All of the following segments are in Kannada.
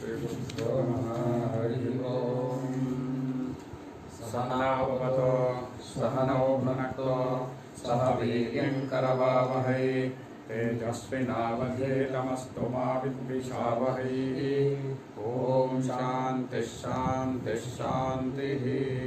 श्रीगुरुभ्यो नमः हरिः ओम् सहनाववतो सहनौ भुनक्तो सह वीर्यङ्करवावहै तेजस्विनावधेतमस्तु मा विद्विषावहै ॐ शान्तिः शान्तिः शान्तिः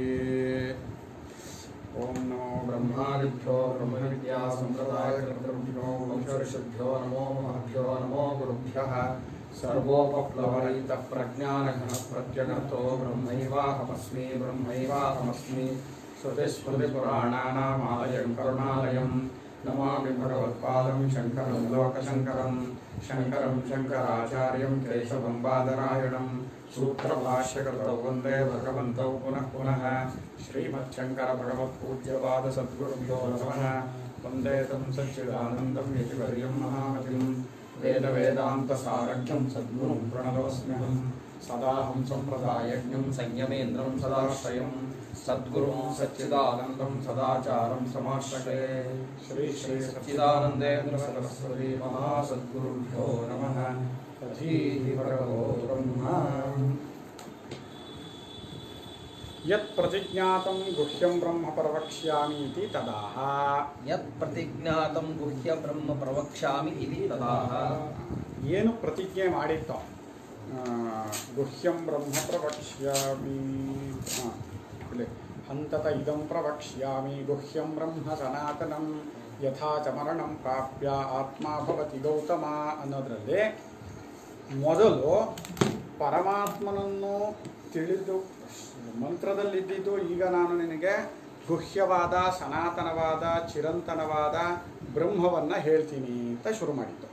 ॐ नमो ब्रह्मादिभ्यो ब्रह्मविद्यासम्प्रदायकर्तृभ्यो वंशऋषिभ्यो नमो महभ्यो नमो गुरुभ्यः सर्वोपप्लवरहितः प्रज्ञानघनः प्रत्यगर्तो ब्रह्मैवाहमस्मि ब्रह्मैवाहमस्मि श्रुतिस्मृतिपुराणानामालयं करुणालयं नमामि भगवत्पादं शङ्करं लोकशङ्करं शङ्करं शङ्कराचार्यं केशवं बादरायणं सूत्रभाष्यकृतौ वन्दे भगवन्तौ पुनः पुनः श्रीमच्छङ्करभगवत्पूज्यपादसद्गुरुभ्यो नमः वन्दे तं सच्चिदानन्दं यतिवर्यं महामतिं वेदवेदान्तसारथ्यं सद्गुरुं प्रणतोऽस्म्यहं सदाहं सम्प्रदायज्ञं संयमेन्द्रं सदाश्रयं सद्गुरुं सच्चिदानन्दं सदाचारं समाश्रये श्री श्री सच्चिदानन्देन्द्र सरस्वती महासद्गुरुभ्यो नमः तथीः भगवो ब्रह्मा यत् प्रतिज्ञातं गुह्यं ब्रह्म प्रवक्ष्यामि इति तदाह ಯತ್ ಪ್ರತಿಜ್ಞಾತಂ ಗುಹ್ಯ ಬ್ರಹ್ಮ ಪ್ರವಕ್ಷ್ಯಾಮಿ ಇತಿ ತದಾಹ ಏನು ಪ್ರತಿಜ್ಞೆ ಮಾಡಿತ್ತೋ ಆ, ಗುಹ್ಯಂ ಬ್ರಹ್ಮ ಪ್ರವಕ್ಷ್ಯಾಮಿ ಆ, ಇಲ್ಲಿ ಹಂತತ ಇದಂ ಪ್ರವಕ್ಷ್ಯಾಮಿ ಗುಹ್ಯಂ ಬ್ರಹ್ಮ ಸನಾತನಂ ಯಥಾ ಚ ಮರಣಂ ಪ್ರಾಪ್ಯ ಆತ್ಮ ಭವತಿ ಗೌತಮ ಅನ್ನೋದರಲ್ಲಿ ಮೊದಲು ಪರಮಾತ್ಮನನ್ನು ತಿಳಿದು ಮಂತ್ರದಲ್ಲಿದ್ದಿದ್ದು ಈಗ ನಾನು ನಿನಗೆ ಗುಹ್ಯವಾದ ಸನಾತನವಾದ ಚಿರಂತನವಾದ ಬ್ರಹ್ಮವನ್ನು ಹೇಳ್ತೀನಿ ಅಂತ ಶುರು ಮಾಡಿದ್ದು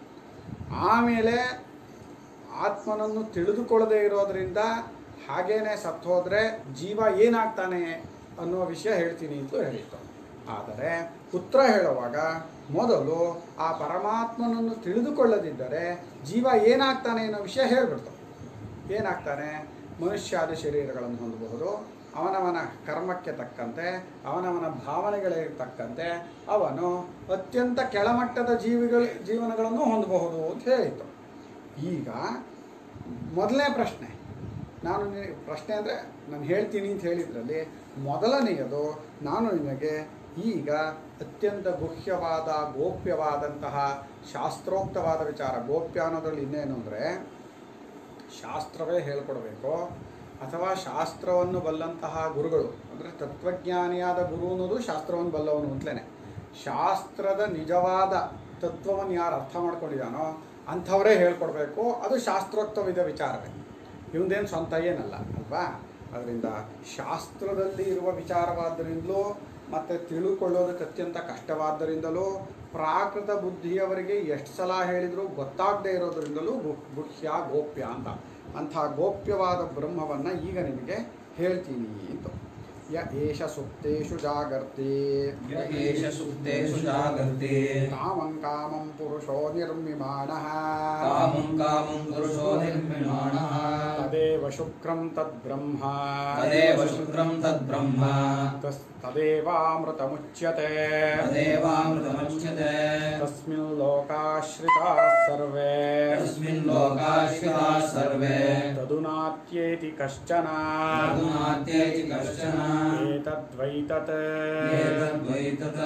ಆಮೇಲೆ ಆತ್ಮನನ್ನು ತಿಳಿದುಕೊಳ್ಳದೆ ಇರೋದ್ರಿಂದ ಹಾಗೇನೆ ಸತ್ತೋದ್ರೆ ಜೀವ ಏನಾಗ್ತಾನೆ ಅನ್ನೋ ವಿಷಯ ಹೇಳ್ತೀನಿ ಅಂತ ಹೇಳಿತ್ತು ಆದರೆ ಉತ್ತರ ಹೇಳುವಾಗ ಮೊದಲು ಆ ಪರಮಾತ್ಮನನ್ನು ತಿಳಿದುಕೊಳ್ಳದಿದ್ದರೆ ಜೀವ ಏನಾಗ್ತಾನೆ ಅನ್ನೋ ವಿಷಯ ಹೇಳ್ಬಿಡ್ತು ಏನಾಗ್ತಾನೆ ಮನುಷ್ಯಾದ ಶರೀರಗಳನ್ನು ಹೊಂದಬಹುದು ಅವನವನ ಕರ್ಮಕ್ಕೆ ತಕ್ಕಂತೆ ಅವನವನ ಭಾವನೆಗಳಿಗೆ ತಕ್ಕಂತೆ ಅವನು ಅತ್ಯಂತ ಕೆಳಮಟ್ಟದ ಜೀವಿಗಳ ಜೀವನಗಳನ್ನು ಹೊಂದಬಹುದು ಅಂತ ಹೇಳಿತು ಈಗ ಮೊದಲನೇ ಪ್ರಶ್ನೆ ನಾನು ನಿನಗೆ ಪ್ರಶ್ನೆ ಅಂದರೆ ನಾನು ಹೇಳ್ತೀನಿ ಅಂತ ಹೇಳಿದ್ರಲ್ಲಿ ಮೊದಲನೆಯದು ನಾನು ನಿನಗೆ ಈಗ ಅತ್ಯಂತ ಗುಹ್ಯವಾದ ಗೋಪ್ಯವಾದಂತಹ ಶಾಸ್ತ್ರೋಕ್ತವಾದ ವಿಚಾರ ಗೋಪ್ಯ ಅನ್ನೋದ್ರಲ್ಲಿ ಇನ್ನೇನು ಅಂದರೆ ಶಾಸ್ತ್ರವೇ ಹೇಳ್ಕೊಡ್ಬೇಕು ಅಥವಾ ಶಾಸ್ತ್ರವನ್ನು ಬಲ್ಲಂತಹ ಗುರುಗಳು ಅಂದರೆ ತತ್ವಜ್ಞಾನಿಯಾದ ಗುರು ಅನ್ನೋದು ಶಾಸ್ತ್ರವನ್ನು ಬಲ್ಲವನು ಅಂತಲೇ ಶಾಸ್ತ್ರದ ನಿಜವಾದ ತತ್ವವನ್ನು ಯಾರು ಅರ್ಥ ಮಾಡ್ಕೊಂಡಿದ್ದಾನೋ ಅಂಥವರೇ ಹೇಳ್ಕೊಡ್ಬೇಕು ಅದು ಶಾಸ್ತ್ರೋಕ್ತವಿದ ವಿಚಾರವೇ ಇವಂದೇನು ಸ್ವಂತ ಏನಲ್ಲ ಅಲ್ವಾ ಅದರಿಂದ ಶಾಸ್ತ್ರದಲ್ಲಿ ಇರುವ ವಿಚಾರವಾದ್ದರಿಂದಲೂ ಮತ್ತು ತಿಳುಕೊಳ್ಳೋದಕ್ಕೆ ಅತ್ಯಂತ ಕಷ್ಟವಾದ್ದರಿಂದಲೂ ಪ್ರಾಕೃತ ಬುದ್ಧಿಯವರಿಗೆ ಎಷ್ಟು ಸಲ ಹೇಳಿದರೂ ಗೊತ್ತಾಗದೇ ಇರೋದರಿಂದಲೂ ಗು- ಗುಹ್ಯ ಗೋಪ್ಯ ಅಂತ ಅಂಥ ಗೋಪ್ಯವಾದ ಬ್ರಹ್ಮವನ್ನು ಈಗ ನಿಮಗೆ ಹೇಳ್ತೀನಿ ಅಂತ ಯ ಏಷ ಸುಪ್ತೇಷು ಜಾಗರ್ತಿ ಯ ಏಷ ಸುಪ್ತೇಷು ಜಾಗರ್ತಿ ಕಾಮಂ ಕಾಮಂ ಪುರುಷೋ ನಿರ್ಮಿಮಾಣಃ ಕಾಮಂ ಕಾಮಂ ಪುರುಷೋ ನಿರ್ಮಿಮಾಣಃ ತದೇವ ಶುಕ್ರಂ ತದ್ಬ್ರಹ್ಮ ತದೇವ ಶುಕ್ರಂ ತದ್ಬ್ರಹ್ಮ ತಸ್ ತದೇವಾಮೃತಮುಚ್ಯತೆ ತದೇವಾಮೃತಮುಚ್ಯತೆ ತಸ್ಮಿನ್ ಲೋಕಾಶ್ರಿತಾಃ ಸರ್ವೇ ತಸ್ಮಿನ್ ಲೋಕಾಶ್ರಿತಾಃ ಸರ್ವೇ ತದುನಾತ್ಯೇತಿ ಕಶ್ಚನ ತದುನಾತ್ಯೇತಿ ಕಶ್ಚನ ಏತದ್ವೈತತ್ ಏತದ್ವೈತತ್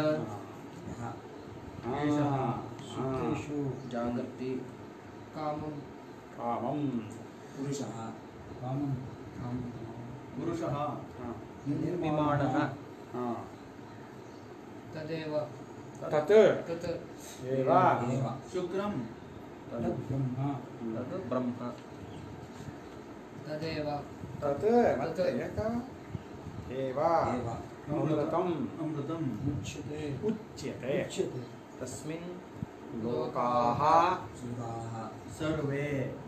ಆ, ಸುತ್ತೇಷು ಜಾಗರ್ತಿ ಕಾಮಂ ಕಾಮಂ ಪುರುಷಃ ಕಾಮಂ ಕಾಮಂ ಪುರುಷಃ ಆ, ನಿರ್ಮಿಮಾಣಃ ಆ. ತದೇವ ತತ್ ತತ್ ಏವ ಏವ. ಶುಕ್ರಂ ತದ್ ತದ್ ಬ್ರಹ್ಮ ತದೇವ ತತ್ ಮತ್ತೆ ಏಕ ಏವ ಏವ. ಅಮೃತಂ ಅಮೃತಂ ಮುಚ್ಯತೆ ಉಚ್ಯತೆ ಮುಚ್ಯತೆ ತಸ್ಮಿನ್ ಲೋಕಾಃ ಸುಧಾಃ ಸರ್ವೇ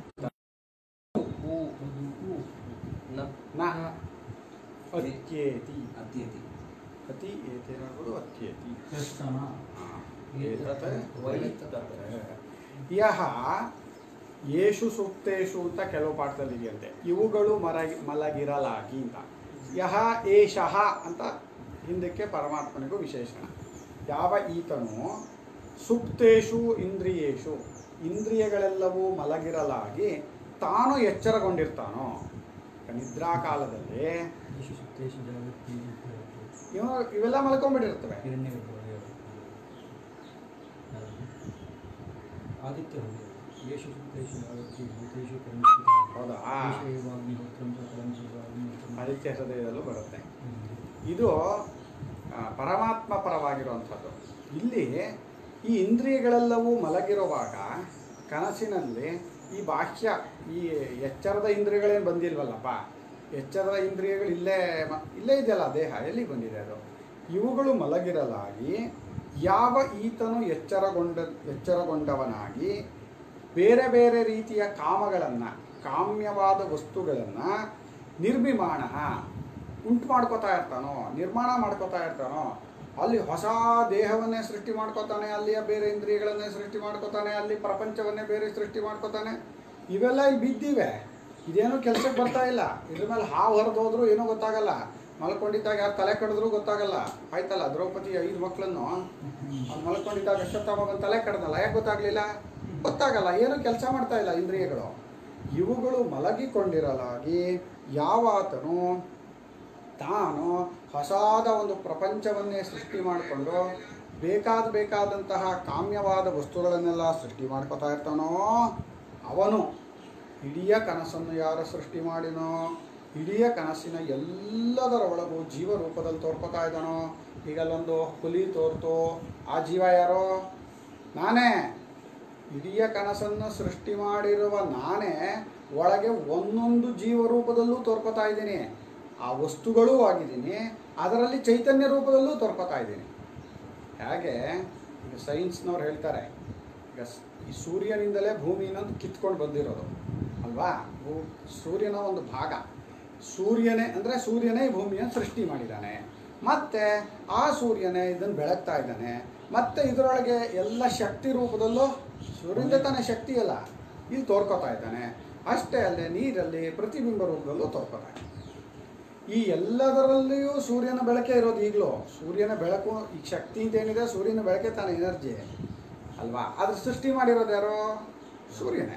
ಉ ನ ನ ಅತ್ಯೇತಿ ಅತ್ಯತಿ ಅತಿ ಏತೇನಾಗುವುದು ಅತ್ಯೇತಿ ಕಷ್ಟನ ಏತತ್ ವೈತತ್ ಯಹ ಯೇಷು ಸೂಕ್ತೇಷು ಅಂತ ಕೆಲವು ಪಾಠದಲ್ಲಿ ಇದೆಯಂತೆ ಇವುಗಳು ಮರಗಿ ಮಲಗಿರಲಾಗಿ ಅಂತ ಯಹ ಏಷಃ ಅಂತ ಹಿಂದಕ್ಕೆ ಪರಮಾತ್ಮನಿಗೂ ವಿಶೇಷಣ ಯಾವ ಈತನು ಸುಪ್ತೇಷು ಇಂದ್ರಿಯೇಷು ಇಂದ್ರಿಯಗಳೆಲ್ಲವೂ ಮಲಗಿರಲಾಗಿ ತಾನು ಎಚ್ಚರಗೊಂಡಿರ್ತಾನೋ ನಿದ್ರಾ ಕಾಲದಲ್ಲಿ ಯೇಷು ಸುತ್ತೇಷು ಜಾಗೃತಿ ಇವನು ಇವೆಲ್ಲ ಮಲ್ಕೊಂಡ್ಬಿಟ್ಟಿರ್ತವೆ ಹಿರಣ್ಯ ಆದಿತ್ಯ ಯೇಷು ಸುತ್ತೇಷು ಜಾಗೃತಿ ಭೂತೇಷು ಕರ್ಮಸ್ಥಿತ ಹೌದಾ ವಾಗ್ನಿಹೋತ್ರಂ ಚ ಫಲಂ ಚ ವಾಗ್ನಿಹೋತ್ರಂ ಆದಿತ್ಯ ಹೃದಯದಲ್ಲೂ ಬರುತ್ತೆ ಹ್ಮ್. ಇದು ಆ, ಪರಮಾತ್ಮ ಪರವಾಗಿರುವಂಥದ್ದು ಇಲ್ಲಿ ಈ ಇಂದ್ರಿಯಗಳೆಲ್ಲವೂ ಮಲಗಿರುವಾಗ ಕನಸಿನಲ್ಲಿ ಈ ಬಾಹ್ಯ ಈ ಎಚ್ಚರದ ಇಂದ್ರಿಯಗಳೇನು ಬಂದಿಲ್ವಲ್ಲಪ್ಪ ಎಚ್ಚರದ ಇಂದ್ರಿಯಗಳು ಇಲ್ಲೇ ಮ- ಇಲ್ಲೇ ಇದೆಯಲ್ಲ ದೇಹ ಎಲ್ಲಿ ಬಂದಿದೆ ಅದು ಇವುಗಳು ಮಲಗಿರಲಾಗಿ ಯಾವ ಈತನು ಎಚ್ಚರಗೊಂಡ ಎಚ್ಚರಗೊಂಡವನಾಗಿ ಬೇರೆ ಬೇರೆ ರೀತಿಯ ಕಾಮಗಳನ್ನು ಕಾಮ್ಯವಾದ ವಸ್ತುಗಳನ್ನು ನಿರ್ಮಿಮಾಣ ಉಂಟು ಮಾಡ್ಕೋತಾ ಇರ್ತಾನೋ ನಿರ್ಮಾಣ ಮಾಡ್ಕೋತಾ ಇರ್ತಾನೋ ಅಲ್ಲಿ ಹೊಸ ದೇಹವನ್ನೇ ಸೃಷ್ಟಿ ಮಾಡ್ಕೋತಾನೆ ಅಲ್ಲಿಯ ಬೇರೆ ಇಂದ್ರಿಯಗಳನ್ನೇ ಸೃಷ್ಟಿ ಮಾಡ್ಕೋತಾನೆ ಅಲ್ಲಿ ಪ್ರಪಂಚವನ್ನೇ ಬೇರೆ ಸೃಷ್ಟಿ ಮಾಡ್ಕೋತಾನೆ ಇವೆಲ್ಲ ಇಲ್ಲಿ ಬಿದ್ದಿವೆ ಇದೇನು ಕೆಲಸಕ್ಕೆ ಬರ್ತಾ ಇಲ್ಲ ಇದ್ರ ಮೇಲೆ ಹಾವು ಹರಿದು ಹೋದ್ರೂ ಏನೂ ಗೊತ್ತಾಗಲ್ಲ ಮಲ್ಕೊಂಡಿದ್ದಾಗ ಯಾರು ತಲೆ ಕಡಿದ್ರೂ ಗೊತ್ತಾಗಲ್ಲ ಆಯ್ತಲ್ಲ ದ್ರೌಪದಿ ಐದು ಮಕ್ಕಳನ್ನು ಅವ್ನು ಮಲ್ಕೊಂಡಿದ್ದಾಗ ಅಶ್ವತ್ಥಾಮಗನ ತಲೆ ಕಡ್ದಲ್ಲ ಯಾಕೆ ಗೊತ್ತಾಗ್ಲಿಲ್ಲ ಗೊತ್ತಾಗಲ್ಲ ಏನು ಕೆಲಸ ಮಾಡ್ತಾ ಇಲ್ಲ ಇಂದ್ರಿಯಗಳು ಇವುಗಳು ಮಲಗಿಕೊಂಡಿರಲಾಗಿ ಯಾವಾತನು ತಾನು ಹೊಸಾದ ಒಂದು ಪ್ರಪಂಚವನ್ನೇ ಸೃಷ್ಟಿ ಮಾಡಿಕೊಂಡು ಬೇಕಾದ ಬೇಕಾದಂತಹ ಕಾಮ್ಯವಾದ ವಸ್ತುಗಳನ್ನೆಲ್ಲ ಸೃಷ್ಟಿ ಮಾಡ್ಕೋತಾ ಇರ್ತಾನೋ ಅವನು ಇಡೀ ಕನಸನ್ನು ಯಾರು ಸೃಷ್ಟಿ ಮಾಡಿನೋ ಇಡೀ ಕನಸಿನ ಎಲ್ಲದರ ಒಳಗೂ ಜೀವ ರೂಪದಲ್ಲಿ ತೋರ್ಕೋತಾ ಇದ್ದಾನೋ ಈಗ ಅಲ್ಲೊಂದು ಹುಲಿ ತೋರ್ತು ಆ ಜೀವ ಯಾರೋ ನಾನೇ ಇಡೀ ಕನಸನ್ನು ಸೃಷ್ಟಿ ಮಾಡಿರುವ ನಾನೇ ಒಳಗೆ ಒಂದೊಂದು ಜೀವರೂಪದಲ್ಲೂ ತೋರ್ಕೋತಾ ಇದ್ದೀನಿ ಆ ವಸ್ತುಗಳೂ ಆಗಿದ್ದೀನಿ ಅದರಲ್ಲಿ ಚೈತನ್ಯ ರೂಪದಲ್ಲೂ ತೋರ್ಕೋತಾ ಇದ್ದೀನಿ ಹೇಗೆ ಈಗ ಸೈನ್ಸ್ನವ್ರು ಹೇಳ್ತಾರೆ ಈಗ ಸ್- ಈ ಸೂರ್ಯನಿಂದಲೇ ಭೂಮಿಯನ್ನು ಕಿತ್ಕೊಂಡು ಬಂದಿರೋದು ಅಲ್ವಾ ಭೂ ಸೂರ್ಯನ ಒಂದು ಭಾಗ ಸೂರ್ಯನೇ ಅಂದರೆ ಸೂರ್ಯನೇ ಈ ಭೂಮಿಯನ್ನು ಸೃಷ್ಟಿ ಮಾಡಿದ್ದಾನೆ ಮತ್ತೆ ಆ ಸೂರ್ಯನೇ ಇದನ್ನು ಬೆಳಗ್ತಾ ಇದ್ದಾನೆ ಮತ್ತೆ ಇದರೊಳಗೆ ಎಲ್ಲ ಶಕ್ತಿ ರೂಪದಲ್ಲೂ ಸೂರ್ಯನಿಂದ ತಾನೇ ಶಕ್ತಿ ಅಲ್ಲ ಇಲ್ಲಿ ತೋರ್ಕೋತಾ ಇದ್ದಾನೆ ಅಷ್ಟೇ ಅಲ್ಲದೆ ನೀರಲ್ಲಿ ಪ್ರತಿಬಿಂಬ ರೂಪದಲ್ಲೂ ತೋರ್ಕೋತಾ ಇದ್ದಾನೆ ಈ ಎಲ್ಲದರಲ್ಲಿಯೂ ಸೂರ್ಯನ ಬೆಳಕೆ ಇರೋದು ಈಗಲೂ ಸೂರ್ಯನ ಬೆಳಕು ಈಗ ಶಕ್ತಿ ಅಂತ ಏನಿದೆ ಸೂರ್ಯನ ಬೆಳಕೆ ತಾನೇ ಎನರ್ಜಿ ಅಲ್ವಾ ಅದ್ರ ಸೃಷ್ಟಿ ಮಾಡಿರೋದು ಯಾರು ಸೂರ್ಯನೇ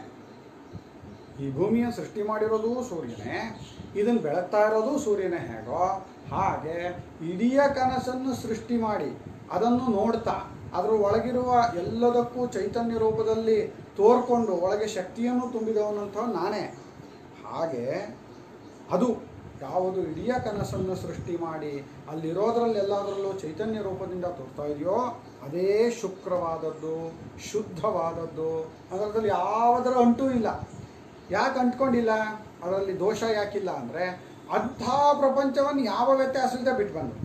ಈ ಭೂಮಿಯನ್ನು ಸೃಷ್ಟಿ ಮಾಡಿರೋದು ಸೂರ್ಯನೇ ಇದನ್ನು ಬೆಳಗ್ತಾ ಇರೋದು ಸೂರ್ಯನೇ ಹೇಗೋ ಹಾಗೆ ಇಡೀ ಕನಸನ್ನು ಸೃಷ್ಟಿ ಮಾಡಿ ಅದನ್ನು ನೋಡ್ತಾ ಅದರ ಒಳಗಿರುವ ಎಲ್ಲದಕ್ಕೂ ಚೈತನ್ಯ ರೂಪದಲ್ಲಿ ತೋರ್ಕೊಂಡು ಒಳಗೆ ಶಕ್ತಿಯನ್ನು ತುಂಬಿದವನಂಥ ನಾನೇ ಹಾಗೆ ಅದು ಯಾವುದು ಇಡೀ ಕನಸನ್ನು ಸೃಷ್ಟಿ ಮಾಡಿ ಅಲ್ಲಿರೋದ್ರಲ್ಲೆಲ್ಲದರಲ್ಲೂ ಚೈತನ್ಯ ರೂಪದಿಂದ ತೋರ್ತಾ ಇದೆಯೋ ಅದೇ ಶುಕ್ರವಾದದ್ದು ಶುದ್ಧವಾದದ್ದು ಅದರಲ್ಲಿ ಯಾವುದರ ಅಂಟೂ ಇಲ್ಲ ಯಾಕೆ ಅಂಟ್ಕೊಂಡಿಲ್ಲ ಅದರಲ್ಲಿ ದೋಷ ಯಾಕಿಲ್ಲ ಅಂದರೆ ಅಂಥ ಪ್ರಪಂಚವನ್ನು ಯಾವ ವ್ಯತ್ಯಾಸ ಇಲ್ಲದೆ ಬಿಟ್ಟು ಬಂದು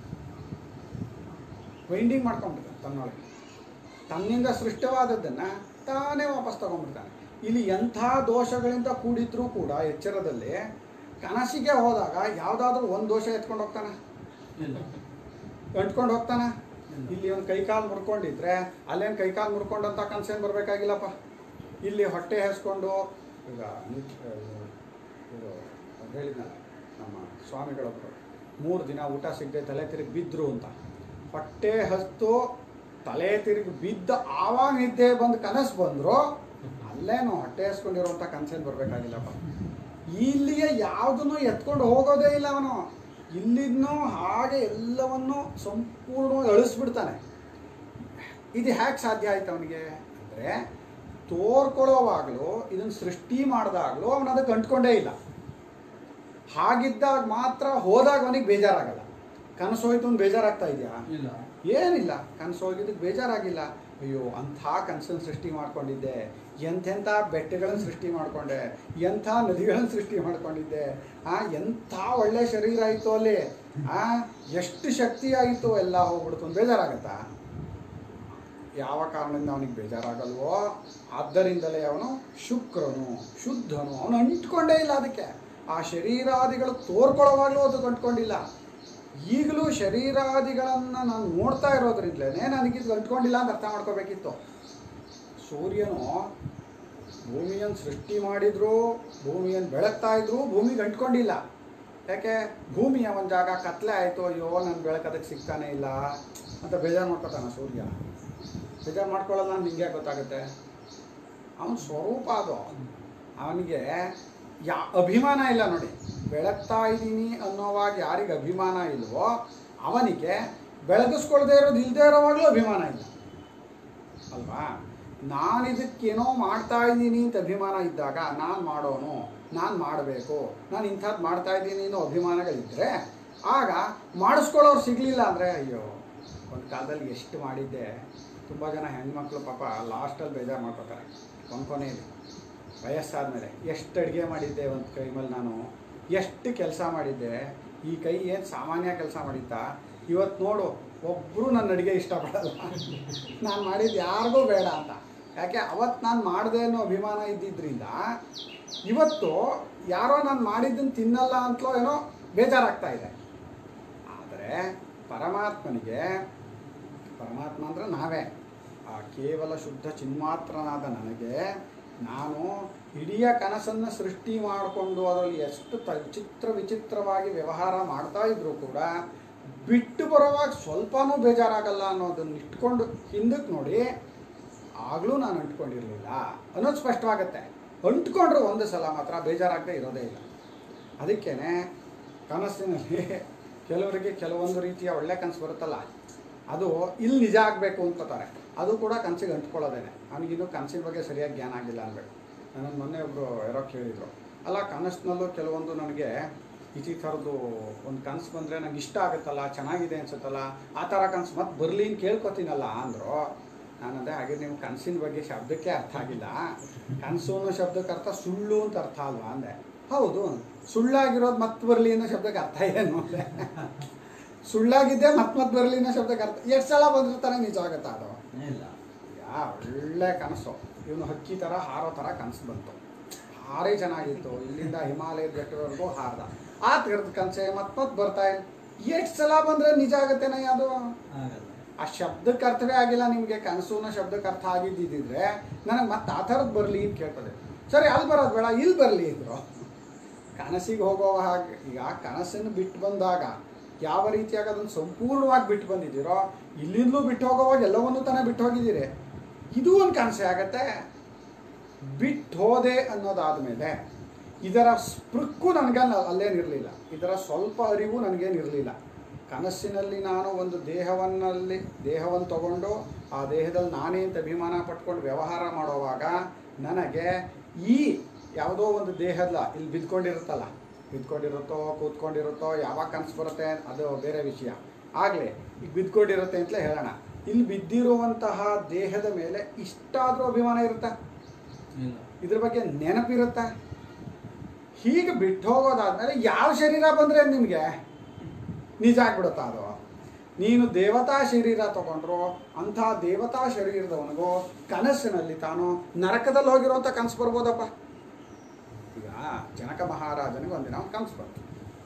ವೈಂಡಿಂಗ್ ಮಾಡ್ಕೊಂಡ್ಬಿಡ್ತಾನೆ ತನ್ನೊಳಗೆ ತನ್ನಿಂದ ಸೃಷ್ಟವಾದದ್ದನ್ನು ತಾನೇ ವಾಪಸ್ ತಗೊಂಡ್ಬಿಡ್ತಾನೆ ಇಲ್ಲಿ ಎಂಥ ದೋಷಗಳಿಂದ ಕೂಡಿದ್ರೂ ಕೂಡ ಎಚ್ಚರದಲ್ಲಿ ಕನಸಿಗೆ ಹೋದಾಗ ಯಾವುದಾದ್ರೂ ಒಂದು ದೋಷ ಎತ್ಕೊಂಡು ಹೋಗ್ತಾನೆ ಇಲ್ಲ ಅಂಟ್ಕೊಂಡು ಹೋಗ್ತಾನೆ ಇಲ್ಲಿ ಒಂದು ಕೈಕಾಲು ಮುರ್ಕೊಂಡಿದ್ರೆ ಅಲ್ಲೇನು ಕೈಕಾಲು ಮುರ್ಕೊಂಡಂತ ಕನಸೇನು ಬರಬೇಕಾಗಿಲ್ಲಪ್ಪ ಇಲ್ಲಿ ಹೊಟ್ಟೆ ಹೆಸ್ಕೊಂಡು ಈಗ ನಿತ್- ಇದು ಅದ್ ಹೇಳಿದ್ನಲ್ಲ ನಮ್ಮ ಸ್ವಾಮಿಗಳೊಬ್ಬರು ಮೂರು ದಿನ ಊಟ ಸಿಗದೆ ತಲೆ ತಿರುಗಿ ಬಿದ್ದರು ಅಂತ ಹೊಟ್ಟೆ ಹಸ್ತು ತಲೆ ತಿರುಗಿ ಬಿದ್ದ ಆವಾಗ ನಿದ್ದೆ ಬಂದು ಕನಸು ಬಂದರು ಅಲ್ಲೇನು ಹೊಟ್ಟೆ ಹಸ್ಕೊಂಡಿರುವಂಥ ಕನಸೇನು ಬರಬೇಕಾಗಿಲ್ಲಪ್ಪ ಇಲ್ಲಿಗೆ ಯಾವುದನ್ನು ಎತ್ಕೊಂಡು ಹೋಗೋದೇ ಇಲ್ಲ ಅವನು ಇಲ್ಲಿದ್ನೂ ಹಾಗೆ ಎಲ್ಲವನ್ನು ಸಂಪೂರ್ಣವಾಗಿ ಅಳಿಸ್ಬಿಡ್ತಾನೆ ಇದು ಹೇಗೆ ಸಾಧ್ಯ ಆಯ್ತು ಅವನಿಗೆ ಅಂದರೆ ತೋರ್ಕೊಳ್ಳೋವಾಗಲೂ ಇದನ್ನು ಸೃಷ್ಟಿ ಮಾಡಿದಾಗಲೂ ಅವನು ಅದಕ್ಕೆ ಅಂಟ್ಕೊಂಡೇ ಇಲ್ಲ ಹಾಗಿದ್ದಾಗ ಮಾತ್ರ ಹೋದಾಗ ಅವನಿಗೆ ಬೇಜಾರಾಗಲ್ಲ ಕನಸು ಹೋಯ್ತು ಅವ್ನು ಬೇಜಾರಾಗ್ತಾ ಇದೆಯಾ ಇಲ್ಲ ಏನಿಲ್ಲ ಕನಸು ಹೋಗಿದ್ದಕ್ಕೆ ಬೇಜಾರಾಗಿಲ್ಲ ಅಯ್ಯೋ ಅಂಥ ಕನಸನ್ನು ಸೃಷ್ಟಿ ಮಾಡ್ಕೊಂಡಿದ್ದೆ ಎಂತೆಂಥ ಬೆಟ್ಟಗಳನ್ನು ಸೃಷ್ಟಿ ಮಾಡಿಕೊಂಡೆ ಎಂಥ ನದಿಗಳನ್ನು ಸೃಷ್ಟಿ ಮಾಡ್ಕೊಂಡಿದ್ದೆ ಆ ಎಂಥ ಒಳ್ಳೆ ಶರೀರ ಆಯಿತು ಅಲ್ಲಿ ಆ ಎಷ್ಟು ಶಕ್ತಿ ಆಯಿತು ಎಲ್ಲ ಹೋಗ್ಬಿಡ್ತು ಅಂತ ಬೇಜಾರಾಗತ್ತಾ ಯಾವ ಕಾರಣದಿಂದ ಅವನಿಗೆ ಬೇಜಾರಾಗಲ್ವೋ ಆದ್ದರಿಂದಲೇ ಅವನು ಶುಕ್ರನು ಶುದ್ಧನು ಅವನು ಅಂಟ್ಕೊಂಡೇ ಇಲ್ಲ ಅದಕ್ಕೆ ಆ ಶರೀರಾದಿಗಳು ತೋರ್ಕೊಳ್ಳೋವಾಗಲೂ ಅದು ಅಂಟ್ಕೊಂಡಿಲ್ಲ ಈಗಲೂ ಶರೀರಾದಿಗಳನ್ನು ನಾನು ನೋಡ್ತಾ ಇರೋದ್ರಿಂದಲೇ ನನಗಿದು ಅಂಟ್ಕೊಂಡಿಲ್ಲ ಅಂತ ಅರ್ಥ ಮಾಡ್ಕೋಬೇಕಿತ್ತು ಸೂರ್ಯನು ಭೂಮಿಯನ್ನು ಸೃಷ್ಟಿ ಮಾಡಿದ್ರು ಭೂಮಿಯನ್ನು ಬೆಳಗ್ತಾ ಇದ್ರು ಭೂಮಿಗೆ ಅಂಟ್ಕೊಂಡಿಲ್ಲ ಯಾಕೆ ಭೂಮಿಯ ಒಂದು ಜಾಗ ಕತ್ಲೆ ಆಯಿತು ಅಯ್ಯೋ ನನ್ನ ಬೆಳಕು ಅದಕ್ಕೆ ಸಿಗ್ತಾನೆ ಇಲ್ಲ ಅಂತ ಬೇಜಾರು ಮಾಡ್ಕೊತಾನ ಸೂರ್ಯ ಬೇಜಾರು ಮಾಡ್ಕೊಳ್ಳಲ್ಲ ಅಂತ ನಿಂಗೆ ಗೊತ್ತಾಗುತ್ತೆ ಅವನ ಸ್ವರೂಪ ಅದು ಅವನಿಗೆ ಯಾ ಅಭಿಮಾನ ಇಲ್ಲ ನೋಡಿ ಬೆಳಗ್ತಾ ಇದ್ದೀನಿ ಅನ್ನೋವಾಗ ಯಾರಿಗೆ ಅಭಿಮಾನ ಇಲ್ವೋ ಅವನಿಗೆ ಬೆಳಗಿಸ್ಕೊಳ್ದೇ ಇರೋದು ಇಲ್ಲದೆ ಇರೋವಾಗಲೂ ಅಭಿಮಾನ ಇಲ್ಲ ಅಲ್ವಾ ನಾನು ಇದಕ್ಕೇನೋ ಮಾಡ್ತಾ ಇದ್ದೀನಿ ಅಂತ ಅಭಿಮಾನ ಇದ್ದಾಗ ನಾನು ಮಾಡೋನು ನಾನು ಮಾಡಬೇಕು ನಾನು ಇಂಥದ್ದು ಮಾಡ್ತಾ ಇದ್ದೀನಿ ಅನ್ನೋ ಅಭಿಮಾನಗಳಿದ್ದರೆ ಆಗ ಮಾಡಿಸ್ಕೊಳ್ಳೋರು ಸಿಗಲಿಲ್ಲ ಅಂದರೆ ಅಯ್ಯೋ ಒಂದು ಕಾಲದಲ್ಲಿ ಎಷ್ಟು ಮಾಡಿದ್ದೆ ತುಂಬ ಜನ ಹೆಣ್ಮಕ್ಳು ಪಾಪ ಲಾಸ್ಟಲ್ಲಿ ಬೇಜಾರು ಮಾಡ್ಕೋತಾರೆ ಒಂದು ಕೊನೆಯಲ್ಲಿ ವಯಸ್ಸಾದ ಮೇಲೆ ಎಷ್ಟು ಅಡುಗೆ ಮಾಡಿದ್ದೆ ಒಂದು ಕೈ ಮೇಲೆ ನಾನು ಎಷ್ಟು ಕೆಲಸ ಮಾಡಿದ್ದೆ ಈ ಕೈ ಏನು ಸಾಮಾನ್ಯ ಕೆಲಸ ಮಾಡಿದ್ದ ಇವತ್ತು ನೋಡು ಒಬ್ಬರು ನನ್ನ ಅಡುಗೆ ಇಷ್ಟಪಡಲ್ಲ ನಾನು ಮಾಡಿದ್ದು ಯಾರಿಗೂ ಬೇಡ ಅಂತ ಯಾಕೆ ಅವತ್ತು ನಾನು ಮಾಡಿದೆ ಅನ್ನೋ ಅಭಿಮಾನ ಇದ್ದಿದ್ದರಿಂದ ಇವತ್ತು ಯಾರೋ ನಾನು ಮಾಡಿದ್ದನ್ನು ತಿನ್ನಲ್ಲ ಅಂತಲೋ ಏನೋ ಬೇಜಾರಾಗ್ತಾ ಇದೆ ಆದರೆ ಪರಮಾತ್ಮನಿಗೆ ಪರಮಾತ್ಮ ಅಂದರೆ ನಾವೇ ಆ ಕೇವಲ ಶುದ್ಧ ಚಿನ್ಮಾತ್ರನಾದ ನನಗೆ ನಾನು ಇಡೀ ಕನಸನ್ನು ಸೃಷ್ಟಿ ಮಾಡಿಕೊಂಡು ಅದರಲ್ಲಿ ಎಷ್ಟು ತ ವಿಚಿತ್ರ ವಿಚಿತ್ರವಾಗಿ ವ್ಯವಹಾರ ಮಾಡ್ತಾ ಇದ್ರೂ ಕೂಡ ಬಿಟ್ಟು ಬರೋವಾಗ ಸ್ವಲ್ಪನೂ ಬೇಜಾರಾಗಲ್ಲ ಅನ್ನೋದನ್ನ ಇಟ್ಕೊಂಡು ಹಿಂದಕ್ಕೆ ನೋಡಿ ಆಗಲೂ ನಾನು ಅಂಟ್ಕೊಂಡಿರಲಿಲ್ಲ ಅನ್ನೋದು ಸ್ಪಷ್ಟವಾಗತ್ತೆ ಅಂಟ್ಕೊಂಡ್ರೆ ಒಂದು ಸಲ ಮಾತ್ರ ಬೇಜಾರಾಗದೆ ಇರೋದೇ ಇಲ್ಲ ಅದಕ್ಕೇ ಕನಸಿನಲ್ಲಿ ಕೆಲವರಿಗೆ ಕೆಲವೊಂದು ರೀತಿಯ ಒಳ್ಳೆ ಕನಸು ಬರುತ್ತಲ್ಲ ಅದು ಇಲ್ಲಿ ನಿಜ ಆಗಬೇಕು ಅಂದ್ಕೋತಾರೆ ಅದು ಕೂಡ ಕನಸಿಗೆ ಅಂಟ್ಕೊಳ್ಳೋದೇನೆ ಅವನಿಗಿನ್ನೂ ಕನಸಿನ ಬಗ್ಗೆ ಸರಿಯಾಗಿ ಜ್ಞಾನ ಆಗಿಲ್ಲ ಅನ್ಬೇಕು ನನ್ನ ಮೊನ್ನೆ ಒಬ್ಬರು ಯಾರೋ ಕೇಳಿದರು ಅಲ್ಲ ಕನಸಿನಲ್ಲೂ ಕೆಲವೊಂದು ನನಗೆ ಈ ಥರದ್ದು ಒಂದು ಕನಸು ಬಂದರೆ ನಂಗೆ ಇಷ್ಟ ಆಗುತ್ತಲ್ಲ ಚೆನ್ನಾಗಿದೆ ಅನ್ಸುತ್ತಲ್ಲ ಆ ಥರ ಕನಸು ಮತ್ತೆ ಬರಲಿ ಅಂತ ಕೇಳ್ಕೊತೀನಲ್ಲ ಅಂದರು ನಾನಂದೆ ಹಾಗೆ ನಿಮ್ಮ ಕನಸಿನ ಬಗ್ಗೆ ಶಬ್ದಕ್ಕೆ ಅರ್ಥ ಆಗಿಲ್ಲ ಕನಸು ಅನ್ನೋ ಶಬ್ದಕ್ಕೆ ಅರ್ಥ ಸುಳ್ಳು ಅಂತ ಅರ್ಥ ಅಲ್ವಾ ಅಂದೆ ಹೌದು ಸುಳ್ಳಾಗಿರೋದು ಮತ್ತೆ ಬರಲಿ ಅನ್ನೋ ಶಬ್ದಕ್ಕೆ ಅರ್ಥ ಏನು ಅಂದೆ ಸುಳ್ಳಾಗಿದ್ದೆ ಮತ್ತೆ ಮತ್ತೆ ಬರಲಿ ಅನ್ನೋ ಶಬ್ದಕ್ಕೆ ಅರ್ಥ ಎಷ್ಟು ಸಲ ಬಂದಿರ್ತಾನೆ ನಿಜ ಆಗುತ್ತಾ ಅದು ಇಲ್ಲ ಈಗ ಒಳ್ಳೆ ಕನಸು ಇವನು ಹಕ್ಕಿ ಥರ ಹಾರೋ ಥರ ಕನಸು ಬಂತು ಭಾರಿ ಚೆನ್ನಾಗಿತ್ತು ಇಲ್ಲಿಂದ ಹಿಮಾಲಯದ ಬೆಟ್ಟದವರೆಗೂ ಹಾರ್ದ ಆ ಥರದ ಕನಸೆ ಮತ್ತೆ ಮತ್ತೆ ಬರ್ತಾ ಇಲ್ಲ ಎಷ್ಟು ಸಲ ಬಂದರೆ ನಿಜ ಆಗುತ್ತೇನ ಅದು ಆಗಲ್ಲ ಆ ಶಬ್ದಕ್ಕೆ ಅರ್ಥವೇ ಆಗಿಲ್ಲ ನಿಮಗೆ ಕನಸು ಅನ್ನೋ ಶಬ್ದಕ್ಕೆ ಅರ್ಥ ಆಗಿದ್ದಿದ್ರೆ ನನಗೆ ಮತ್ತೆ ಆ ಥರದ್ದು ಬರಲಿ ಅಂತ ಕೇಳ್ತದೆ ಸರಿ ಅಲ್ಲಿ ಬರೋದು ಬೇಡ ಇಲ್ಲಿ ಬರಲಿ ಇದ್ರು ಕನಸಿಗೆ ಹೋಗೋ ಹಾಗೆ ಈಗ ಕನಸನ್ನು ಬಿಟ್ಟು ಬಂದಾಗ ಯಾವ ರೀತಿಯಾಗಿ ಅದನ್ನು ಸಂಪೂರ್ಣವಾಗಿ ಬಿಟ್ಟು ಬಂದಿದ್ದೀರೋ ಇಲ್ಲಿಂದಲೂ ಬಿಟ್ಟು ಹೋಗೋವಾಗ ಎಲ್ಲವನ್ನೂ ತಾನೇ ಬಿಟ್ಟು ಹೋಗಿದ್ದೀರಿ ಇದು ಒಂದು ಕನಸೆ ಆಗತ್ತೆ ಬಿಟ್ಟು ಹೋದೆ ಅನ್ನೋದಾದಮೇಲೆ ಇದರ ಸ್ಪೃಕ್ಕು ನನಗಲ್ಲ ಅಲ್ಲೇನಿರಲಿಲ್ಲ ಇದರ ಸ್ವಲ್ಪ ಅರಿವು ನನಗೇನಿರಲಿಲ್ಲ ಕನಸಿನಲ್ಲಿ ನಾನು ಒಂದು ದೇಹವನ್ನಲ್ಲಿ ದೇಹವನ್ನು ತಗೊಂಡು ಆ ದೇಹದಲ್ಲಿ ನಾನೇ ಅಂತ ಅಭಿಮಾನ ಪಟ್ಕೊಂಡು ವ್ಯವಹಾರ ಮಾಡುವಾಗ ನನಗೆ ಈ ಯಾವುದೋ ಒಂದು ದೇಹದ ಇಲ್ಲಿ ಬಿದ್ಕೊಂಡಿರುತ್ತಲ್ಲ ಬಿದ್ಕೊಂಡಿರುತ್ತೋ ಕೂತ್ಕೊಂಡಿರುತ್ತೋ ಯಾವಾಗ ಕನಸು ಬರುತ್ತೆ ಅದು ಬೇರೆ ವಿಷಯ ಆಗಲೇ ಈಗ ಬಿದ್ಕೊಂಡಿರುತ್ತೆ ಅಂತಲೇ ಹೇಳೋಣ ಇಲ್ಲಿ ಬಿದ್ದಿರುವಂತಹ ದೇಹದ ಮೇಲೆ ಇಷ್ಟಾದರೂ ಅಭಿಮಾನ ಇರುತ್ತಾ ಇಲ್ಲ ಇದ್ರ ಬಗ್ಗೆ ನೆನಪಿರುತ್ತಾ ಹೀಗೆ ಬಿಟ್ಟು ಹೋಗೋದಾದ್ಮೇಲೆ ಯಾವ ಶರೀರ ಬಂದರೆ ನಿಮಗೆ ನಿಜ ಆಗ್ಬಿಡುತ್ತಾ ಅದು ನೀನು ದೇವತಾ ಶರೀರ ತಗೊಂಡ್ರು ಅಂಥ ದೇವತಾ ಶರೀರದವನಿಗೂ ಕನಸಿನಲ್ಲಿ ತಾನು ನರಕದಲ್ಲಿ ಹೋಗಿರುವಂಥ ಕನಸು ಬರ್ಬೋದಪ್ಪ ಈಗ ಜನಕ ಮಹಾರಾಜನಿಗೆ ಒಂದಿನ ಒಂದು ಕನಸು ಬಂತು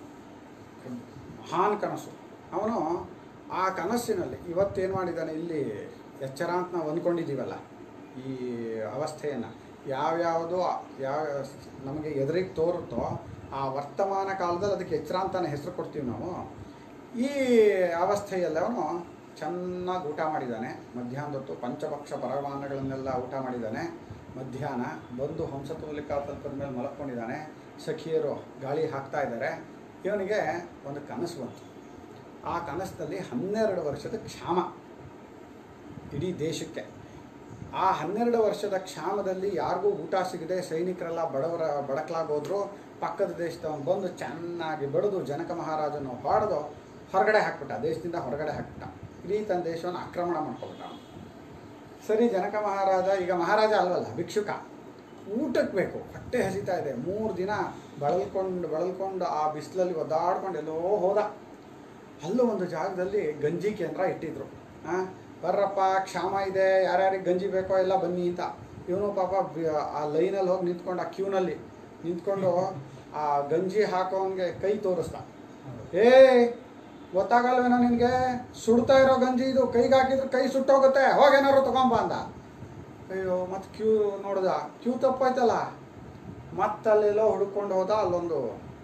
ಮಹಾನ್ ಕನಸು ಅವನು ಆ ಕನಸಿನಲ್ಲಿ ಇವತ್ತೇನು ಮಾಡಿದ್ದಾನೆ ಇಲ್ಲಿ ಎಚ್ಚರ ಅಂತ ನಾವು ಅಂದ್ಕೊಂಡಿದ್ದೀವಲ್ಲ ಈ ಅವಸ್ಥೆಯನ್ನು ಯಾವ್ಯಾವುದು ಯಾವ ನಮಗೆ ಎದುರಿಗೆ ತೋರುತ್ತೋ ಆ ವರ್ತಮಾನ ಕಾಲದಲ್ಲಿ ಅದಕ್ಕೆ ಎಚ್ಚರ ಅಂತಾನೆ ಹೆಸರು ಕೊಡ್ತೀವಿ ನಾವು ಈ ಅವಸ್ಥೆಯಲ್ಲಿ ಅವನು ಚೆನ್ನಾಗಿ ಊಟ ಮಾಡಿದ್ದಾನೆ ಮಧ್ಯಾಹ್ನದ ಹೊತ್ತು ಪಂಚಪಕ್ಷ ಪರಮಾನ್ನಗಳನ್ನೆಲ್ಲ ಊಟ ಮಾಡಿದ್ದಾನೆ ಮಧ್ಯಾಹ್ನ ಬಂದು ಹಂಸತೂಲಿಕಾ ತಲ್ಪದ ಮೇಲೆ ಮಲಕ್ಕೊಂಡಿದ್ದಾನೆ ಸಖಿಯರು ಗಾಳಿ ಹಾಕ್ತಾ ಇದ್ದಾರೆ ಇವನಿಗೆ ಒಂದು ಕನಸು ಬಂತು ಆ ಕನಸಿನಲ್ಲಿ ಹನ್ನೆರಡು ವರ್ಷದ ಕ್ಷಾಮ ಇಡೀ ದೇಶಕ್ಕೆ ಆ ಹನ್ನೆರಡು ವರ್ಷದ ಕ್ಷಾಮದಲ್ಲಿ ಯಾರಿಗೂ ಊಟ ಸಿಗದೆ ಸೈನಿಕರೆಲ್ಲ ಬಡವರ ಬಡಕಲಾಗೋದ್ರು ಪಕ್ಕದ ದೇಶದವನು ಬಂದು ಚೆನ್ನಾಗಿ ಬಡಿದು ಜನಕ ಮಹಾರಾಜನು ಹೊಡೆದು ಹೊರಗಡೆ ಹಾಕ್ಬಿಟ್ಟ ದೇಶದಿಂದ ಹೊರಗಡೆ ಹಾಕ್ಬಿಟ್ಟ ಇಡೀ ತನ್ನ ದೇಶವನ್ನು ಆಕ್ರಮಣ ಮಾಡ್ಕೊಬಿಟ್ಟ ಅವನು ಸರಿ ಜನಕ ಮಹಾರಾಜ ಈಗ ಮಹಾರಾಜ ಅಲ್ವಲ್ಲ ಭಿಕ್ಷುಕ ಊಟಕ್ಕೆ ಬೇಕು ಹೊಟ್ಟೆ ಹಸಿತಾ ಇದೆ ಮೂರು ದಿನ ಬಳಲ್ಕೊಂಡು ಬಳಲ್ಕೊಂಡು ಆ ಬಿಸಿಲಲ್ಲಿ ಒದ್ದಾಡ್ಕೊಂಡು ಎಲ್ಲೋ ಹೋದ ಅಲ್ಲೂ ಒಂದು ಜಾಗದಲ್ಲಿ ಗಂಜಿ ಕೇಂದ್ರ ಇಟ್ಟಿದ್ರು ಹಾಂ ಬರ್ರಪ್ಪ ಕ್ಷಾಮ ಇದೆ ಯಾರ್ಯಾರಿಗೆ ಗಂಜಿ ಬೇಕೋ ಎಲ್ಲ ಬನ್ನಿ ಅಂತ ಇವನು ಪಾಪ ಬಿ- ಆ ಲೈನಲ್ಲಿ ಹೋಗಿ ನಿಂತ್ಕೊಂಡು ಆ ಕ್ಯೂನಲ್ಲಿ ನಿಂತ್ಕೊಂಡು ಆ ಗಂಜಿ ಹಾಕೋನ್ಗೆ ಕೈ ತೋರಿಸ್ದ ಏ ಗೊತ್ತಾಗಲ್ವೇನೋ ನಿನಗೆ ಸುಡ್ತಾ ಇರೋ ಗಂಜಿ ಇದು ಕೈಗೆ ಹಾಕಿದ್ರೆ ಕೈ ಸುಟ್ಟೋಗುತ್ತೆ ಹೋಗೇನಾರು ತಗೊಂಬ ಅಂದ ಅಯ್ಯೋ ಮತ್ತೆ ಕ್ಯೂ ನೋಡ್ದ ಕ್ಯೂ ತಪ್ಪಾಯ್ತಲ್ಲ ಮತ್ತಲ್ಲೆಲ್ಲೋ ಹುಡ್ಕೊಂಡು ಹೋದ ಅಲ್ಲೊಂದು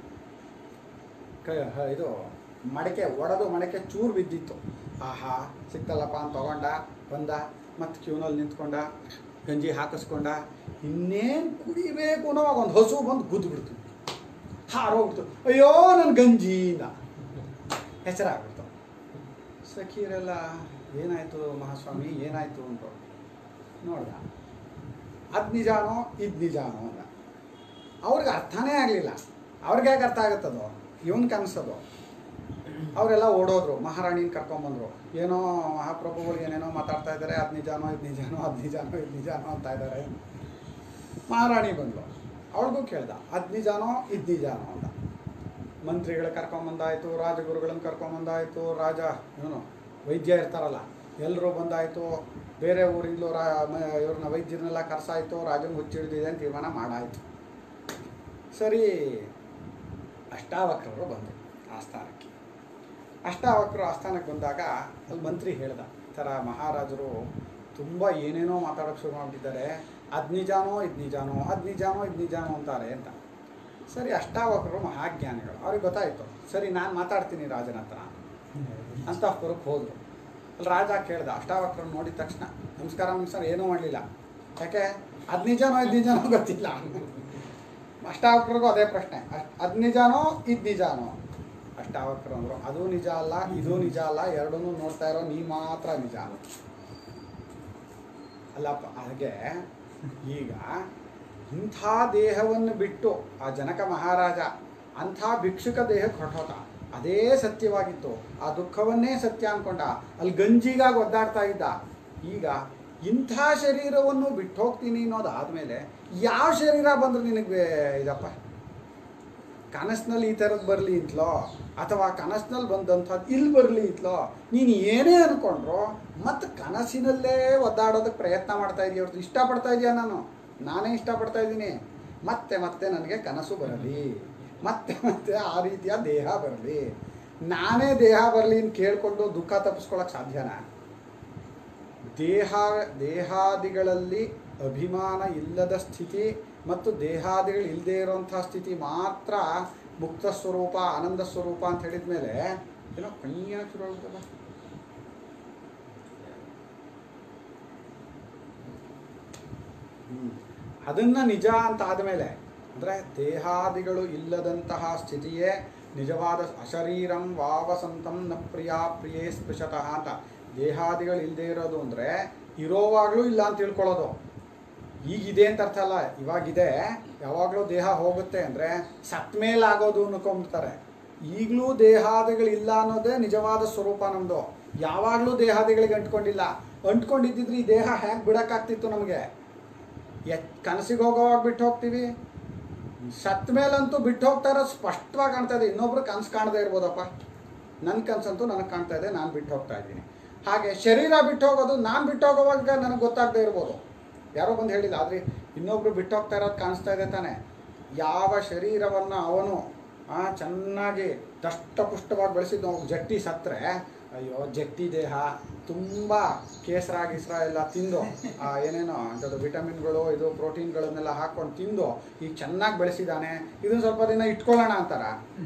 ಕೈ ಹ- ಇದು ಮಡಕೆ ಒಡೆದು ಮಡಕೆ ಚೂರು ಬಿದ್ದಿತ್ತು ಆಹಾ ಸಿಕ್ತಲ್ಲಪ್ಪ ಅಂತ ತಗೊಂಡ ಬಂದ ಮತ್ತು ಕ್ಯೂನಲ್ಲಿ ನಿಂತ್ಕೊಂಡ ಗಂಜಿ ಹಾಕಿಸ್ಕೊಂಡ ಇನ್ನೇನು ಕುಡಿಬೇಕು ಅನ್ನೋವಾಗ ಒಂದು ಹಸು ಬಂದು ಗುದ್ದು ಬಿಡ್ತು ಹಾರೋಗ್ಬಿಡ್ತು ಅಯ್ಯೋ ನನ್ನ ಗಂಜಿನ ಹೆಸರಾಗ್ಬಿಡ್ತು ಸಖೀರೆಲ್ಲ ಏನಾಯಿತು ಮಹಾಸ್ವಾಮಿ ಏನಾಯಿತು ಅಂದರು ನೋಡ್ದ ಅದು ನಿಜಾನೋ ಇದು ನಿಜಾನೋ ಅಂದ ಅವ್ರಿಗೆ ಅರ್ಥನೇ ಆಗಲಿಲ್ಲ ಅವ್ರಿಗೆ ಹೇಗೆ ಅರ್ಥ ಆಗುತ್ತದೋ ಇವನ್ ಕನಸದು ಅವರೆಲ್ಲ ಓಡೋದ್ರು ಮಹಾರಾಣಿನ ಕರ್ಕೊಂಬಂದ್ರು ಏನೋ ಮಹಾಪ್ರಭುಗಳು ಏನೇನೋ ಮಾತಾಡ್ತಾ ಇದ್ದಾರೆ ಅದು ನಿಜಾನೋ ಇದು ನಿಜಾನೋ ಅದು ನಿಜಾನೋ ಇದು ನಿಜಾನೋ ಅಂತ ಇದ್ದಾರೆ ಮಹಾರಾಣಿ ಬಂದ್ಲು ಅವಳಿಗೂ ಕೇಳ್ದ ಅದು ನಿಜಾನೋ ಇದು ನಿಜಾನೋ ಅಂತ ಮಂತ್ರಿಗಳ ಕರ್ಕೊಂಬಂದಾಯಿತು ರಾಜಗುರುಗಳನ್ನ ಕರ್ಕೊಂಬಂದಾಯಿತು ರಾಜ ಇವನು ವೈದ್ಯ ಇರ್ತಾರಲ್ಲ ಎಲ್ಲರೂ ಬಂದಾಯಿತು ಬೇರೆ ಊರಿಂದಲೂ ರಾ ಮ- ಇವ್ರನ್ನ ವೈದ್ಯರನ್ನೆಲ್ಲ ಕರ್ಸಾಯಿತು ರಾಜನ ಹುಚ್ಚಿಡ್ದಿದೆ ಅಂತ ತೀರ್ಮಾನ ಮಾಡಾಯಿತು ಸರಿ ಅಷ್ಟಾವಕ್ರರು ಬಂದರು ಆಸ್ಥಾನಕ್ಕೆ ಅಷ್ಟಾವಕ್ರರು ಆಸ್ಥಾನಕ್ಕೆ ಬಂದಾಗ ಅಲ್ಲಿ ಮಂತ್ರಿ ಹೇಳ್ದ ಈ ಥರ ಮಹಾರಾಜರು ತುಂಬ ಏನೇನೋ ಮಾತಾಡೋಕ್ಕೆ ಶುರು ಮಾಡಿದ್ದಾರೆ ಅದು ನಿಜಾನೋ ಇದು ನಿಜಾನೋ ಅದು ನಿಜಾನೋ ಇದು ನಿಜಾನೋ ಅಂತಾರೆ ಅಂತ ಸರಿ ಅಷ್ಟಾವಕ್ರರು ಮಹಾಜ್ಞಾನಿಗಳು ಅವ್ರಿಗೆ ಗೊತ್ತಾಯಿತು ಸರಿ ನಾನು ಮಾತಾಡ್ತೀನಿ ರಾಜನ ಹತ್ರ ಅಂತಃಪುರಕ್ಕೆ ಹೋದರು ಅಲ್ಲಿ ರಾಜ ಕೇಳ್ದ ಅಷ್ಟಾವಕ್ರನ್ನು ನೋಡಿದ ತಕ್ಷಣ ನಮಸ್ಕಾರ ನಮಸ್ಕಾರ ಏನೂ ಮಾಡಲಿಲ್ಲ ಯಾಕೆ ಅದು ನಿಜಾನೋ ಇದು ನಿಜಾನೋ ಗೊತ್ತಿಲ್ಲ ಅಷ್ಟಾವಕ್ರಿಗೂ ಅದೇ ಪ್ರಶ್ನೆ ಅಷ್ಟ್- ಅದು ನಿಜಾನೋ ಇದು ನಿಜಾನೋ ಅಷ್ಟಾವಕ್ರು ಅಂದರು ಅದು ನಿಜ ಅಲ್ಲ ಇದು ನಿಜ ಅಲ್ಲ ಎರಡನ್ನೂ ನೋಡ್ತಾ ಇರೋ ನೀ ಮಾತ್ರ ನಿಜ ಅಲ್ಲಪ್ಪ ಹಾಗೆ ಈಗ ಇಂಥ ದೇಹವನ್ನು ಬಿಟ್ಟು ಆ ಜನಕ ಮಹಾರಾಜ ಅಂಥ ಭಿಕ್ಷುಕ ದೇಹಕ್ಕೆ ಹೊರಟೋತ ಅದೇ ಸತ್ಯವಾಗಿತ್ತು ಆ ದುಃಖವನ್ನೇ ಸತ್ಯ ಅನ್ಕೊಂಡ ಅಲ್ಲಿ ಗಂಜಿಗಾಗಿ ಒದ್ದಾಡ್ತಾ ಇದ್ದ ಈಗ ಇಂಥ ಶರೀರವನ್ನು ಬಿಟ್ಟು ಹೋಗ್ತೀನಿ ಅನ್ನೋದಾದ್ಮೇಲೆ ಯಾವ ಶರೀರ ಬಂದ್ರೆ ನಿನಗೆ ಇದಪ್ಪ ಕನಸಿನಲ್ಲಿ ಈ ಥರದ್ದು ಬರಲಿ ಅಂತಲೋ ಅಥವಾ ಕನಸಿನಲ್ಲಿ ಬಂದಂಥದ್ದು ಇಲ್ಲಿ ಬರಲಿ ಅಂತಲೋ ನೀನು ಏನೇ ಅಂದ್ಕೊಂಡ್ರು ಮತ್ತು ಕನಸಿನಲ್ಲೇ ಒದ್ದಾಡೋದಕ್ಕೆ ಪ್ರಯತ್ನ ಮಾಡ್ತಾ ಇದೀಯ ಹೊರತು ಇಷ್ಟಪಡ್ತಾ ಇದೆಯಾ ನಾನು ನಾನೇ ಇಷ್ಟಪಡ್ತಾ ಇದ್ದೀನಿ ಮತ್ತೆ ಮತ್ತೆ ನನಗೆ ಕನಸು ಬರಲಿ ಮತ್ತೆ ಮತ್ತೆ ಆ ರೀತಿಯ ದೇಹ ಬರಲಿ ನಾನೇ ದೇಹ ಬರಲಿ ಅಂತ ಕೇಳಿಕೊಂಡು ದುಃಖ ತಪ್ಪಿಸ್ಕೊಳಕ್ಕೆ ಸಾಧ್ಯನಾ ದೇಹ ದೇಹಾದಿಗಳಲ್ಲಿ ಅಭಿಮಾನ ಇಲ್ಲದ ಸ್ಥಿತಿ ಮತ್ತು ದೇಹಾದಿಗಳು ಇಲ್ಲದೆ ಇರುವಂಥ ಸ್ಥಿತಿ ಮಾತ್ರ ಮುಕ್ತ ಸ್ವರೂಪ ಆನಂದ ಸ್ವರೂಪ ಅಂತ ಹೇಳಿದ ಮೇಲೆ ಏನೋ ಕಣ್ಣಿಯ ಶುರು ಆಗ್ತಲ್ಲ ಅದನ್ನು ನಿಜ ಅಂತ ಆದಮೇಲೆ ಅಂದರೆ ದೇಹಾದಿಗಳು ಇಲ್ಲದಂತಹ ಸ್ಥಿತಿಯೇ ನಿಜವಾದ ಅಶರೀರಂ ವಾವಸಂತಂ ನ ಪ್ರಿಯ ಪ್ರಿಯೇ ಸ್ಪೃಶತಃ ಅಂತ ದೇಹಾದಿಗಳು ಇಲ್ಲದೆ ಇರೋದು ಅಂದರೆ ಇರೋವಾಗಲೂ ಇಲ್ಲ ಅಂತ ತಿಳ್ಕೊಳ್ಳೋದು ಈಗಿದೆ ಅಂತ ಅರ್ಥ ಅಲ್ಲ ಇವಾಗಿದೆ ಯಾವಾಗಲೂ ದೇಹ ಹೋಗುತ್ತೆ ಅಂದರೆ ಸತ್ ಮೇಲೆ ಆಗೋದು ಅನ್ಕೊಂಬಿಡ್ತಾರೆ ಈಗಲೂ ದೇಹಾದಿಗಳಿಲ್ಲ ಅನ್ನೋದೇ ನಿಜವಾದ ಸ್ವರೂಪ ನಮ್ಮದು ಯಾವಾಗಲೂ ದೇಹಾದಿಗಳಿಗೆ ಅಂಟ್ಕೊಂಡಿಲ್ಲ ಅಂಟ್ಕೊಂಡಿದ್ದಿದ್ರೆ ಈ ದೇಹ ಹೇಗೆ ಬಿಡೋಕ್ಕಾಗ್ತಿತ್ತು ನಮಗೆ ಎತ್ ಕನಸಿಗೆ ಹೋಗೋವಾಗ ಬಿಟ್ಟು ಹೋಗ್ತೀವಿ ಸತ್ ಮೇಲಂತೂ ಬಿಟ್ಟು ಹೋಗ್ತಾ ಇರೋದು ಸ್ಪಷ್ಟವಾಗಿ ಕಾಣ್ತಾ ಇದೆ ಇನ್ನೊಬ್ರು ಕನಸು ಕಾಣದೇ ಇರ್ಬೋದಪ್ಪ ನನ್ನ ಕನಸಂತೂ ನನಗೆ ಕಾಣ್ತಾ ಇದೆ ನಾನು ಬಿಟ್ಟು ಹೋಗ್ತಾ ಇದ್ದೀನಿ ಹಾಗೆ ಶರೀರ ಬಿಟ್ಟು ಹೋಗೋದು ನಾನು ಬಿಟ್ಟು ಹೋಗೋವಾಗ ನನಗೆ ಗೊತ್ತಾಗದೇ ಇರ್ಬೋದು ಯಾರೋ ಬಂದು ಹೇಳಿಲ್ಲ ಆದರೆ ಇನ್ನೊಬ್ರು ಬಿಟ್ಟು ಹೋಗ್ತಾ ಇರೋದು ಕಾಣಿಸ್ತಾ ಇದೆ ತಾನೆ ಯಾವ ಶರೀರವನ್ನು ಅವನು ಆ, ಚೆನ್ನಾಗಿ ದಷ್ಟಪುಷ್ಟವಾಗಿ ಬೆಳೆಸಿದ್ದು ಅವ್ನು ಜಟ್ಟಿ ಸತ್ತರೆ ಅಯ್ಯೋ ಜಟ್ಟಿ ದೇಹ ತುಂಬ ಕೇಸರ ಗಿಸ್ರ ಎಲ್ಲ ತಿಂದು ಆ, ಏನೇನೋ ಅಂಥದ್ದು ವಿಟಮಿನ್ಗಳು ಇದು ಪ್ರೋಟೀನ್ಗಳನ್ನೆಲ್ಲ ಹಾಕ್ಕೊಂಡು ತಿಂದು ಈಗ ಚೆನ್ನಾಗಿ ಬೆಳೆಸಿದ್ದಾನೆ ಇದನ್ನು ಸ್ವಲ್ಪ ದಿನ ಇಟ್ಕೊಳ್ಳೋಣ ಅಂತಾರ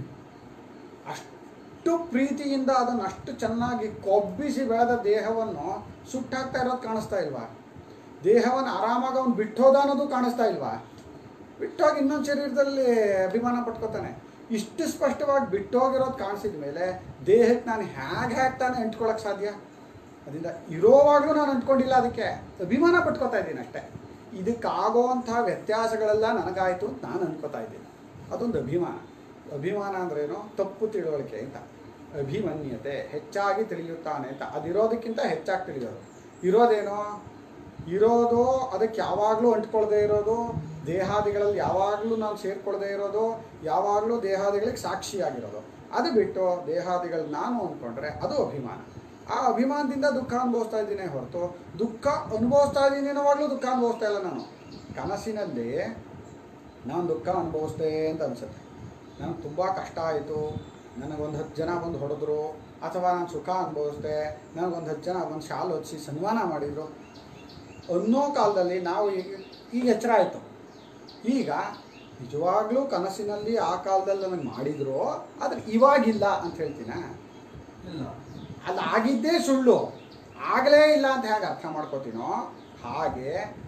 ಅಷ್ಟು ಪ್ರೀತಿಯಿಂದ ಅದನ್ನು ಅಷ್ಟು ಚೆನ್ನಾಗಿ ಕೊಬ್ಬಿಸಿ ಬೆಳೆದ ದೇಹವನ್ನು ಸುಟ್ಟಾಕ್ತಾ ಇರೋದು ಕಾಣಿಸ್ತಾ ಇಲ್ವಾ ದೇಹವನ್ನು ಆರಾಮಾಗಿ ಅವ್ನು ಬಿಟ್ಟೋದ ಅನ್ನೋದು ಕಾಣಿಸ್ತಾ ಇಲ್ವಾ ಬಿಟ್ಟೋಗಿ ಇನ್ನೊಂದು ಶರೀರದಲ್ಲಿ ಅಭಿಮಾನ ಪಟ್ಕೋತಾನೆ ಇಷ್ಟು ಸ್ಪಷ್ಟವಾಗಿ ಬಿಟ್ಟೋಗಿರೋದು ಕಾಣಿಸಿದ ಮೇಲೆ ದೇಹಕ್ಕೆ ನಾನು ಹೇಗೆ ಹಾಕ್ತಾನೆ ಅಂಟ್ಕೊಳಕ್ಕೆ ಸಾಧ್ಯ ಅದರಿಂದ ಇರೋವಾಗಲೂ ನಾನು ಅಂಟ್ಕೊಂಡಿಲ್ಲ ಅದಕ್ಕೆ ಅಭಿಮಾನ ಪಟ್ಕೋತಾ ಇದ್ದೀನಿ ಅಷ್ಟೇ ಇದಕ್ಕಾಗೋವಂಥ ವ್ಯತ್ಯಾಸಗಳೆಲ್ಲ ನನಗಾಯಿತು ಅಂತ ನಾನು ಅನ್ಕೋತಾ ಇದ್ದೀನಿ ಅದೊಂದು ಅಭಿಮಾನ ಅಭಿಮಾನ ಅಂದ್ರೇನು ತಪ್ಪು ತಿಳುವಳಿಕೆ ಅಂತ ಅಭಿಮನ್ಯತೆ ಹೆಚ್ಚಾಗಿ ತಿಳಿಯುತ್ತಾನೆ ಅಂತ ಅದಿರೋದಕ್ಕಿಂತ ಹೆಚ್ಚಾಗಿ ತಿಳಿಯೋದು ಇರೋದೇನೋ ಇರೋದು ಅದಕ್ಕೆ ಯಾವಾಗಲೂ ಅಂಟ್ಕೊಳ್ದೇ ಇರೋದು ದೇಹಾದಿಗಳಲ್ಲಿ ಯಾವಾಗಲೂ ನಾನು ಸೇರ್ಕೊಳ್ದೇ ಇರೋದು ಯಾವಾಗಲೂ ದೇಹಾದಿಗಳಿಗೆ ಸಾಕ್ಷಿಯಾಗಿರೋದು ಅದು ಬಿಟ್ಟು ದೇಹಾದಿಗಳು ನಾನು ಅಂದ್ಕೊಂಡ್ರೆ ಅದು ಅಭಿಮಾನ ಆ ಅಭಿಮಾನದಿಂದ ದುಃಖ ಅನುಭವಿಸ್ತಾ ಇದ್ದೀನಿ ಹೊರತು ದುಃಖ ಅನುಭವಿಸ್ತಾ ಇದ್ದೀನಿ ಅನ್ನೋವಾಗಲೂ ದುಃಖ ಅನುಭವಿಸ್ತಾ ಇಲ್ಲ ನಾನು ಕನಸಿನಲ್ಲಿ ನಾನು ದುಃಖ ಅನುಭವಿಸ್ದೆ ಅಂತ ಅನಿಸುತ್ತೆ ನನಗೆ ತುಂಬ ಕಷ್ಟ ಆಯಿತು ನನಗೊಂದು ಹತ್ತು ಜನ ಬಂದು ಹೊಡೆದ್ರು ಅಥವಾ ನಾನು ಸುಖ ಅನುಭವಿಸ್ದೆ ನನಗೊಂದು ಹತ್ತು ಜನ ಬಂದು ಶಾಲು ಹೊದಿಸಿ ಸನ್ಮಾನ ಮಾಡಿದರು ಅನ್ನೋ ಕಾಲದಲ್ಲಿ ನಾವು ಈಗ ಈಗ ಎಚ್ಚರ ಆಯಿತು ಈಗ ನಿಜವಾಗ್ಲೂ ಕನಸಿನಲ್ಲಿ ಆ ಕಾಲದಲ್ಲಿ ನನಗೆ ಮಾಡಿದ್ರು ಆದರೆ ಇವಾಗಿಲ್ಲ ಅಂತ ಹೇಳ್ತೀನ ಇಲ್ಲ ಅದು ಆಗಿದ್ದೇ ಸುಳ್ಳು ಆಗಲೇ ಇಲ್ಲ ಅಂತ ಹೇಗೆ ಅರ್ಥ ಮಾಡ್ಕೋತೀನೋ ಹಾಗೆ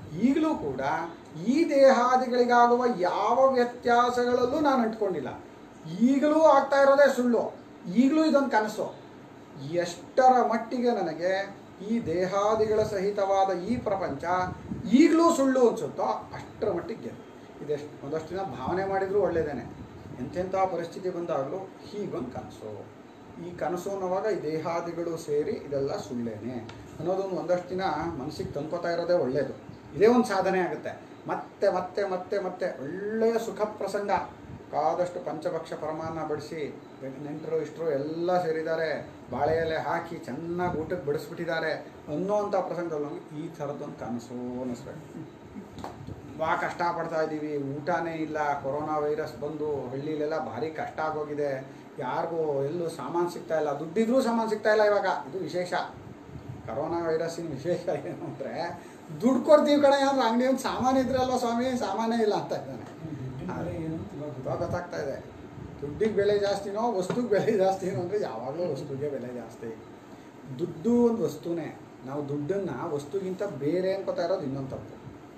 ಈಗಲೂ ಕೂಡ ಈ ದೇಹಾದಿಗಳಿಗಾಗುವ ಯಾವ ವ್ಯತ್ಯಾಸಗಳಲ್ಲೂ ನಾನು ಅಂಟ್ಕೊಂಡಿಲ್ಲ ಈಗಲೂ ಆಗ್ತಾ ಇರೋದೇ ಸುಳ್ಳು ಈಗಲೂ ಇದೊಂದು ಕನಸು ಎಷ್ಟರ ಮಟ್ಟಿಗೆ ನನಗೆ ಈ ದೇಹಾದಿಗಳ ಸಹಿತವಾದ ಈ ಪ್ರಪಂಚ ಈಗಲೂ ಸುಳ್ಳು ಅನಿಸುತ್ತೋ ಅಷ್ಟರ ಮಟ್ಟಿಗೆ ಇದೆಷ್ಟು ಒಂದಷ್ಟು ದಿನ ಭಾವನೆ ಮಾಡಿದರೂ ಒಳ್ಳೆಯದೇನೆ ಎಂತೆಂಥ ಪರಿಸ್ಥಿತಿ ಬಂದಾಗಲೂ ಹೀಗೊಂದು ಕನಸು ಈ ಕನಸು ಅನ್ನೋವಾಗ ಈ ದೇಹಾದಿಗಳು ಸೇರಿ ಇದೆಲ್ಲ ಸುಳ್ಳೇನೆ ಅನ್ನೋದೊಂದು ಒಂದಷ್ಟು ದಿನ ಮನಸ್ಸಿಗೆ ತಂದ್ಕೋತಾ ಇರೋದೇ ಒಳ್ಳೆಯದು ಇದೇ ಒಂದು ಸಾಧನೆ ಆಗುತ್ತೆ ಮತ್ತೆ ಮತ್ತೆ ಮತ್ತೆ ಮತ್ತೆ ಒಳ್ಳೆಯ ಸುಖ ಪ್ರಸಂಗ ಕಾದಷ್ಟು ಪಂಚಭಕ್ಷ ಪರಮಾನ್ನ ಬಡಿಸಿ ನೆಂಟರು ಇಷ್ಟರು ಎಲ್ಲ ಸೇರಿದ್ದಾರೆ ಬಾಳೆ ಎಲೆ ಹಾಕಿ ಚೆನ್ನಾಗಿ ಊಟಕ್ಕೆ ಬಡಿಸ್ಬಿಟ್ಟಿದ್ದಾರೆ ಅನ್ನೋವಂಥ ಪ್ರಸಂಗದಲ್ಲಿ ನಮ್ಗೆ ಈ ಥರದ್ದೊಂದು ಕನಸು ಅನ್ನಿಸ್ಬೇಕು ತುಂಬ ಕಷ್ಟಪಡ್ತಾ ಇದ್ದೀವಿ ಊಟನೇ ಇಲ್ಲ ಕೊರೋನಾ ವೈರಸ್ ಬಂದು ಹಳ್ಳಿಲೆಲ್ಲ ಭಾರಿ ಕಷ್ಟ ಆಗೋಗಿದೆ ಯಾರಿಗೂ ಎಲ್ಲೂ ಸಾಮಾನು ಸಿಗ್ತಾ ಇಲ್ಲ ದುಡ್ಡಿದ್ರೂ ಸಾಮಾನು ಸಿಗ್ತಾ ಇಲ್ಲ ಇವಾಗ ಇದು ವಿಶೇಷ ಕರೋನಾ ವೈರಸ್ಸಿನ ವಿಶೇಷ ಏನು ಅಂದರೆ ದುಡ್ಡು ಕೊಡ್ತೀವಿ ಕಡೆ ಅಂದ್ರೆ ಅಂಗಡಿ ಒಂದು ಸಾಮಾನು ಇದ್ರಲ್ವ ಸ್ವಾಮಿ ಸಾಮಾನೇ ಇಲ್ಲ ಅಂತ ಇದ್ದಾನೆ ದುಡ್ಡಿನ ಬೆಲೆ ಏನು ಅಂತ ಇವಾಗ ಇವಾಗ ಗೊತ್ತಾಗ್ತಾ ಇದೆ ದುಡ್ಡಿಗೆ ಬೆಲೆ ಜಾಸ್ತಿನೋ ವಸ್ತುಗೆ ಬೆಲೆ ಜಾಸ್ತಿನೋ ಅಂದರೆ ಯಾವಾಗಲೂ ವಸ್ತುಗೆ ಬೆಲೆ ಜಾಸ್ತಿ ದುಡ್ಡು ಒಂದು ವಸ್ತುನೇ ನಾವು ದುಡ್ಡನ್ನು ವಸ್ತುಗಿಂತ ಬೇರೆ ಅನ್ಕೋತಾ ಇರೋದು ಇನ್ನೊಂದು ತಪ್ಪು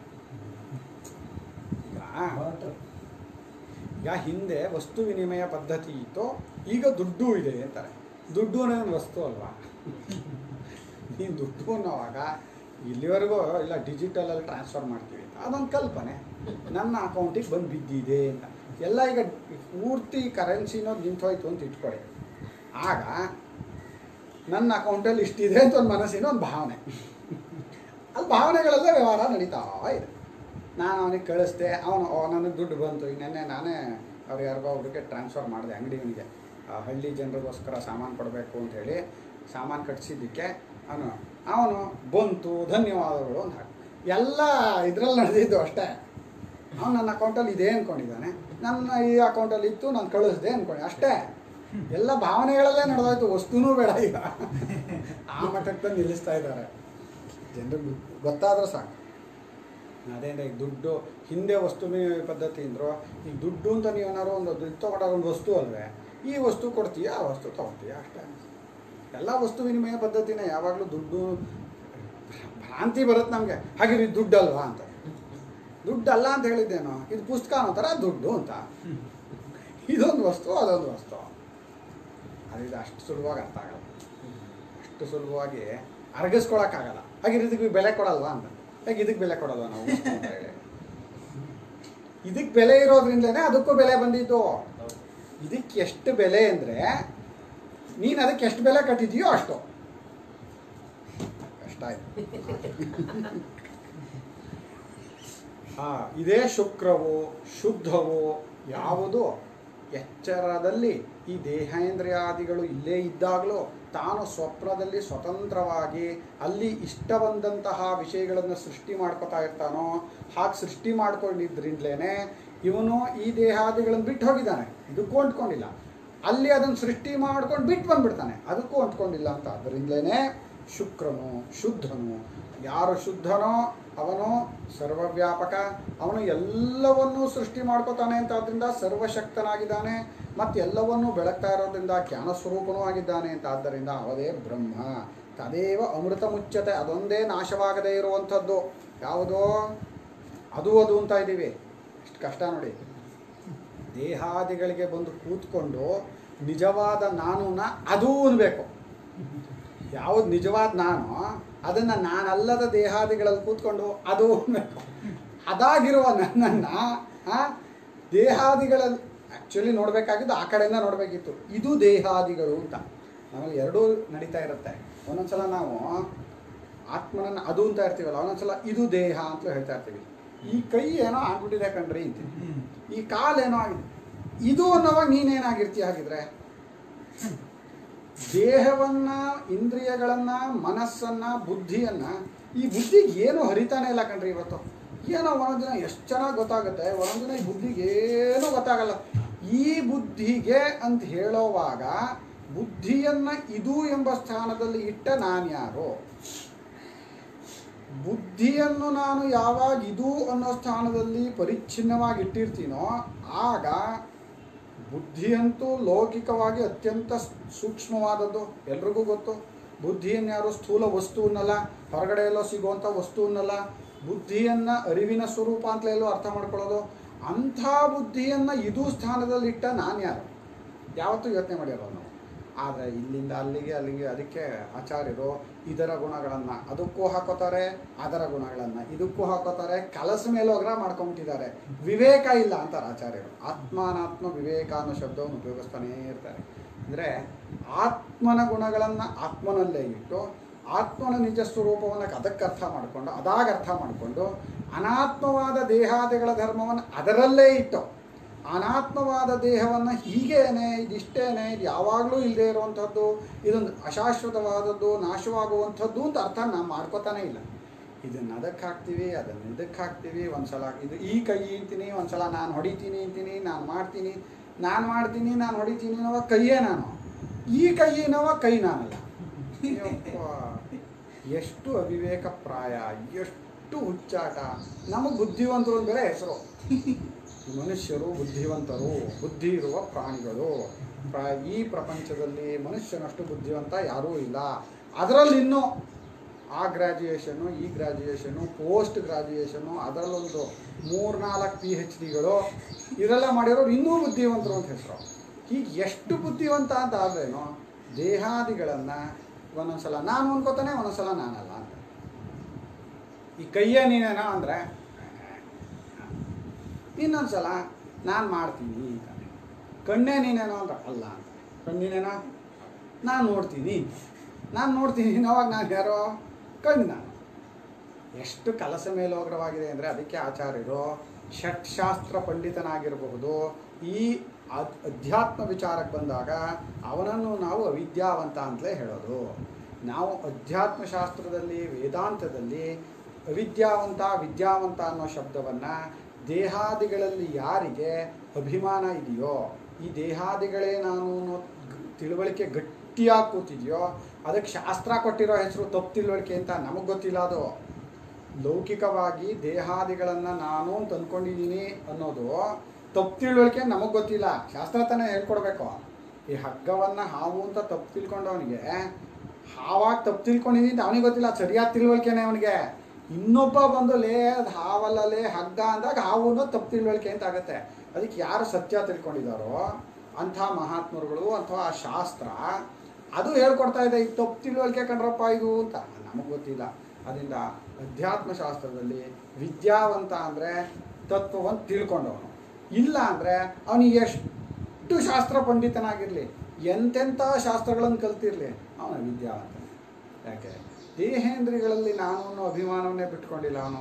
ಈಗ ಬಾರ್ಟರ್ ಈಗ ಹಿಂದೆ ವಸ್ತು ವಿನಿಮಯ ಪದ್ಧತಿ ಇತ್ತು ಈಗ ದುಡ್ಡು ಇದೆ ಅಂತಾರೆ ದುಡ್ಡು ಅನ್ನೋದು ಒಂದು ವಸ್ತು ಅಲ್ವಾ ನೀನು ದುಡ್ಡು ಅನ್ನೋವಾಗ ಇಲ್ಲಿವರೆಗೂ ಇಲ್ಲ ಡಿಜಿಟಲಲ್ಲಿ ಟ್ರಾನ್ಸ್ಫರ್ ಮಾಡ್ತೀವಿ ಅಂತ ಅದೊಂದು ಕಲ್ಪನೆ ನನ್ನ ಅಕೌಂಟಿಗೆ ಬಂದು ಬಿದ್ದಿದೆ ಅಂತ ಎಲ್ಲ ಈಗ ಪೂರ್ತಿ ಕರೆನ್ಸಿನೋ ನಿಂತೋಯ್ತು ಅಂತ ಇಟ್ಕೊಳ್ಳಿ ಆಗ ನನ್ನ ಅಕೌಂಟಲ್ಲಿ ಇಷ್ಟಿದೆ ಅಂತ ಒಂದು ಮನಸ್ಸಿನ ಒಂದು ಭಾವನೆ ಅಲ್ಲಿ ಭಾವನೆಗಳೆಲ್ಲ ವ್ಯವಹಾರ ನಡೀತಾ ಇದೆ ನಾನು ಅವನಿಗೆ ಕಳಿಸ್ದೆ ಅವನು ಓ ನನಗೆ ದುಡ್ಡು ಬಂತು ಈಗ ನೆನ್ನೆ ನಾನೇ ಅವ್ರು ಯಾರಿಗೋ ಒಬ್ರಿಗೆ ಟ್ರಾನ್ಸ್ಫರ್ ಮಾಡಿದೆ ಅಂಗಡಿಯವನಿಗೆ ಹಳ್ಳಿ ಜನರಿಗೋಸ್ಕರ ಸಾಮಾನು ಕೊಡಬೇಕು ಅಂತ ಹೇಳಿ ಸಾಮಾನು ಕಟ್ಸಿದ್ದಕ್ಕೆ ಅವನು ಅವನು ಬಂತು ಧನ್ಯವಾದಗಳು ಅಂತ ಹಾಕಿ ಎಲ್ಲ ಇದರಲ್ಲಿ ನಡೆದಿದ್ದು ಅಷ್ಟೇ ಅವನು ನನ್ನ ಅಕೌಂಟಲ್ಲಿ ಇದೆ ಅಂದ್ಕೊಂಡಿದ್ದಾನೆ ನನ್ನ ಈ ಅಕೌಂಟಲ್ಲಿ ಇತ್ತು ನಾನು ಕಳಿಸ್ದೆ ಅಂದ್ಕೊಂಡೆ ಅಷ್ಟೇ ಎಲ್ಲ ಭಾವನೆಗಳಲ್ಲೇ ನಡೆದೋಯ್ತು ವಸ್ತುನೂ ಬೇಡ ಈಗ ಆ ಮಟ್ಟಕ್ಕೆ ತಂದು ನಿಲ್ಲಿಸ್ತಾ ಇದ್ದಾರೆ ಜನರಿಗೆ ಗೊತ್ತಾದ್ರೆ ಸಾಕು ಅದೇಂದ್ರೆ ಈಗ ದುಡ್ಡು ಹಿಂದೆ ವಸ್ತು ವಿನಿಮಯ ಪದ್ಧತಿ ಅಂದರು ಈಗ ದುಡ್ಡು ಅಂತ ನೀವು ಏನಾದ್ರು ಒಂದು ದುಡ್ಡು ತಗೊಂಡಾಗ ಒಂದು ವಸ್ತು ಅಲ್ವೇ ಈ ವಸ್ತು ಕೊಡ್ತೀಯ ಆ ವಸ್ತು ತಗೊಳ್ತೀಯ ಅಷ್ಟೇ ಎಲ್ಲ ವಸ್ತು ವಿನಿಮಯ ಪದ್ಧತಿನೇ ಯಾವಾಗಲೂ ದುಡ್ಡು ಭ್ರಾಂತಿ ಬರುತ್ತೆ ನಮಗೆ ಹಾಗೆ ಇದು ದುಡ್ಡು ಅಲ್ವಾ ಅಂತ ದುಡ್ಡು ಅಲ್ಲ ಅಂತ ಹೇಳಿದ್ದೇನೋ ಇದು ಪುಸ್ತಕ ಅನ್ನೋ ಥರ ದುಡ್ಡು ಅಂತ ಇದೊಂದು ವಸ್ತು ಅದೊಂದು ವಸ್ತು ಅದು ಇದು ಅಷ್ಟು ಸುಲಭವಾಗಿ ಅರ್ಥ ಆಗಲ್ಲ ಅಷ್ಟು ಸುಲಭವಾಗಿ ಅರಗಿಸ್ಕೊಳಕ್ಕಾಗಲ್ಲ ಹಾಗೆ ಇದಕ್ಕೆ ಬೆಲೆ ಕೊಡಲ್ವಾ ಅಂತ ಹೇಗೆ ಇದಕ್ಕೆ ಬೆಲೆ ಕೊಡಲ್ವಾ ನಾವು ವಸ್ತು ಅಂತ ಹೇಳಿ ಇದಕ್ಕೆ ಬೆಲೆ ಇರೋದ್ರಿಂದನೇ ಅದಕ್ಕೂ ಬೆಲೆ ಬಂದಿದ್ದು ಇದಕ್ಕೆ ಎಷ್ಟು ಬೆಲೆ ಅಂದರೆ ನೀನು ಅದಕ್ಕೆ ಎಷ್ಟು ಬೆಲೆ ಕಟ್ಟಿದೀಯೋ ಅಷ್ಟು ಕಷ್ಟ ಆಯ್ತು ಹಾ ಇದೇ ಶುಕ್ರವು ಶುದ್ಧವು ಯಾವುದು ಎಚ್ಚರದಲ್ಲಿ ಈ ದೇಹೇಂದ್ರಿಯಾದಿಗಳು ಇಲ್ಲೇ ಇದ್ದಾಗಲೂ ತಾನು ಸ್ವಪ್ನದಲ್ಲಿ ಸ್ವತಂತ್ರವಾಗಿ ಅಲ್ಲಿ ಇಷ್ಟ ಬಂದಂತಹ ವಿಷಯಗಳನ್ನು ಸೃಷ್ಟಿ ಮಾಡ್ಕೋತಾ ಇರ್ತಾನೋ ಹಾಗೆ ಸೃಷ್ಟಿ ಮಾಡ್ಕೊಂಡಿದ್ರಿಂದಲೇ ಇವನು ಈ ದೇಹಾದಿಗಳನ್ನು ಬಿಟ್ಟು ಹೋಗಿದ್ದಾನೆ ಇದಕ್ಕೂ ಅಂಟ್ಕೊಂಡಿಲ್ಲ ಅಲ್ಲಿ ಅದನ್ನು ಸೃಷ್ಟಿ ಮಾಡ್ಕೊಂಡು ಬಿಟ್ಟು ಬಂದ್ಬಿಡ್ತಾನೆ ಅದಕ್ಕೂ ಅಂಟ್ಕೊಂಡಿಲ್ಲ ಅಂತ ಅದರಿಂದಲೇ ಶುಕ್ರನು ಶುದ್ಧನು ಯಾರು ಶುದ್ಧನೋ ಅವನು ಸರ್ವವ್ಯಾಪಕ ಅವನು ಎಲ್ಲವನ್ನೂ ಸೃಷ್ಟಿ ಮಾಡ್ಕೋತಾನೆ ಅಂತ ಅದರಿಂದ ಸರ್ವಶಕ್ತನಾಗಿದ್ದಾನೆ ಮತ್ತು ಎಲ್ಲವನ್ನೂ ಬೆಳಗ್ತಾ ಇರೋದ್ರಿಂದ ಜ್ಞಾನ ಸ್ವರೂಪನೂ ಆಗಿದ್ದಾನೆ ಅಂತ ಆದ್ದರಿಂದ ಅವದೇ ಬ್ರಹ್ಮ ತದೇವ ಅಮೃತ ಮುಚ್ಚತೆ ಅದೊಂದೇ ನಾಶವಾಗದೇ ಇರುವಂಥದ್ದು ಯಾವುದೋ ಅದು ಅದು ಅಂತ ಇದ್ದೀವಿ ಎಷ್ಟು ಕಷ್ಟ ನೋಡಿ ದೇಹಾದಿಗಳಿಗೆ ಬಂದು ಕೂತ್ಕೊಂಡು ನಿಜವಾದ ನಾನುನ ಅದು ಅನ್ಬೇಕು ಯಾವುದು ನಿಜವಾದ ನಾನು ಅದನ್ನು ನಾನಲ್ಲದ ದೇಹಾದಿಗಳಲ್ಲಿ ಕೂತ್ಕೊಂಡು ಅದು ಅನ್ಬೇಕು ಅದಾಗಿರುವ ನನ್ನನ್ನು ದೇಹಾದಿಗಳಲ್ಲಿ ಆ್ಯಕ್ಚುಲಿ ನೋಡಬೇಕಾಗಿದ್ದು ಆ ಕಡೆಯಿಂದ ನೋಡಬೇಕಿತ್ತು ಇದು ದೇಹಾದಿಗಳು ಅಂತ ನಮ್ಮಲ್ಲಿ ಎರಡೂ ನಡೀತಾ ಇರುತ್ತೆ ಒಂದೊಂದ್ಸಲ ನಾವು ಆತ್ಮನನ್ನು ಅದು ಅಂತ ಇರ್ತೀವಲ್ಲ ಒಂದೊಂದ್ಸಲ ಇದು ದೇಹ ಅಂತ ಹೇಳ್ತಾ ಇರ್ತೀವಿ ಈ ಕೈ ಏನೋ ಆಗ್ಬಿಟ್ಟಿದೆ ಕಣ್ರಿ ಅಂತೀವಿ ಈ ಕಾಲೇನೋ ಆಗಿದೆ ಇದು ಅನ್ನೋವಾಗ ನೀನೇನಾಗಿರ್ತೀಯ ಹಾಗಿದ್ರೆ ದೇಹವನ್ನ ಇಂದ್ರಿಯಗಳನ್ನ ಮನಸ್ಸನ್ನ ಬುದ್ಧಿಯನ್ನ ಈ ಬುದ್ಧಿಗೆ ಏನು ಹರಿತಾನೆ ಇಲ್ಲ ಕಣ್ರಿ ಇವತ್ತು ಏನೋ ಒಂದೊಂದು ದಿನ ಎಷ್ಟು ಚೆನ್ನಾಗಿ ಗೊತ್ತಾಗುತ್ತೆ ಒಂದೊಂದು ದಿನ ಈ ಬುದ್ಧಿಗೆ ಏನೂ ಗೊತ್ತಾಗಲ್ಲ ಈ ಬುದ್ಧಿಗೆ ಅಂತ ಹೇಳೋವಾಗ ಬುದ್ಧಿಯನ್ನ ಇದು ಎಂಬ ಸ್ಥಾನದಲ್ಲಿ ಇಟ್ಟ ನಾನು ಯಾರು ಬುದ್ಧಿಯನ್ನು ನಾನು ಯಾವಾಗ ಇದು ಅನ್ನೋ ಸ್ಥಾನದಲ್ಲಿ ಪರಿಚ್ಛಿನ್ನವಾಗಿ ಇಟ್ಟಿರ್ತೀನೋ ಆಗ ಬುದ್ಧಿಯಂತೂ ಲೌಕಿಕವಾಗಿ ಅತ್ಯಂತ ಸೂಕ್ಷ್ಮವಾದದ್ದು ಎಲ್ರಿಗೂ ಗೊತ್ತು ಬುದ್ಧಿಯನ್ನು ಯಾರು ಸ್ಥೂಲ ವಸ್ತುವನ್ನಲ್ಲ ಹೊರಗಡೆ ಎಲ್ಲೋ ಸಿಗುವಂಥ ವಸ್ತುವನ್ನಲ್ಲ ಬುದ್ಧಿಯನ್ನು ಅರಿವಿನ ಸ್ವರೂಪ ಅಂತಲೇ ಎಲ್ಲೋ ಅರ್ಥ ಮಾಡ್ಕೊಳ್ಳೋದು ಅಂಥ ಬುದ್ಧಿಯನ್ನು ಇದು ಸ್ಥಾನದಲ್ಲಿಟ್ಟ ನಾನು ಯಾರು ಯಾವತ್ತೂ ಯೋಚನೆ ಮಾಡಿರೋದು ನಾವು ಆದರೆ ಇಲ್ಲಿಂದ ಅಲ್ಲಿಗೆ ಅಲ್ಲಿಗೆ ಅದಕ್ಕೆ ಆಚಾರ್ಯರು ಇದರ ಗುಣಗಳನ್ನು ಅದಕ್ಕೂ ಹಾಕೋತಾರೆ ಅದರ ಗುಣಗಳನ್ನು ಇದಕ್ಕೂ ಹಾಕೋತಾರೆ ಕಲಸ ಮೇಲೋಗ್ರ ಮಾಡ್ಕೊಂಬಿಟ್ಟಿದ್ದಾರೆ ವಿವೇಕ ಇಲ್ಲ ಅಂತಾರೆ ಆಚಾರ್ಯರು ಆತ್ಮಾನಾತ್ಮ ವಿವೇಕ ಅನ್ನೋ ಶಬ್ದವನ್ನು ಉಪಯೋಗಿಸ್ತಾನೇ ಇರ್ತಾರೆ ಅಂದರೆ ಆತ್ಮನ ಗುಣಗಳನ್ನು ಆತ್ಮನಲ್ಲೇ ಇಟ್ಟು ಆತ್ಮನ ನಿಜ ಸ್ವರೂಪವನ್ನು ಅದಕ್ಕೆ ಅರ್ಥ ಮಾಡಿಕೊಂಡು ಅದಾಗ ಅರ್ಥ ಮಾಡಿಕೊಂಡು ಅನಾತ್ಮವಾದ ದೇಹಾದಿಗಳ ಧರ್ಮವನ್ನು ಅದರಲ್ಲೇ ಇಟ್ಟು ಅನಾತ್ಮವಾದ ದೇಹವನ್ನು ಹೀಗೇನೆ ಇದಿಷ್ಟೇನೆ ಇದು ಯಾವಾಗಲೂ ಇಲ್ಲದೆ ಇರುವಂಥದ್ದು ಇದೊಂದು ಅಶಾಶ್ವತವಾದದ್ದು ನಾಶವಾಗುವಂಥದ್ದು ಅಂತ ಅರ್ಥ ನಾವು ಮಾಡ್ಕೋತಾನೆ ಇಲ್ಲ ಇದನ್ನು ಅದಕ್ಕೆ ಹಾಕ್ತೀವಿ ಅದನ್ನು ಇದಕ್ಕೆ ಹಾಕ್ತೀವಿ ಒಂದ್ಸಲ ಇದು ಈ ಕೈ ಅಂತೀನಿ ಒಂದ್ಸಲ ನಾನು ಹೊಡಿತೀನಿ ಅಂತೀನಿ ನಾನು ಮಾಡ್ತೀನಿ ನಾನು ಮಾಡ್ತೀನಿ ನಾನು ಹೊಡಿತೀನಿ ಅನ್ನೋ ಕೈಯೇ ನಾನು ಈ ಕೈಯಿನವ ಕೈ ನಾನಲ್ಲ ಯಪ್ಪ, ಎಷ್ಟು ಅವಿವೇಕ ಪ್ರಾಯ ಎಷ್ಟು ಹುಚ್ಚಾಟ ನಮಗೆ ಬುದ್ಧಿವಂತರು ಅಂದರೆ ಹೆಸರು ಮನುಷ್ಯರು ಬುದ್ಧಿವಂತರು ಬುದ್ಧಿ ಇರುವ ಪ್ರಾಣಿಗಳು ಪ್ರ- ಈ ಪ್ರಪಂಚದಲ್ಲಿ ಮನುಷ್ಯನಷ್ಟು ಬುದ್ಧಿವಂತ ಯಾರೂ ಇಲ್ಲ ಅದರಲ್ಲಿ ಇನ್ನೂ ಆ ಗ್ರ್ಯಾಜುಯೇಷನು ಈ ಗ್ರ್ಯಾಜುಯೇಷನು ಪೋಸ್ಟ್ ಗ್ರ್ಯಾಜುಯೇಷನು ಅದರಲ್ಲೊಂದು ಮೂರ್ನಾಲ್ಕು ಪಿ ಹೆಚ್ ಡಿಗಳು ಇದೆಲ್ಲ ಮಾಡಿರೋರು ಇನ್ನೂ ಬುದ್ಧಿವಂತರು ಅಂತ ಹೆಸರು ಹೀಗೆ ಎಷ್ಟು ಬುದ್ಧಿವಂತ ಅಂತ ಆದ್ರೇನು ದೇಹಾದಿಗಳನ್ನು ಒಂದೊಂದ್ಸಲ ನಾನು ಅನ್ಕೋತಾನೆ ಒಂದೊಂದ್ಸಲ ನಾನಲ್ಲ ಅಂತ ಈ ಕೈಯೇ ನೀನೇನಾ ಅಂದರೆ ಇನ್ನೊಂದ್ಸಲ ನಾನು ಮಾಡ್ತೀನಿ ಅಂತಾನೆ ಕಣ್ಣೇ ನೀನೇನೋ ಅಂದ್ರೆ ಅಲ್ಲ ಅಂತ ಕಣ್ಣಿನೇನೋ ನಾನು ನೋಡ್ತೀನಿ ನಾನು ನೋಡ್ತೀನಿ ಅವಾಗ ನಾನು ಯಾರೋ ಕಣ್ಣು ನಾನು ಎಷ್ಟು ಕಲಸ ಮೇಲೋಗ್ರವಾಗಿದೆ ಅಂದರೆ ಅದಕ್ಕೆ ಆಚಾರ್ಯರು ಷಟ್ಶಾಸ್ತ್ರ ಪಂಡಿತನಾಗಿರಬಹುದು ಈ ಅದ್- ಅಧ್ಯಾತ್ಮ ವಿಚಾರಕ್ಕೆ ಬಂದಾಗ ಅವನನ್ನು ನಾವು ಅವಿದ್ಯಾವಂತ ಅಂತಲೇ ಹೇಳೋದು ನಾವು ಅಧ್ಯಾತ್ಮ ಶಾಸ್ತ್ರದಲ್ಲಿ ವೇದಾಂತದಲ್ಲಿ ಅವಿದ್ಯಾವಂತ ವಿದ್ಯಾವಂತ ಅನ್ನೋ ಶಬ್ದವನ್ನು ದೇಹಾದಿಗಳಲ್ಲಿ ಯಾರಿಗೆ ಅಭಿಮಾನ ಇದೆಯೋ ಈ ದೇಹಾದಿಗಳೇ ನಾನು ಅನ್ನೋ ಗ್- ತಿಳುವಳಿಕೆ ಗಟ್ಟಿಯಾಗಿ ಕೂತಿದೆಯೋ ಅದಕ್ಕೆ ಶಾಸ್ತ್ರ ಕೊಟ್ಟಿರೋ ಹೆಸರು ತಪ್ಪು ತಿಳುವಳಿಕೆ ಅಂತ ನಮಗೆ ಗೊತ್ತಿಲ್ಲ ಅದು ಲೌಕಿಕವಾಗಿ ದೇಹಾದಿಗಳನ್ನು ನಾನು ಅಂತ ಅಂದ್ಕೊಂಡಿದ್ದೀನಿ ಅನ್ನೋದು ತಪ್ಪು ತಿಳುವಳಿಕೆ ನಮಗೆ ಗೊತ್ತಿಲ್ಲ ಶಾಸ್ತ್ರ ತಾನೇ ಹೇಳ್ಕೊಡ್ಬೇಕು ಈ ಹಗ್ಗವನ್ನು ಹಾವು ಅಂತ ತಪ್ಪು ತಿಳ್ಕೊಂಡವನಿಗೆ ಹಾವಾಗಿ ತಪ್ಪು ತಿಳ್ಕೊಂಡಿದ್ದೀನಿ ಅಂತ ಅವನಿಗೆ ಗೊತ್ತಿಲ್ಲ ಸರಿಯಾದ ತಿಳುವಳಿಕೆನೇ ಅವನಿಗೆ ಇನ್ನೊಬ್ಬ ಬಂದು ಲೇ ಅದು ಹಾವಲ್ಲ ಲೇ ಹಗ್ಗ ಅಂದಾಗ ಹಾವು ಅನ್ನೋದು ತಪ್ಪು ತಿಳುವಳಿಕೆ ಅಂತ ಆಗುತ್ತೆ ಅದಕ್ಕೆ ಯಾರು ಸತ್ಯ ತಿಳ್ಕೊಂಡಿದ್ದಾರೋ ಅಂಥ ಮಹಾತ್ಮರುಗಳು ಅಥವಾ ಆ ಶಾಸ್ತ್ರ ಅದು ಹೇಳ್ಕೊಡ್ತಾ ಇದೆ ಇದು ತಪ್ಪು ತಿಳುವಳಿಕೆ ಕಂಡ್ರಪ್ಪ ಇದು ಅಂತ ನಮಗೆ ಗೊತ್ತಿಲ್ಲ ಅದರಿಂದ ಅಧ್ಯಾತ್ಮ ಶಾಸ್ತ್ರದಲ್ಲಿ ವಿದ್ಯಾವಂತ ಅಂದರೆ ತತ್ವವನ್ನು ತಿಳ್ಕೊಂಡವನು ಇಲ್ಲ ಅಂದರೆ ಅವನಿಗೆ ಎಷ್ಟು ಶಾಸ್ತ್ರ ಪಂಡಿತನಾಗಿರಲಿ ಎಂತೆಂಥ ಶಾಸ್ತ್ರಗಳನ್ನು ಕಲ್ತಿರಲಿ ಅವನ ವಿದ್ಯಾವಂತ ಯಾಕೆ ದೇಹೇಂದ್ರಿಗಳಲ್ಲಿ ನಾನು ಅನ್ನೋ ಅಭಿಮಾನವನ್ನೇ ಬಿಟ್ಕೊಂಡಿಲ್ಲ ಅವನು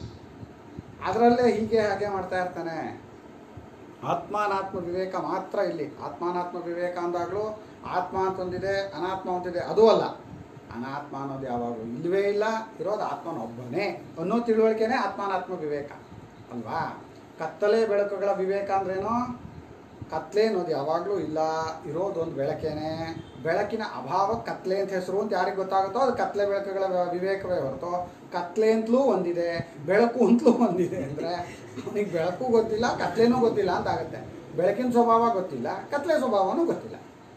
ಅದರಲ್ಲೇ ಹೀಗೆ ಹಾಗೆ ಮಾಡ್ತಾ ಇರ್ತಾನೆ ಆತ್ಮಾನಾತ್ಮ ವಿವೇಕ ಮಾತ್ರ ಇಲ್ಲಿ ಆತ್ಮಾನಾತ್ಮ ವಿವೇಕ ಅಂದಾಗಲೂ ಆತ್ಮ ಅಂತ ಒಂದಿದೆ ಅನಾತ್ಮ ಅಂತಿದೆ ಅದು ಅಲ್ಲ ಅನಾತ್ಮ ಅನ್ನೋದು ಯಾವಾಗಲೂ ಇಲ್ಲವೇ ಇಲ್ಲ ಇರೋದು ಆತ್ಮನೊಬ್ಬನೇ ಅನ್ನೋ ತಿಳುವಳಿಕೆನೇ ಆತ್ಮಾನಾತ್ಮ ವಿವೇಕ ಅಲ್ವಾ ಕತ್ತಲೆ ಬೆಳಕುಗಳ ವಿವೇಕ ಅಂದ್ರೇನು ಕತ್ಲೆ ಅನ್ನೋದು ಯಾವಾಗಲೂ ಇಲ್ಲ ಇರೋದೊಂದು ಬೆಳಕೇನೆ ಬೆಳಕಿನ ಅಭಾವ ಕತ್ಲೆ ಅಂತ ಹೆಸರು ಅಂತ ಯಾರಿಗೆ ಗೊತ್ತಾಗುತ್ತೋ ಅದು ಕತ್ಲೆ ಬೆಳಕುಗಳ ವ- ವಿವೇಕವೇ ಹೊರತು ಕತ್ಲೆ ಅಂತಲೂ ಒಂದಿದೆ ಬೆಳಕು ಅಂತಲೂ ಒಂದಿದೆ ಅಂದರೆ ಅವನಿಗೆ ಬೆಳಕು ಗೊತ್ತಿಲ್ಲ ಕತ್ಲೆನೂ ಗೊತ್ತಿಲ್ಲ ಅಂತ ಆಗುತ್ತೆ ಬೆಳಕಿನ ಸ್ವಭಾವ ಗೊತ್ತಿಲ್ಲ ಕತ್ಲೆ ಸ್ವಭಾವನೂ ಗೊತ್ತಿಲ್ಲ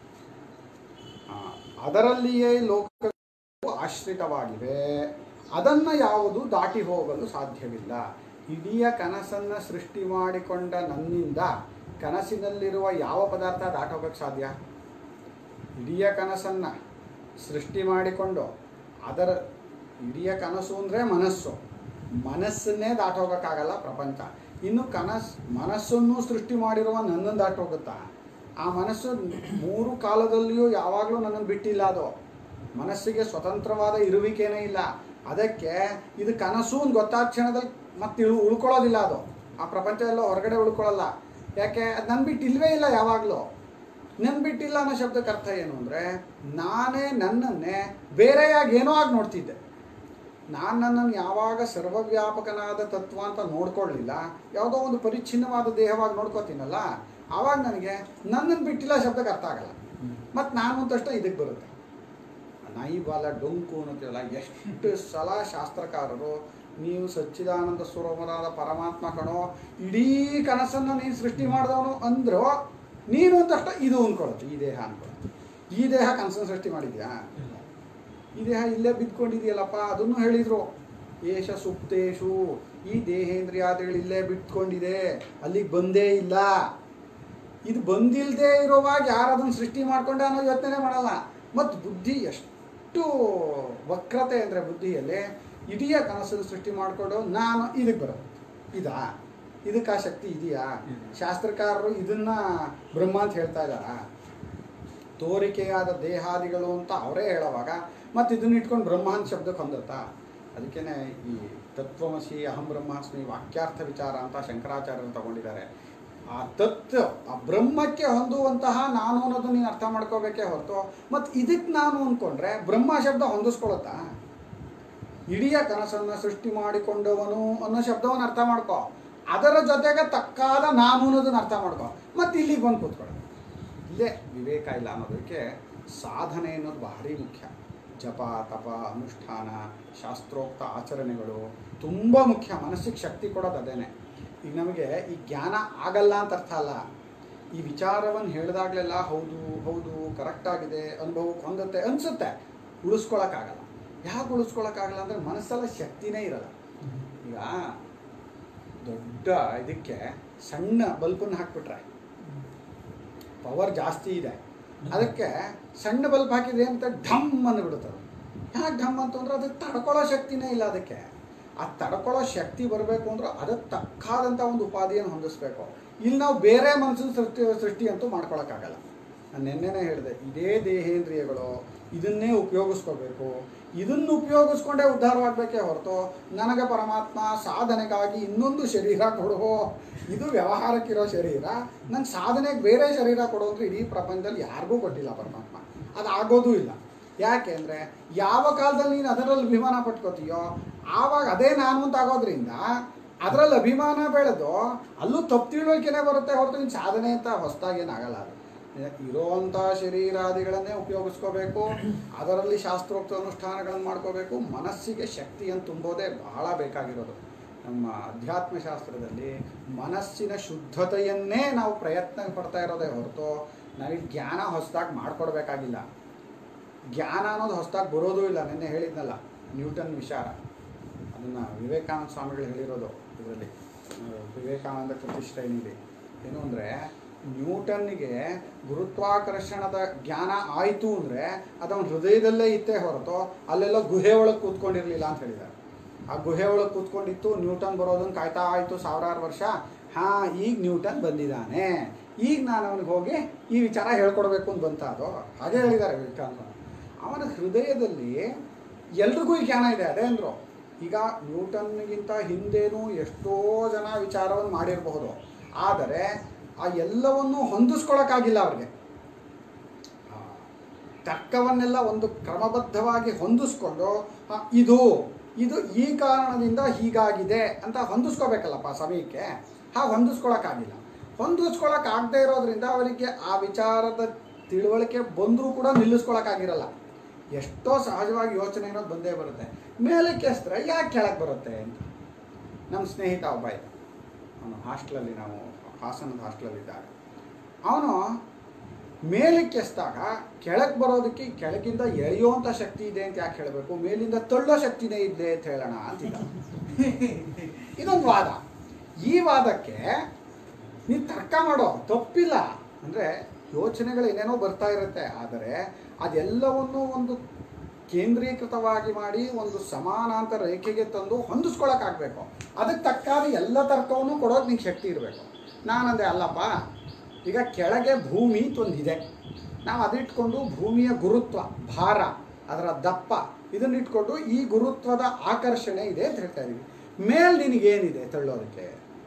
ಆ, ಅದರಲ್ಲಿಯೇ ಲೋಕಗಳು ಆಶ್ರಿತವಾಗಿವೆ ಅದನ್ನು ಯಾವುದು ದಾಟಿ ಹೋಗಲು ಸಾಧ್ಯವಿಲ್ಲ ಇಡೀ ಕನಸನ್ನು ಸೃಷ್ಟಿ ಮಾಡಿಕೊಂಡ ನನ್ನಿಂದ ಕನಸಿನಲ್ಲಿರುವ ಯಾವ ಪದಾರ್ಥ ದಾಟೋಗಕ್ಕೆ ಸಾಧ್ಯ ಇಡೀ ಕನಸನ್ನು ಸೃಷ್ಟಿ ಮಾಡಿಕೊಂಡು ಅದರ ಇಡೀ ಕನಸು ಅಂದರೆ ಮನಸ್ಸು ಮನಸ್ಸನ್ನೇ ದಾಟೋಗೋಕ್ಕಾಗಲ್ಲ ಪ್ರಪಂಚ ಇನ್ನು ಕನಸು ಮನಸ್ಸನ್ನು ಸೃಷ್ಟಿ ಮಾಡಿರುವ ನನ್ನನ್ನು ದಾಟೋಗುತ್ತಾ ಆ ಮನಸ್ಸು ಮೂರು ಕಾಲದಲ್ಲಿಯೂ ಯಾವಾಗಲೂ ನನ್ನನ್ನು ಬಿಟ್ಟಿಲ್ಲ ಅದು ಮನಸ್ಸಿಗೆ ಸ್ವತಂತ್ರವಾದ ಇರುವಿಕೆನೇ ಇಲ್ಲ ಅದಕ್ಕೆ ಇದು ಕನಸು ಅಂತ ಗೊತ್ತಾದ ಕ್ಷಣದಲ್ಲಿ ಮತ್ತೆ ಇಳು ಉಳ್ಕೊಳ್ಳೋದಿಲ್ಲ ಅದು ಆ ಪ್ರಪಂಚ ಎಲ್ಲ ಹೊರಗಡೆ ಉಳ್ಕೊಳ್ಳಲ್ಲ ಯಾಕೆ ಅದು ನನ್ನ ಬಿಟ್ಟು ಇಲ್ವೇ ಇಲ್ಲ ಯಾವಾಗಲೂ ನನ್ನ ಬಿಟ್ಟಿಲ್ಲ ಅನ್ನೋ ಶಬ್ದಕ್ಕೆ ಅರ್ಥ ಏನು ಅಂದರೆ ನಾನೇ ನನ್ನನ್ನೇ ಬೇರೆಯಾಗಿ ಏನೋ ಆಗಿ ನೋಡ್ತಿದ್ದೆ ನಾನು ನನ್ನನ್ನು ಯಾವಾಗ ಸರ್ವವ್ಯಾಪಕನಾದ ತತ್ವ ಅಂತ ನೋಡ್ಕೊಳ್ಳಿಲ್ಲ ಯಾವುದೋ ಒಂದು ಪರಿಚ್ಛಿನ್ನವಾದ ದೇಹವಾಗಿ ನೋಡ್ಕೋತೀನಲ್ಲ ಆವಾಗ ನನಗೆ ನನ್ನನ್ನು ಬಿಟ್ಟಿಲ್ಲ ಶಬ್ದಕ್ಕೆ ಅರ್ಥ ಆಗಲ್ಲ ಮತ್ತು ನಾನು ಅಂತಷ್ಟೇ ಇದಕ್ಕೆ ಬರುತ್ತೆ ನಾಯಿ ಬಾಲ ಡೊಂಕು ಅನ್ನೋತಿರಲ್ಲ ಎಷ್ಟು ಸಲ ಶಾಸ್ತ್ರಕಾರರು ನೀವು ಸಚ್ಚಿದಾನಂದ ಸ್ವರೂಪನಾದ ಪರಮಾತ್ಮ ಕಣೋ ಇಡೀ ಕನಸನ್ನು ನೀನು ಸೃಷ್ಟಿ ಮಾಡಿದವನು ಅಂದ್ರು ನೀನು ಅಂತಷ್ಟ ಇದು ಅಂದ್ಕೊಳ್ಳುತ್ತೆ ಈ ದೇಹ ಅನ್ಕೊಳ್ಳುತ್ತೆ ಈ ದೇಹ ಕನಸನ್ನು ಸೃಷ್ಟಿ ಮಾಡಿದ್ಯಾ ಈ ದೇಹ ಇಲ್ಲೇ ಬಿದ್ಕೊಂಡಿದೆಯಲ್ಲಪ್ಪ ಅದನ್ನು ಹೇಳಿದರು ಏಷ ಸುಪ್ತೇಶು ಈ ದೇಹೇಂದ್ರಿಯಾದಿಗಳು ಇಲ್ಲೇ ಬಿಟ್ಕೊಂಡಿದೆ ಅಲ್ಲಿಗೆ ಬಂದೇ ಇಲ್ಲ ಇದು ಬಂದಿಲ್ಲದೆ ಇರುವಾಗ ಯಾರು ಅದನ್ನು ಸೃಷ್ಟಿ ಮಾಡ್ಕೊಂಡೆ ಅನ್ನೋ ಯೋಚನೆ ಮಾಡಲ್ಲ ಮತ್ತು ಬುದ್ಧಿ ಎಷ್ಟು ವಕ್ರತೆ ಅಂದರೆ ಬುದ್ಧಿಯಲ್ಲಿ ಇಡೀ ಕನಸನ್ನು ಸೃಷ್ಟಿ ಮಾಡಿಕೊಂಡು ನಾನು ಇದಕ್ಕೆ ಬರೋದು ಇದಾ ಇದಕ್ಕೆ ಆ ಶಕ್ತಿ ಇದೆಯಾ ಶಾಸ್ತ್ರಕಾರರು ಇದನ್ನ ಬ್ರಹ್ಮ ಅಂತ ಹೇಳ್ತಾ ಇದ್ದಾರಾ ತೋರಿಕೆಯಾದ ದೇಹಾದಿಗಳು ಅಂತ ಅವರೇ ಹೇಳುವಾಗ ಮತ್ತು ಇದನ್ನ ಇಟ್ಕೊಂಡು ಬ್ರಹ್ಮ ಅಂತ ಶಬ್ದಕ್ಕೆ ಹೊಂದತ್ತಾ ಅದಕ್ಕೇನೆ ಈ ತತ್ವಮಸಿ ಅಹಂ ಬ್ರಹ್ಮಾಸ್ಮಿ ವಾಕ್ಯಾರ್ಥ ವಿಚಾರ ಅಂತ ಶಂಕರಾಚಾರ್ಯರು ತಗೊಂಡಿದ್ದಾರೆ ಆ ತತ್ವ ಆ ಬ್ರಹ್ಮಕ್ಕೆ ಹೊಂದುವಂತಹ ನಾನು ಅನ್ನೋದು ನೀನು ಅರ್ಥ ಮಾಡ್ಕೋಬೇಕೇ ಹೊರತು ಮತ್ತು ಇದಕ್ಕೆ ನಾನು ಅಂದ್ಕೊಂಡ್ರೆ ಬ್ರಹ್ಮ ಶಬ್ದ ಹೊಂದಿಸ್ಕೊಳತ್ತಾ ಇಡೀ ಕನಸನ್ನು ಸೃಷ್ಟಿ ಮಾಡಿಕೊಂಡವನು ಅನ್ನೋ ಶಬ್ದವನ್ನು ಅರ್ಥ ಮಾಡ್ಕೋ ಅದರ ಜೊತೆಗೆ ತಕ್ಕಾದ ನಾನು ಅನ್ನೋದನ್ನ ಅರ್ಥ ಮಾಡ್ಕೋ ಮತ್ತೆ ಇಲ್ಲಿಗೆ ಬಂದು ಕೂತ್ಕೊಳ್ಳೋ ಇಲ್ಲೇ ವಿವೇಕ ಇಲ್ಲ ಅನ್ನೋದಕ್ಕೆ ಸಾಧನೆ ಅನ್ನೋದು ಭಾರಿ ಮುಖ್ಯ ಜಪ ತಪ ಅನುಷ್ಠಾನ ಶಾಸ್ತ್ರೋಕ್ತ ಆಚರಣೆಗಳು ತುಂಬ ಮುಖ್ಯ ಮನಸ್ಸಿಗೆ ಶಕ್ತಿ ಕೊಡೋದು ಅದೇನೆ ಈಗ ನಮಗೆ ಈ ಜ್ಞಾನ ಆಗಲ್ಲ ಅಂತ ಅರ್ಥ ಅಲ್ಲ ಈ ವಿಚಾರವನ್ನು ಹೇಳಿದಾಗಲೆಲ್ಲ ಹೌದು ಹೌದು ಕರೆಕ್ಟ್ ಆಗಿದೆ ಅನುಭವಕ್ಕೆ ಹೊಂದತ್ತೆ ಅನಿಸುತ್ತೆ ಉಳಿಸ್ಕೊಳಕ್ಕಾಗಲ್ಲ ಯಾಕೆ ಉಳಿಸ್ಕೊಳಕ್ಕಾಗಲ್ಲ ಅಂದರೆ ಮನಸ್ಸಲ್ಲ ಶಕ್ತಿನೇ ಇರಲ್ಲ ಈಗ ದೊಡ್ಡ ಇದಕ್ಕೆ ಸಣ್ಣ ಬಲ್ಪನ್ನು ಹಾಕ್ಬಿಟ್ರೆ ಪವರ್ ಜಾಸ್ತಿ ಇದೆ ಅದಕ್ಕೆ ಸಣ್ಣ ಬಲ್ಬ್ ಹಾಕಿದ್ರೆ ಅಂತ ಢಮ್ ಅಂದ್ಬಿಡುತ್ತೆ ಯಾಕೆ ಢಮ್ ಅಂತಂದ್ರೆ ಅದಕ್ಕೆ ತಡ್ಕೊಳ್ಳೋ ಶಕ್ತಿನೇ ಇಲ್ಲ ಅದಕ್ಕೆ ಆ ತಡ್ಕೊಳ್ಳೋ ಶಕ್ತಿ ಬರಬೇಕು ಅಂದ್ರೆ ಅದಕ್ಕೆ ತಕ್ಕಾದಂಥ ಒಂದು ಉಪಾಧಿಯನ್ನು ಹೊಂದಿಸ್ಬೇಕು ಇಲ್ಲಿ ನಾವು ಬೇರೆ ಮನಸ್ಸಿನ ಸೃಷ್ಟಿ ಸೃಷ್ಟಿ ಅಂತೂ ಮಾಡ್ಕೊಳಕ್ಕಾಗಲ್ಲ ನಾನು ನಿನ್ನೆನೇ ಹೇಳಿದೆ ಇದೇ ದೇಹೇಂದ್ರಿಯಗಳು ಇದನ್ನೇ ಉಪಯೋಗಿಸ್ಕೋಬೇಕು ಇದನ್ನು ಉಪಯೋಗಿಸ್ಕೊಂಡೇ ಉದ್ಧಾರವಾಗಬೇಕೇ ಹೊರತು ನನಗೆ ಪರಮಾತ್ಮ ಸಾಧನೆಗಾಗಿ ಇನ್ನೊಂದು ಶರೀರ ಕೊಡುವೋ ಇದು ವ್ಯವಹಾರಕ್ಕಿರೋ ಶರೀರ ನಂಗೆ ಸಾಧನೆಗೆ ಬೇರೆ ಶರೀರ ಕೊಡು ಅಂದ್ರೆ ಇಡೀ ಪ್ರಪಂಚದಲ್ಲಿ ಯಾರಿಗೂ ಕೊಟ್ಟಿಲ್ಲ ಪರಮಾತ್ಮ ಅದು ಆಗೋದೂ ಇಲ್ಲ ಯಾಕೆ ಅಂದರೆ ಯಾವ ಕಾಲದಲ್ಲಿ ನೀನು ಅದರಲ್ಲಿ ಅಭಿಮಾನ ಪಟ್ಕೋತೀಯೋ ಆವಾಗ ಅದೇ ನಾನು ಅಂತ ಆಗೋದ್ರಿಂದ ಅದರಲ್ಲಿ ಅಭಿಮಾನ ಬೆಳೆದು ಅಲ್ಲೂ ತಪ್ಪು ತಿಳುವಳಿಕೆನೇ ಬರುತ್ತೆ ಹೊರತು ನೀನು ಸಾಧನೆ ಅಂತ ಹೊಸದಾಗೇನಾಗಲ್ಲ ಅದು ಇರೋವಂಥ ಶರೀರಾದಿಗಳನ್ನೇ ಉಪಯೋಗಿಸ್ಕೋಬೇಕು ಅದರಲ್ಲಿ ಶಾಸ್ತ್ರೋಕ್ತ ಅನುಷ್ಠಾನಗಳನ್ನು ಮಾಡ್ಕೋಬೇಕು ಮನಸ್ಸಿಗೆ ಶಕ್ತಿಯನ್ನು ತುಂಬೋದೇ ಬಹಳ ಬೇಕಾಗಿರೋದು ನಮ್ಮ ಅಧ್ಯಾತ್ಮ ಶಾಸ್ತ್ರದಲ್ಲಿ ಮನಸ್ಸಿನ ಶುದ್ಧತೆಯನ್ನೇ ನಾವು ಪ್ರಯತ್ನ ಪಡ್ತಾ ಇರೋದೇ ಹೊರತು ನಾವಿಲ್ಲಿ ಜ್ಞಾನ ಹೊಸದಾಗಿ ಮಾಡ್ಕೊಡ್ಬೇಕಾಗಿಲ್ಲ ಜ್ಞಾನ ಅನ್ನೋದು ಹೊಸದಾಗಿ ಬರೋದೂ ಇಲ್ಲ ನಿನ್ನೆ ಹೇಳಿದ್ನಲ್ಲ ನ್ಯೂಟನ್ ವಿಚಾರ ಅದನ್ನು ವಿವೇಕಾನಂದ ಸ್ವಾಮಿಗಳು ಹೇಳಿರೋದು ಇದರಲ್ಲಿ ವಿವೇಕಾನಂದ ಪ್ರತಿಷ್ಠೆಯಲ್ಲಿ ಏನು ಅಂದರೆ ನ್ಯೂಟನ್ನಿಗೆ ಗುರುತ್ವಾಕರ್ಷಣದ ಜ್ಞಾನ ಆಯಿತು ಅಂದರೆ ಅದವನ ಹೃದಯದಲ್ಲೇ ಇತ್ತೇ ಹೊರತು ಅಲ್ಲೆಲ್ಲ ಗುಹೆ ಒಳಗೆ ಕೂತ್ಕೊಂಡಿರಲಿಲ್ಲ ಅಂತ ಹೇಳಿದ್ದಾರೆ ಆ ಗುಹೆ ಒಳಗೆ ಕೂತ್ಕೊಂಡಿತ್ತು ನ್ಯೂಟನ್ ಬರೋದನ್ನು ಕಾಯ್ತಾ ಆಯಿತು ಸಾವಿರಾರು ವರ್ಷ ಹಾಂ ಈಗ ನ್ಯೂಟನ್ ಬಂದಿದ್ದಾನೆ ಈಗ ನಾನು ಅವನಿಗೆ ಹೋಗಿ ಈ ವಿಚಾರ ಹೇಳ್ಕೊಡ್ಬೇಕು ಅಂತ ಬಂತ ಅದು ಹಾಗೆ ಹೇಳಿದ್ದಾರೆ ವಿವೇಕಾನಂದ ಅವನ ಹೃದಯದಲ್ಲಿ ಎಲ್ರಿಗೂ ಈ ಜ್ಞಾನ ಇದೆ ಅದೇ ಅಂದರು ಈಗ ನ್ಯೂಟನ್ಗಿಂತ ಹಿಂದೇನೂ ಎಷ್ಟೋ ಜನ ವಿಚಾರವನ್ನು ಮಾಡಿರಬಹುದು ಆದರೆ ಆ ಎಲ್ಲವನ್ನೂ ಹೊಂದಿಸ್ಕೊಳಕ್ಕಾಗಿಲ್ಲ ಅವ್ರಿಗೆ ಆ ತರ್ಕವನ್ನೆಲ್ಲ ಒಂದು ಕ್ರಮಬದ್ಧವಾಗಿ ಹೊಂದಿಸ್ಕೊಂಡು ಆ, ಇದು ಇದು ಈ ಕಾರಣದಿಂದ ಹೀಗಾಗಿದೆ ಅಂತ ಹೊಂದಿಸ್ಕೋಬೇಕಲ್ಲಪ್ಪ ಸಮಯಕ್ಕೆ ಹಾಗೆ ಹೊಂದಿಸ್ಕೊಳಕ್ಕಾಗಿಲ್ಲ ಹೊಂದಿಸ್ಕೊಳಕ್ಕಾಗದೇ ಇರೋದ್ರಿಂದ ಅವರಿಗೆ ಆ ವಿಚಾರದ ತಿಳುವಳಿಕೆ ಬಂದರೂ ಕೂಡ ನಿಲ್ಲಿಸ್ಕೊಳಕ್ಕಾಗಿರಲ್ಲ ಎಷ್ಟೋ ಸಹಜವಾಗಿ ಯೋಚನೆ ಅನ್ನೋದು ಬಂದೇ ಬರುತ್ತೆ ಮೇಲಕ್ಕೆ ಎಸ್ತ್ರೆ ಯಾಕೆ ಕೆಳಗೆ ಬರುತ್ತೆ ಅಂತ ನಮ್ಮ ಸ್ನೇಹಿತ ಒಬ್ಬ ಇದ್ದ ಅವನು ಹಾಸ್ಟ್ಲಲ್ಲಿ ನಾವು ಹಾಸನದ ಹಾಸ್ಟ್ಲಲ್ಲಿದ್ದಾಗ ಅವನು ಮೇಲಕ್ಕೆ ಎಸ್ದಾಗ ಕೆಳಗೆ ಬರೋದಕ್ಕೆ ಕೆಳಗಿಂದ ಎಳೆಯುವಂಥ ಶಕ್ತಿ ಇದೆ ಅಂತ ಯಾಕೆ ಹೇಳಬೇಕು ಮೇಲಿಂದ ತಳ್ಳೋ ಶಕ್ತಿನೇ ಇದೆ ಅಂತ ಹೇಳೋಣ ಅಂತಿದ್ದ ಇದೊಂದು ವಾದ ಈ ವಾದಕ್ಕೆ ನೀನು ತರ್ಕ ಮಾಡೋ ತಪ್ಪಿಲ್ಲ ಅಂದರೆ ಯೋಚನೆಗಳು ಏನೇನೋ ಬರ್ತಾ ಇರುತ್ತೆ ಆದರೆ ಅದೆಲ್ಲವನ್ನು ಒಂದು ಕೇಂದ್ರೀಕೃತವಾಗಿ ಮಾಡಿ ಒಂದು ಸಮಾನಾಂತರ ರೇಖೆಗೆ ತಂದು ಹೊಂದಿಸ್ಕೊಳಕ್ಕಾಗಬೇಕು ಅದಕ್ಕೆ ತಕ್ಕಾದ ಎಲ್ಲ ತರ್ಕವನ್ನು ಕೊಡೋದು ನಿಂಗೆ ಶಕ್ತಿ ಇರಬೇಕು ನಾನಂದೆ ಅಲ್ಲಪ್ಪ ಈಗ ಕೆಳಗೆ ಭೂಮಿ ಅಂತ ಒಂದು ಇದೆ ನಾವು ಅದಿಟ್ಕೊಂಡು ಭೂಮಿಯ ಗುರುತ್ವ ಭಾರ ಅದರ ದಪ್ಪ ಇದನ್ನ ಇಟ್ಕೊಂಡು ಈ ಗುರುತ್ವದ ಆಕರ್ಷಣೆ ಇದೆ ಅಂತ ಹೇಳ್ತಾ ಇದೀವಿ ಮೇಲ್ ನಿನಗೇನಿದೆ ತಳ್ಳೋದಕ್ಕೆ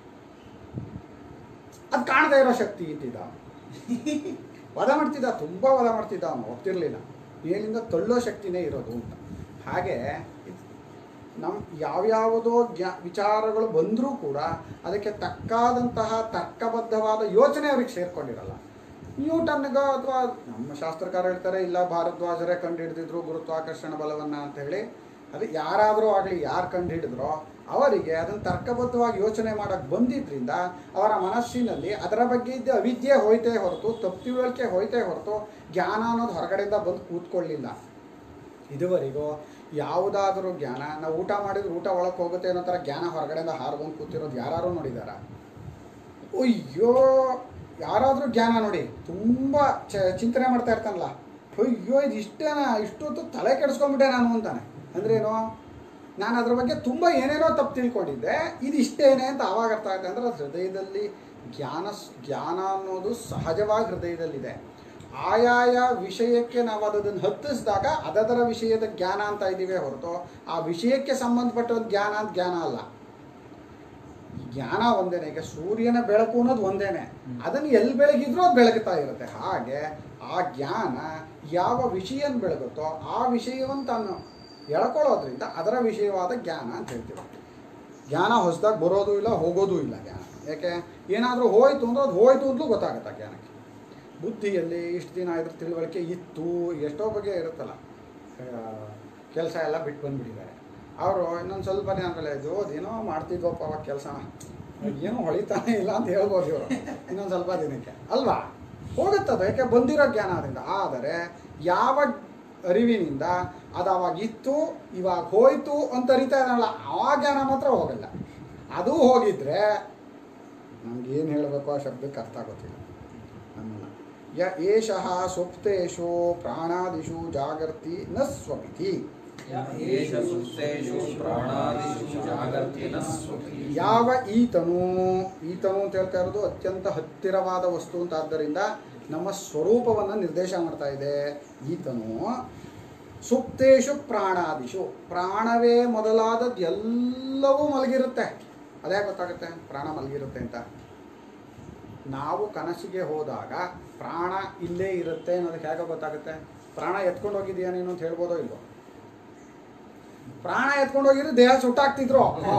ಅದು ಕಾಣದೇ ಇರೋ ಶಕ್ತಿ ಇದ್ದಿದ್ದ ವದ ಮಾಡ್ತಿದ್ದ ತುಂಬ ವದ ಮಾಡ್ತಿದ್ದ ಅವನು ಒಪ್ತಿರ್ಲಿಲ್ಲ ಮೇಲಿಂದ ತಳ್ಳೋ ಶಕ್ತಿನೇ ಇರೋದು ಅಂತ ಹಾಗೆ ನಮ್ಮ ಯಾವ್ಯಾವುದೋ ಜ್ಞಾ ವಿಚಾರಗಳು ಬಂದರೂ ಕೂಡ ಅದಕ್ಕೆ ತಕ್ಕಾದಂತಹ ತರ್ಕಬದ್ಧವಾದ ಯೋಚನೆ ಅವ್ರಿಗೆ ಸೇರ್ಕೊಂಡಿರಲ್ಲ ನ್ಯೂಟನ್ಗ ಅಥವಾ ನಮ್ಮ ಶಾಸ್ತ್ರಕಾರ ಹೇಳ್ತಾರೆ ಇಲ್ಲ ಭಾರದ್ವಾಜರೇ ಕಂಡುಹಿಡಿದಿದ್ರು ಗುರುತ್ವಾಕರ್ಷಣ ಬಲವನ್ನು ಅಂತ ಹೇಳಿ ಅದು ಯಾರಾದರೂ ಆಗಲಿ ಯಾರು ಕಂಡುಹಿಡಿದ್ರೋ ಅವರಿಗೆ ಅದನ್ನು ತರ್ಕಬದ್ಧವಾಗಿ ಯೋಚನೆ ಮಾಡೋಕ್ಕೆ ಬಂದಿದ್ದರಿಂದ ಅವರ ಮನಸ್ಸಿನಲ್ಲಿ ಅದರ ಬಗ್ಗೆ ಇದ್ದ ಅವಿದ್ಯೆ ಹೋಯ್ತೇ ಹೊರತು ತಪ್ಪು ತಿಳುವಳಿಕೆ ಹೋಯ್ತೇ ಹೊರತು ಜ್ಞಾನ ಅನ್ನೋದು ಹೊರಗಡೆಯಿಂದ ಬಂದು ಕೂತ್ಕೊಳ್ಳಿಲ್ಲ ಇದುವರೆಗೂ ಯಾವುದಾದ್ರೂ ಜ್ಞಾನ ನಾವು ಊಟ ಮಾಡಿದ್ರೆ ಊಟ ಒಳಗೆ ಹೋಗುತ್ತೆ ಅನ್ನೋ ಥರ ಜ್ಞಾನ ಹೊರಗಡೆಯಿಂದ ಹಾರ್ಕೊಂಡು ಕೂತಿರೋದು ಯಾರು ನೋಡಿದಾರ ಅಯ್ಯೋ ಯಾರಾದರೂ ಜ್ಞಾನ ನೋಡಿ ತುಂಬ ಚ ಚಿಂತನೆ ಮಾಡ್ತಾ ಇರ್ತಾನಲ್ಲ ಅಯ್ಯೋ ಇದು ಇಷ್ಟೇನಾ ಇಷ್ಟೊತ್ತು ತಲೆ ಕೆಡಿಸ್ಕೊಂಡ್ಬಿಟ್ಟೆ ನಾನು ಅಂತಾನೆ ಅಂದ್ರೇನು ನಾನು ಅದ್ರ ಬಗ್ಗೆ ತುಂಬ ಏನೇನೋ ತಪ್ಪು ತಿಳ್ಕೊಂಡಿದ್ದೆ ಇದು ಇಷ್ಟೇನೆ ಅಂತ ಆವಾಗ ಅರ್ಥ ಆಗುತ್ತೆ ಅಂದರೆ ಹೃದಯದಲ್ಲಿ ಜ್ಞಾನ ಜ್ಞಾನ ಅನ್ನೋದು ಸಹಜವಾಗಿ ಹೃದಯದಲ್ಲಿದೆ ಆಯಾಯ ವಿಷಯಕ್ಕೆ ನಾವು ಅದನ್ನು ಹತ್ತಿಸಿದಾಗ ಅದದರ ವಿಷಯದ ಜ್ಞಾನ ಅಂತ ಇದ್ದೀವಿ ಹೊರತು ಆ ವಿಷಯಕ್ಕೆ ಸಂಬಂಧಪಟ್ಟ ಒಂದು ಜ್ಞಾನ ಅಂತ ಜ್ಞಾನ ಅಲ್ಲ ಜ್ಞಾನ ಒಂದೇನೆ ಈಗ ಸೂರ್ಯನ ಬೆಳಕು ಅನ್ನೋದು ಒಂದೇನೆ ಅದನ್ನು ಎಲ್ಲಿ ಬೆಳಗಿದ್ರೂ ಅದು ಬೆಳಗುತ್ತಾ ಇರುತ್ತೆ ಹಾಗೆ ಆ ಜ್ಞಾನ ಯಾವ ವಿಷಯನ ಬೆಳಗುತ್ತೋ ಆ ವಿಷಯವನ್ನು ತಾನು ಎಳ್ಕೊಳ್ಳೋದ್ರಿಂದ ಅದರ ವಿಷಯವಾದ ಜ್ಞಾನ ಅಂತ ಹೇಳ್ತೀವಿ ಜ್ಞಾನ ಹೊಸದಾಗಿ ಬರೋದು ಇಲ್ಲ ಹೋಗೋದು ಇಲ್ಲ ಜ್ಞಾನ ಯಾಕೆ ಏನಾದರೂ ಹೋಯ್ತು ಅಂದ್ರೆ ಅದು ಹೋಯ್ತು ಅಂತಲೂ ಗೊತ್ತಾಗುತ್ತೆ ಆ ಜ್ಞಾನಕ್ಕೆ ಬುದ್ಧಿಯಲ್ಲಿ ಇಷ್ಟು ದಿನ ಇದ್ರ ತಿಳುವಳಿಕೆ ಇತ್ತು ಎಷ್ಟೋ ಬಗ್ಗೆ ಇರುತ್ತಲ್ಲ ಕೆಲಸ ಎಲ್ಲ ಬಿಟ್ಟು ಬಂದ್ಬಿಟ್ಟಿದ್ದಾರೆ ಅವರು ಇನ್ನೊಂದು ಸ್ವಲ್ಪ ದಿನ ಆದಮೇಲೆ ಇದು ಏನೋ ಮಾಡ್ತಿದ್ವಪ್ಪ ಅವಾಗ ಕೆಲಸನ ಏನೂ ಹೊಳಿತಾನೆ ಇಲ್ಲ ಅಂತ ಹೇಳ್ಬೋದು ಇವರು ಇನ್ನೊಂದು ಸ್ವಲ್ಪ ದಿನಕ್ಕೆ ಅಲ್ವಾ ಹೋಗುತ್ತದು ಯಾಕೆ ಬಂದಿರೋ ಜ್ಞಾನ ಅದರಿಂದ ಆದರೆ ಯಾವ ಅರಿವಿನಿಂದ ಅದು ಅವಾಗ ಇತ್ತು ಇವಾಗ ಹೋಯ್ತು ಅಂತ ಅರಿತಾ ಇದ್ದಾನಲ್ಲ ಆ ಜ್ಞಾನ ಮಾತ್ರ ಹೋಗಲ್ಲ ಅದು ಹೋಗಿದ್ರೆ ನಮ್ಗೆ ಏನು ಹೇಳಬೇಕು ಆ ಶಬ್ದಕ್ಕೆ ಅರ್ಥ ಆಗೋತಿಲ್ಲ ನಮ್ಮನ್ನ ಯ ಏಷಃ ಸುಪ್ತೇಶು ಪ್ರಾಣಾದಿಷು ಜಾಗರ್ತಿ ನ ಸ್ವಪಿತಿ ಏಷ ಸುಪ್ತೇಷು ಪ್ರಾಣಾದಿಷು ಜಾಗರ್ತಿ ನ ಸ್ವಪಿ. ಯಾವ ಈತನು ಈತನು ಅಂತ ಹೇಳ್ತಾ ಇರೋದು ಅತ್ಯಂತ ಹತ್ತಿರವಾದ ವಸ್ತು ಅಂತ ಆದ್ದರಿಂದ ನಮ್ಮ ಸ್ವರೂಪವನ್ನು ನಿರ್ದೇಶ ಮಾಡ್ತಾ ಇದೆ ಈತನು ಸುಪ್ತೇಶು ಪ್ರಾಣಾದಿಷು ಪ್ರಾಣವೇ ಮೊದಲಾದದ್ದು ಎಲ್ಲವೂ ಮಲಗಿರುತ್ತೆ ಅದೇ ಗೊತ್ತಾಗುತ್ತೆ ಪ್ರಾಣ ಮಲಗಿರುತ್ತೆ ಅಂತ ನಾವು ಕನಸಿಗೆ ಹೋದಾಗ ಪ್ರಾಣ ಇಲ್ಲೇ ಇರುತ್ತೆ ಅನ್ನೋದಕ್ಕೆ ಹೇಗೆ ಗೊತ್ತಾಗುತ್ತೆ ಪ್ರಾಣ ಎತ್ಕೊಂಡು ಹೋಗಿದೀಯ ನೀನು ಅಂತ ಹೇಳ್ಬೋದೋ ಇಲ್ವೋ ಪ್ರಾಣ ಎತ್ಕೊಂಡು ಹೋಗಿದ್ರೆ ದೇಹ ಸುಟ್ಟಾಕ್ತಿದ್ರು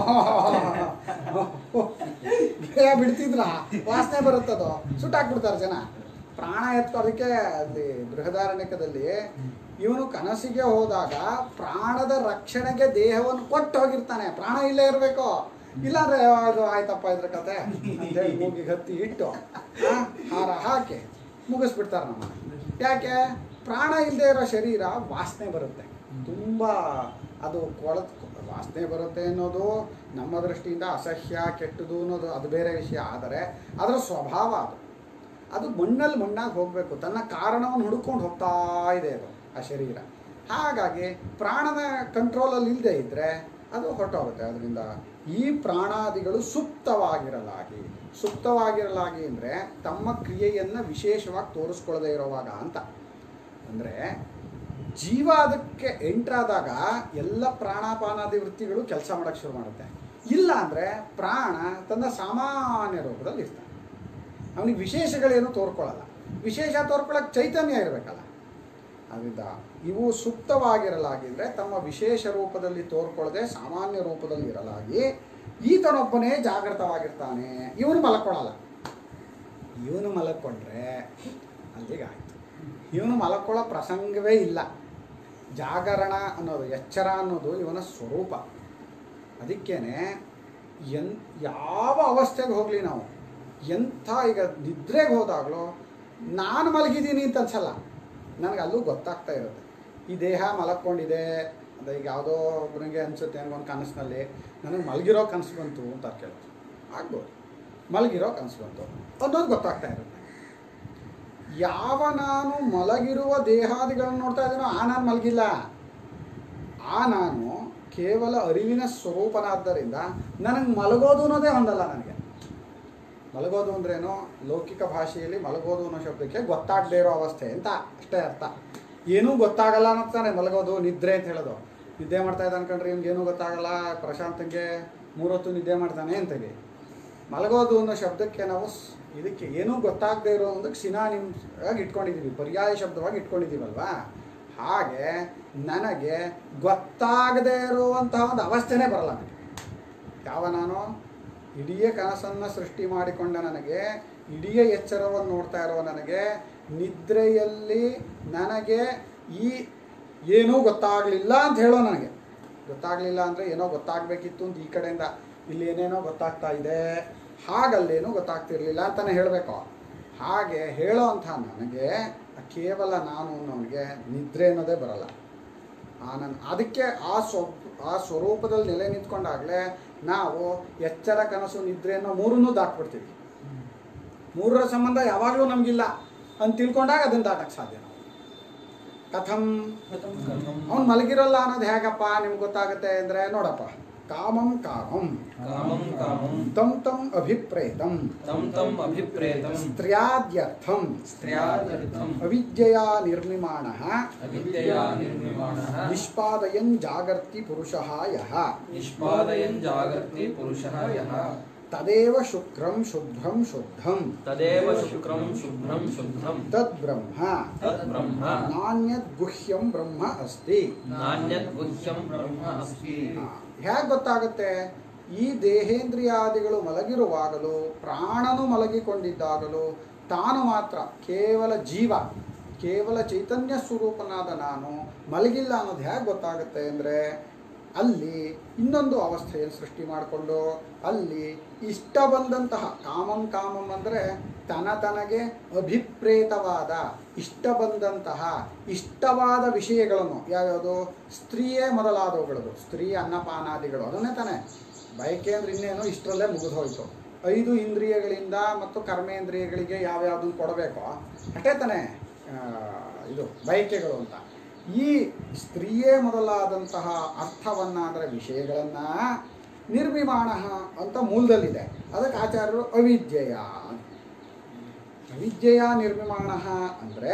ದೇಹ ಬಿಡ್ತಿದ್ರ ವಾಸನೆ ಬರುತ್ತದು ಸುಟ್ಟಾಕ್ಬಿಡ್ತಾರೆ ಜನ ಪ್ರಾಣ ಎತ್ಕೊ ಅದಕ್ಕೆ ಅಲ್ಲಿ ಬೃಹದಾರಣ್ಯಕದಲ್ಲಿ ಇವನು ಕನಸಿಗೆ ಹೋದಾಗ ಪ್ರಾಣದ ರಕ್ಷಣೆಗೆ ದೇಹವನ್ನು ಕೊಟ್ಟು ಹೋಗಿರ್ತಾನೆ ಪ್ರಾಣ ಇಲ್ಲೇ ಇರಬೇಕು ಇಲ್ಲಾಂದ್ರೆ ಅದು ಆಯ್ತಪ್ಪ ಇದ್ರ ಕತೆ ಅಂತೇಳಿ ಮೂಗಿಗೆ ಹತ್ತಿ ಇಟ್ಟು ಆ, ಹಾರ ಹಾಕಿ ಮುಗಿಸ್ಬಿಡ್ತಾರೆ ನಮ್ಮ ಯಾಕೆ ಪ್ರಾಣ ಇಲ್ಲದೆ ಇರೋ ಶರೀರ ವಾಸನೆ ಬರುತ್ತೆ ತುಂಬ ಅದು ಕೊಳತ್ ವಾಸನೆ ಬರುತ್ತೆ ಅನ್ನೋದು ನಮ್ಮ ದೃಷ್ಟಿಯಿಂದ ಅಸಹ್ಯ ಕೆಟ್ಟದು ಅನ್ನೋದು ಅದು ಬೇರೆ ವಿಷಯ ಆದರೆ ಅದರ ಸ್ವಭಾವ ಅದು ಅದು ಮಣ್ಣಲ್ಲಿ ಮಣ್ಣಾಗಿ ಹೋಗಬೇಕು ತನ್ನ ಕಾರಣವನ್ನು ಹುಡುಕೊಂಡು ಹೋಗ್ತಾ ಇದೆ ಅದು ಆ ಶರೀರ ಹಾಗಾಗಿ ಪ್ರಾಣದ ಕಂಟ್ರೋಲಲ್ಲಿ ಇಲ್ಲದೆ ಇದ್ದರೆ ಅದು ಹೊರಟೋಗುತ್ತೆ ಅದರಿಂದ ಈ ಪ್ರಾಣಾದಿಗಳು ಸುಪ್ತವಾಗಿರಲಾಗಿ ಸುಪ್ತವಾಗಿರಲಾಗಿ ಅಂದರೆ ತಮ್ಮ ಕ್ರಿಯೆಯನ್ನು ವಿಶೇಷವಾಗಿ ತೋರಿಸ್ಕೊಳ್ಳದೆ ಇರೋವಾಗ ಅಂತ ಅಂದರೆ ಜೀವ ಅದಕ್ಕೆ ಎಂಟ್ರಾದಾಗ ಎಲ್ಲ ಪ್ರಾಣಾಪಾನಾದಿ ವೃತ್ತಿಗಳು ಕೆಲಸ ಮಾಡೋಕ್ಕೆ ಶುರು ಮಾಡುತ್ತೆ ಇಲ್ಲ ಅಂದರೆ ಪ್ರಾಣ ತನ್ನ ಸಾಮಾನ್ಯ ರೂಪದಲ್ಲಿ ಇರ್ತಾನೆ ಅವನಿಗೆ ವಿಶೇಷಗಳೇನು ತೋರ್ಕೊಳ್ಳಲ್ಲ ವಿಶೇಷ ತೋರ್ಕೊಳ್ಳೋಕೆ ಚೈತನ್ಯ ಇರಬೇಕಲ್ಲ ಅದರಿಂದ ಇವು ಸುಪ್ತವಾಗಿರಲಾಗಿದ್ರೆ ತಮ್ಮ ವಿಶೇಷ ರೂಪದಲ್ಲಿ ತೋರ್ಕೊಳ್ಳದೆ ಸಾಮಾನ್ಯ ರೂಪದಲ್ಲಿ ಇರಲಾಗಿ ಈತನೊಬ್ಬನೇ ಜಾಗೃತವಾಗಿರ್ತಾನೆ ಇವನು ಮಲಕ್ಕೊಳ್ಳಲ್ಲ ಇವನು ಮಲಕ್ಕೊಂಡ್ರೆ ಅಲ್ಲಿಗೆ ಆಯಿತು ಇವನು ಮಲಕೊಳ್ಳೋ ಪ್ರಸಂಗವೇ ಇಲ್ಲ ಜಾಗರಣ ಅನ್ನೋದು ಎಚ್ಚರ ಅನ್ನೋದು ಇವನ ಸ್ವರೂಪ ಅದಕ್ಕೇನೆ ಎನ್ ಯಾವ ಅವಸ್ಥೆಗೆ ಹೋಗಲಿ ನಾವು ಎಂಥ ಈಗ ನಿದ್ರೆಗೆ ಹೋದಾಗಲೂ ನಾನು ಮಲಗಿದ್ದೀನಿ ಅಂತ ಅನ್ಸಲ್ಲ ನನಗೆ ಅಲ್ಲೂ ಗೊತ್ತಾಗ್ತಾ ಇರುತ್ತೆ ಈ ದೇಹ ಮಲಕ್ಕೊಂಡಿದೆ ಅದು ಈಗ ಯಾವುದೋ ಒಬ್ಬನಿಗೆ ಅನಿಸುತ್ತೆ ಒಂದು ಕನಸಿನಲ್ಲಿ ನನಗೆ ಮಲಗಿರೋ ಕನಸು ಬಂತು ಅಂತ ಕೇಳ್ತು ಆಗ್ಬೋದು ಮಲಗಿರೋ ಕನಸು ಬಂತು ಅನ್ನೋದು ಗೊತ್ತಾಗ್ತಾ ಇರುತ್ತೆ ಯಾವ ನಾನು ಮಲಗಿರುವ ದೇಹಾದಿಗಳನ್ನು ನೋಡ್ತಾ ಇದ್ದೀನೋ ಆ ನಾನು ಮಲಗಿಲ್ಲ ಆ ನಾನು ಕೇವಲ ಅರಿವಿನ ಸ್ವರೂಪನಾದ್ದರಿಂದ ನನಗೆ ಮಲಗೋದು ಅನ್ನೋದೇ ಒಂದಲ್ಲ ನನಗೆ ಮಲಗೋದು ಅಂದ್ರೇನು ಲೌಕಿಕ ಭಾಷೆಯಲ್ಲಿ ಮಲಗೋದು ಅನ್ನೋ ಶಬ್ದಕ್ಕೆ ಗೊತ್ತಾಗದೇ ಇರೋ ಅವಸ್ಥೆ ಅಂತ ಅಷ್ಟೇ ಅರ್ಥ ಏನೂ ಗೊತ್ತಾಗಲ್ಲ ಅನ್ನೋತಾನೆ ಮಲಗೋದು ನಿದ್ರೆ ಅಂತ ಹೇಳೋದು ನಿದ್ದೆ ಮಾಡ್ತಾ ಇದ್ದ ಅನ್ಕೊಂಡ್ರೆ ಇವ್ನಿಗೆ ಏನೂ ಗೊತ್ತಾಗಲ್ಲ ಪ್ರಶಾಂತಂಗೆ ಮೂರೊತ್ತು ನಿದ್ದೆ ಮಾಡ್ತಾನೆ ಅಂತೀವಿ ಮಲಗೋದು ಅನ್ನೋ ಶಬ್ದಕ್ಕೆ ನಾವು ಸ್- ಇದಕ್ಕೆ ಏನೂ ಗೊತ್ತಾಗದೇ ಇರೋ ಒಂದಕ್ಕೆ ಸಿನಾನಿಮ್ ಆಗಿ ಇಟ್ಕೊಂಡಿದ್ದೀವಿ ಪರ್ಯಾಯ ಶಬ್ದವಾಗಿ ಇಟ್ಕೊಂಡಿದ್ದೀವಲ್ವಾ ಹಾಗೆ ನನಗೆ ಗೊತ್ತಾಗದೇ ಇರುವಂತಹ ಒಂದು ಅವಸ್ಥೆನೇ ಬರಲ್ಲ ನನಗೆ ಯಾವ ನಾನು ಇಡೀ ಕನಸನ್ನು ಸೃಷ್ಟಿ ಮಾಡಿಕೊಂಡ ನನಗೆ ಇಡೀ ಎಚ್ಚರವನ್ನು ನೋಡ್ತಾ ಇರುವ ನನಗೆ ನಿದ್ರೆಯಲ್ಲಿ ನನಗೆ ಈ ಏನೂ ಗೊತ್ತಾಗಲಿಲ್ಲ ಅಂತ ಹೇಳೋ ನನಗೆ ಗೊತ್ತಾಗಲಿಲ್ಲ ಅಂದರೆ ಏನೋ ಗೊತ್ತಾಗಬೇಕಿತ್ತು ಅಂತ ಈ ಕಡೆಯಿಂದ ಇಲ್ಲಿ ಏನೇನೋ ಗೊತ್ತಾಗ್ತಾ ಇದೆ ಹಾಗಲ್ಲೇನೂ ಗೊತ್ತಾಗ್ತಿರ್ಲಿಲ್ಲ ಅಂತಲೇ ಹೇಳಬೇಕು ಹಾಗೆ ಹೇಳೋ ಅಂಥ ನನಗೆ ಕೇವಲ ನಾನು ಅನ್ನೋನಿಗೆ ನಿದ್ರೆ ಅನ್ನೋದೇ ಬರಲ್ಲ ಆನಂದ ಅದಕ್ಕೆ ಆ ಸ್ವ ಆ ಸ್ವರೂಪದಲ್ಲಿ ನೆಲೆ ನಿಂತ್ಕೊಂಡಾಗಲೇ ನಾವು ಎಚ್ಚರ ಕನಸು ನಿದ್ರೆ ಅನ್ನೋ ಮೂರನ್ನೂ ದಾಟ್ಬಿಡ್ತೀವಿ ಮೂರರ ಸಂಬಂಧ ಯಾವಾಗಲೂ ನಮಗಿಲ್ಲ ಅಂತ ತಿಳ್ಕೊಂಡಾಗ ಅದನ್ನು ದಾಟಕ್ಕೆ ಸಾಧ್ಯ ನಾವು ಕಥಂ ಅವ್ನು ಮಲಗಿರೋಲ್ಲ ಅನ್ನೋದು ಹೇಗಪ್ಪ ನಿಮ್ಗೆ ಗೊತ್ತಾಗುತ್ತೆ ಅಂದರೆ ನೋಡಪ್ಪ ಕಾಮಂ ಕಾಮಂ ಕಾಮಂ ಕಾಮಂ ತಂ ತಂ ಅಭಿಪ್ರೇತಂ ತಂ ತಂ ಅಭಿಪ್ರೇತಂ ಸ್ತ್ರ್ಯಾದ್ಯರ್ಥಂ ಸ್ತ್ರ್ಯಾದರ್ಥಂ ಅವಿದ್ಯೆಯ ನಿರ್ಮಿಮಾಣ ಅವಿದ್ಯೆಯಾ ನಿರ್ಮಿಮಾಣಃ ನಿಷ್ಪಾದಯನ್ ಜಾಗರ್ತಿ ಪುರುಷಃ ಯಃ ನಿಷ್ಪಾದಯನ್ ಜಾಗರ್ತಿ ಪುರುಷಃ ಯಃ ತದೇವ ಶುಕ್ರಂ ಶುಭ್ರಂ ಶುದ್ಧಂ ತದೇವ ಶುಕ್ರಂ ಶುಭ್ರಂ ಶುದ್ಧಂ ತದ್ ಬ್ರಹ್ಮ ತದ್ ಬ್ರಹ್ಮ ನಾಣ್ಯದ್ ಗುಹ್ಯಂ ಬ್ರಹ್ಮ ಅಸ್ತಿ ನಾಣ್ಯದ್ ಗುಹ್ಯಂ ಬ್ರಹ್ಮ ಅಸ್ತಿ ಹೇಗೆ ಗೊತ್ತಾಗುತ್ತೆ ಈ ದೇಹೇಂದ್ರಿಯಾದಿಗಳು ಮಲಗಿರುವಾಗಲೂ ಪ್ರಾಣನು ಮಲಗಿಕೊಂಡಿದ್ದಾಗಲೂ ತಾನು ಮಾತ್ರ ಕೇವಲ ಜೀವ ಕೇವಲ ಚೈತನ್ಯ ಸ್ವರೂಪನಾದ ನಾನು ಮಲಗಿಲ್ಲ ಅನ್ನೋದು ಹೇಗೆ ಗೊತ್ತಾಗುತ್ತೆ ಅಂದರೆ ಅಲ್ಲಿ ಇನ್ನೊಂದು ಅವಸ್ಥೆಯನ್ನು ಸೃಷ್ಟಿ ಮಾಡಿಕೊಂಡು ಅಲ್ಲಿ ಇಷ್ಟ ಬಂದಂತಹ ಕಾಮಂ ಕಾಮಂ ಅಂದರೆ ತನ ತನಗೆ ಅಭಿಪ್ರೇತವಾದ ಇಷ್ಟ ಬಂದಂತಹ ಇಷ್ಟವಾದ ವಿಷಯಗಳನ್ನು ಯಾವ್ಯಾವುದು ಸ್ತ್ರೀಯೇ ಮೊದಲಾದವುಗಳದು ಸ್ತ್ರೀ ಅನ್ನಪಾನಾದಿಗಳು ಅದನ್ನೇ ತಾನೆ ಬಯಕೆ ಅಂದ್ರೆ ಇನ್ನೇನು ಇಷ್ಟರಲ್ಲೇ ಮುಗಿದು ಹೋಯಿತು ಐದು ಇಂದ್ರಿಯಗಳಿಂದ ಮತ್ತು ಕರ್ಮೇಂದ್ರಿಯಗಳಿಗೆ ಯಾವ್ಯಾವುದನ್ನು ಕೊಡಬೇಕೋ ಅಷ್ಟೇ ತಾನೆ ಆ, ಇದು ಬಯಕೆಗಳು ಅಂತ ಈ ಸ್ತ್ರೀಯೇ ಮೊದಲಾದಂತಹ ಅರ್ಥವನ್ನು ಅಂದರೆ ವಿಷಯಗಳನ್ನು ನಿರ್ಮಿಮಾಣ ಅಂತ ಮೂಲದಲ್ಲಿದೆ ಅದಕ್ಕೆ ಆಚಾರ್ಯರು ಅವಿದ್ಯೆಯ ಅವಿದ್ಯೆಯ ನಿರ್ಮಿಮಾಣ ಅಂದರೆ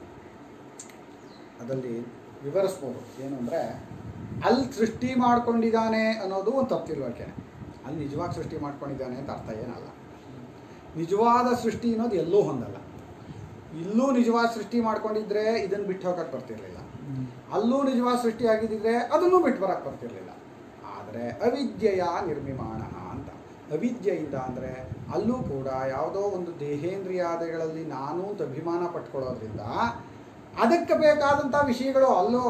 ಅದರಲ್ಲಿ ವಿವರಿಸ್ಬೋದು ಏನು ಅಂದರೆ ಅಲ್ಲಿ ಸೃಷ್ಟಿ ಮಾಡ್ಕೊಂಡಿದ್ದಾನೆ ಅನ್ನೋದು ಒಂದು ತಪ್ಪು ತಿಳುವಳಿಕೆ ಅಲ್ಲಿ ನಿಜವಾಗಿ ಸೃಷ್ಟಿ ಮಾಡ್ಕೊಂಡಿದ್ದಾನೆ ಅಂತ ಅರ್ಥ ಏನಲ್ಲ ನಿಜವಾದ ಸೃಷ್ಟಿ ಅನ್ನೋದು ಎಲ್ಲೂ ಹೊಂದಲ್ಲ ಇಲ್ಲೂ ನಿಜವಾದ ಸೃಷ್ಟಿ ಮಾಡ್ಕೊಂಡಿದ್ರೆ ಇದನ್ನು ಬಿಟ್ಟು ಹೋಗಕ್ಕೆ ಬರ್ತಿರ್ಲಿಲ್ಲ ಅಲ್ಲೂ ನಿಜವಾದ ಸೃಷ್ಟಿ ಆಗಿದ್ದಿದ್ರೆ ಅದನ್ನು ಬಿಟ್ಟು ಬರಕ್ಕೆ ಬರ್ತಿರ್ಲಿಲ್ಲ ಆದರೆ ಅವಿದ್ಯೆಯ ನಿರ್ಮಿಮಾಣ ಅಂತ ಅವಿದ್ಯೆಯಿಂದ ಅಂದರೆ ಅಲ್ಲೂ ಕೂಡ ಯಾವುದೋ ಒಂದು ದೇಹೇಂದ್ರಿಯಾದಿಗಳಲ್ಲಿ ನಾನು ಅಂತ ಅಭಿಮಾನ ಪಟ್ಕೊಳ್ಳೋದ್ರಿಂದ ಅದಕ್ಕೆ ಬೇಕಾದಂಥ ವಿಷಯಗಳು ಅಲ್ಲೋ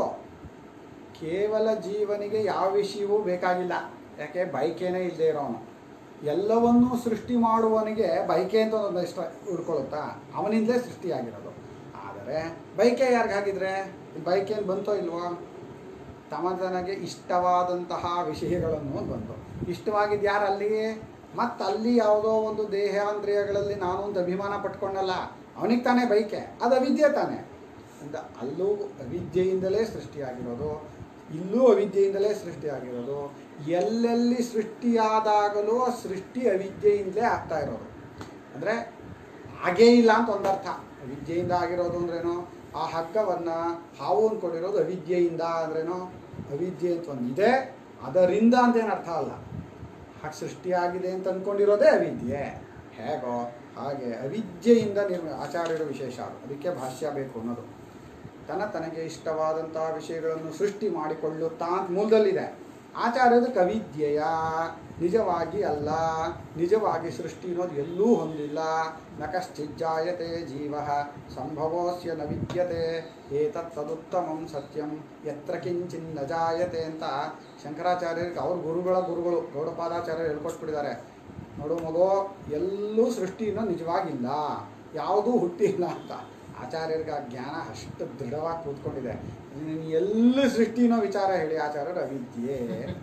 ಕೇವಲ ಜೀವನಿಗೆ ಯಾವ ವಿಷಯವೂ ಬೇಕಾಗಿಲ್ಲ ಯಾಕೆ ಬೈಕೇನೇ ಇಲ್ಲದೆ ಇರೋನು ಎಲ್ಲವನ್ನೂ ಸೃಷ್ಟಿ ಮಾಡುವವನಿಗೆ ಬೈಕೆ ಅಂತ ಒಂದು ಇಷ್ಟ ಉಳ್ಕೊಳ್ಳುತ್ತಾ ಅವನಿಂದಲೇ ಸೃಷ್ಟಿಯಾಗಿರೋದು ಆದರೆ ಬೈಕೆ ಯಾರಿಗಾಗಿದ್ರೆ ಬೈಕೇನು ಬಂತೋ ಇಲ್ವೋ ತಮ್ಮ ತನಗೆ ಇಷ್ಟವಾದಂತಹ ವಿಷಯಗಳನ್ನು ಬಂತು ಇಷ್ಟವಾಗಿದ್ದು ಯಾರು ಅಲ್ಲಿಗೆ ಮತ್ತು ಅಲ್ಲಿ ಯಾವುದೋ ಒಂದು ದೇಹಾಂದ್ರಿಯಗಳಲ್ಲಿ ನಾನು ಒಂದು ಅಭಿಮಾನ ಪಟ್ಕೊಂಡಲ್ಲ ಅವನಿಗೆ ತಾನೇ ಬೈಕೆ ಅದು ಅವಿದ್ಯೆ ತಾನೇ ಅಂತ ಅಲ್ಲೂ ಅವಿದ್ಯೆಯಿಂದಲೇ ಸೃಷ್ಟಿಯಾಗಿರೋದು ಇಲ್ಲೂ ಅವಿದ್ಯೆಯಿಂದಲೇ ಸೃಷ್ಟಿಯಾಗಿರೋದು ಎಲ್ಲೆಲ್ಲಿ ಸೃಷ್ಟಿಯಾದಾಗಲೂ ಆ ಸೃಷ್ಟಿ ಅವಿದ್ಯೆಯಿಂದಲೇ ಆಗ್ತಾ ಇರೋದು ಅಂದರೆ ಹಾಗೇ ಇಲ್ಲ ಅಂತ ಒಂದರ್ಥ ಅವಿದ್ಯೆಯಿಂದ ಆಗಿರೋದು ಅಂದ್ರೇನು ಆ ಹಗ್ಗವನ್ನು ಹಾವು ಅಂದ್ಕೊಂಡಿರೋದು ಅವಿದ್ಯೆಯಿಂದ ಅಂದ್ರೇನು ಅವಿದ್ಯೆ ಅಂತ ಒಂದು ಇದೆ ಅದರಿಂದ ಅಂತೇನು ಅರ್ಥ ಅಲ್ಲ ಹಾಗೆ ಸೃಷ್ಟಿಯಾಗಿದೆ ಅಂತ ಅಂದ್ಕೊಂಡಿರೋದೇ ಅವಿದ್ಯೆ ಹೇಗೋ ಹಾಗೆ ಅವಿದ್ಯೆಯಿಂದ ನಿರ್ಮ ಆಚಾರ್ಯರ ವಿಶೇಷ ಅದು ಅದಕ್ಕೆ ಭಾಷ್ಯ ಬೇಕು ಅನ್ನೋದು ತನ್ನ ತನಗೆ ಇಷ್ಟವಾದಂತಹ ವಿಷಯಗಳನ್ನು ಸೃಷ್ಟಿ ಮಾಡಿಕೊಳ್ಳುತ್ತಾ ಅಂತ ಮೂಲದಲ್ಲಿದೆ ಆಚಾರ್ಯದಕ್ಕೆ ಅವಿದ್ಯೆಯ ನಿಜವಾಗಿ ಅಲ್ಲ ನಿಜವಾಗಿ ಸೃಷ್ಟಿ ಅನ್ನೋದು ಎಲ್ಲೂ ಹೊಂದಿಲ್ಲ ನ ಕಶ್ಚಿಜ್ಜಾಯತೆ ಜೀವ ಸಂಭವೋಸ್ಯ ನ ವಿದ್ಯತೆ ಏತತ್ ತದುತ್ತಮಂ ಸತ್ಯಂ ಯತ್ರ ಕಿಂಚಿನ್ ನ ಜಾಯತೆ ಅಂತ ಶಂಕರಾಚಾರ್ಯರಿಗೆ ಅವ್ರ ಗುರುಗಳ ಗುರುಗಳು ಗೌಡಪಾದಾಚಾರ್ಯರು ಹೇಳ್ಕೊಟ್ಬಿಟ್ಟಿದ್ದಾರೆ ನೋಡು ಮಗು ಎಲ್ಲೂ ಸೃಷ್ಟಿನೂ ನಿಜವಾಗಿಲ್ಲ ಯಾವುದೂ ಹುಟ್ಟಿಲ್ಲ ಅಂತ ಆಚಾರ್ಯರಿಗೆ ಆ ಜ್ಞಾನ ಅಷ್ಟು ದೃಢವಾಗಿ ಕೂತ್ಕೊಂಡಿದೆ ನೀನು ಎಲ್ಲಿ ಸೃಷ್ಟಿನೋ ವಿಚಾರ ಹೇಳಿ ಆಚಾರ್ಯರ ಅವಿದ್ಯೆ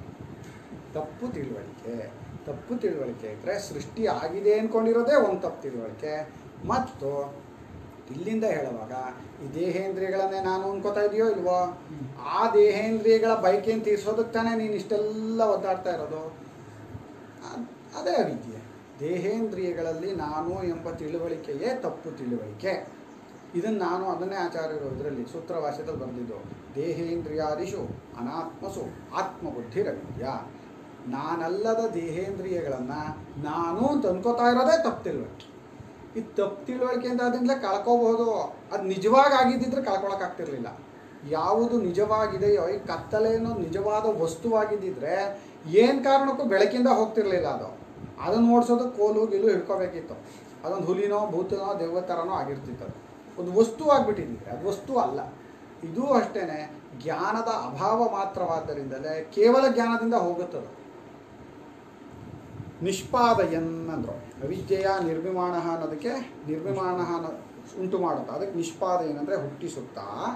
ತಪ್ಪು ತಿಳುವಳಿಕೆ ತಪ್ಪು ತಿಳುವಳಿಕೆ ಇದ್ದರೆ ಸೃಷ್ಟಿ ಆಗಿದೆ ಅಂದ್ಕೊಂಡಿರೋದೇ ಒಂದು ತಪ್ಪು ತಿಳುವಳಿಕೆ ಮತ್ತು ಇಲ್ಲಿಂದ ಹೇಳುವಾಗ ಈ ದೇಹೇಂದ್ರಿಯಗಳನ್ನೇ ನಾನು ಅನ್ಕೋತಾ ಇದೆಯೋ ಇಲ್ವೋ ಆ ದೇಹೇಂದ್ರಿಯಗಳ ಬೈಕೇನು ತೀರ್ಸೋದಕ್ಕೆ ತಾನೇ ನೀನು ಇಷ್ಟೆಲ್ಲ ಒದ್ದಾಡ್ತಾ ಇರೋದು ಅದ್- ಅದೇ ಅವಿದ್ಯೆ ದೇಹೇಂದ್ರಿಯಗಳಲ್ಲಿ ನಾನು ಎಂಬ ತಿಳುವಳಿಕೆಯೇ ತಪ್ಪು ತಿಳುವಳಿಕೆ ಇದನ್ನು ನಾನು ಅದನ್ನೇ ಆಚಾರ್ಯರು ಇದರಲ್ಲಿ ಸೂತ್ರವಾಸ್ಯದಲ್ಲಿ ಬರೆದಿದ್ದು ದೇಹೇಂದ್ರಿಯಾದಿಷು ಅನಾತ್ಮಸು ಆತ್ಮಬುದ್ಧಿರವಿದ್ಯ ನಾನಲ್ಲದ ದೇಹೇಂದ್ರಿಯಗಳನ್ನು ನಾನು ಅಂತ ಅನ್ಕೋತಾ ಇರೋದೇ ತಪ್ಪು ತಿಳುವಳಿಕೆ ಈ ತಪ್ಪು ತಿಳುವಳಿಕೆಯಿಂದ ಅದರಿಂದಲೇ ಕಳ್ಕೋಬಹುದು ಅದು ನಿಜವಾಗಿ ಆಗಿದ್ದಿದ್ರೆ ಕಳ್ಕೊಳಕ್ಕಾಗ್ತಿರ್ಲಿಲ್ಲ ಯಾವುದು ನಿಜವಾಗಿದೆಯೋ ಈ ಕತ್ತಲೆ ಅನ್ನೋದು ನಿಜವಾದ ವಸ್ತುವಾಗಿದ್ದಿದ್ರೆ ಏನು ಕಾರಣಕ್ಕೂ ಬೆಳಕಿಂದ ಹೋಗ್ತಿರ್ಲಿಲ್ಲ ಅದು ಅದನ್ನು ಓಡಿಸೋದಕ್ಕೆ ಕೋಲು ಗಿಲು ಹಿಡ್ಕೋಬೇಕಿತ್ತು ಅದೊಂದು ಹುಲಿನೋ ಭೂತನೋ ದೆವ್ವ ಥರನೋ ಆಗಿರ್ತಿತ್ತು ಅದು ಒಂದು ವಸ್ತು ಆಗಿಬಿಟ್ಟಿದ್ದಿದ್ರೆ ಅದು ವಸ್ತು ಅಲ್ಲ ಇದು ಅಷ್ಟೇ ಜ್ಞಾನದ ಅಭಾವ ಮಾತ್ರವಾದ್ದರಿಂದಲೇ ಕೇವಲ ಜ್ಞಾನದಿಂದ ಹೋಗುತ್ತದೆ ನಿಷ್ಪಾದಯನ್ ಅಂದರು ಅವಿದ್ಯೆಯ ನಿರ್ಮಿಮಾಣ ಅನ್ನೋದಕ್ಕೆ ನಿರ್ಮಿಮಾಣ ಅನ್ನೋ ಉಂಟು ಮಾಡುತ್ತಾ ಅದಕ್ಕೆ ನಿಷ್ಪಾದಯನ್ ಅಂದರೆ ಹುಟ್ಟಿಸುತ್ತಾ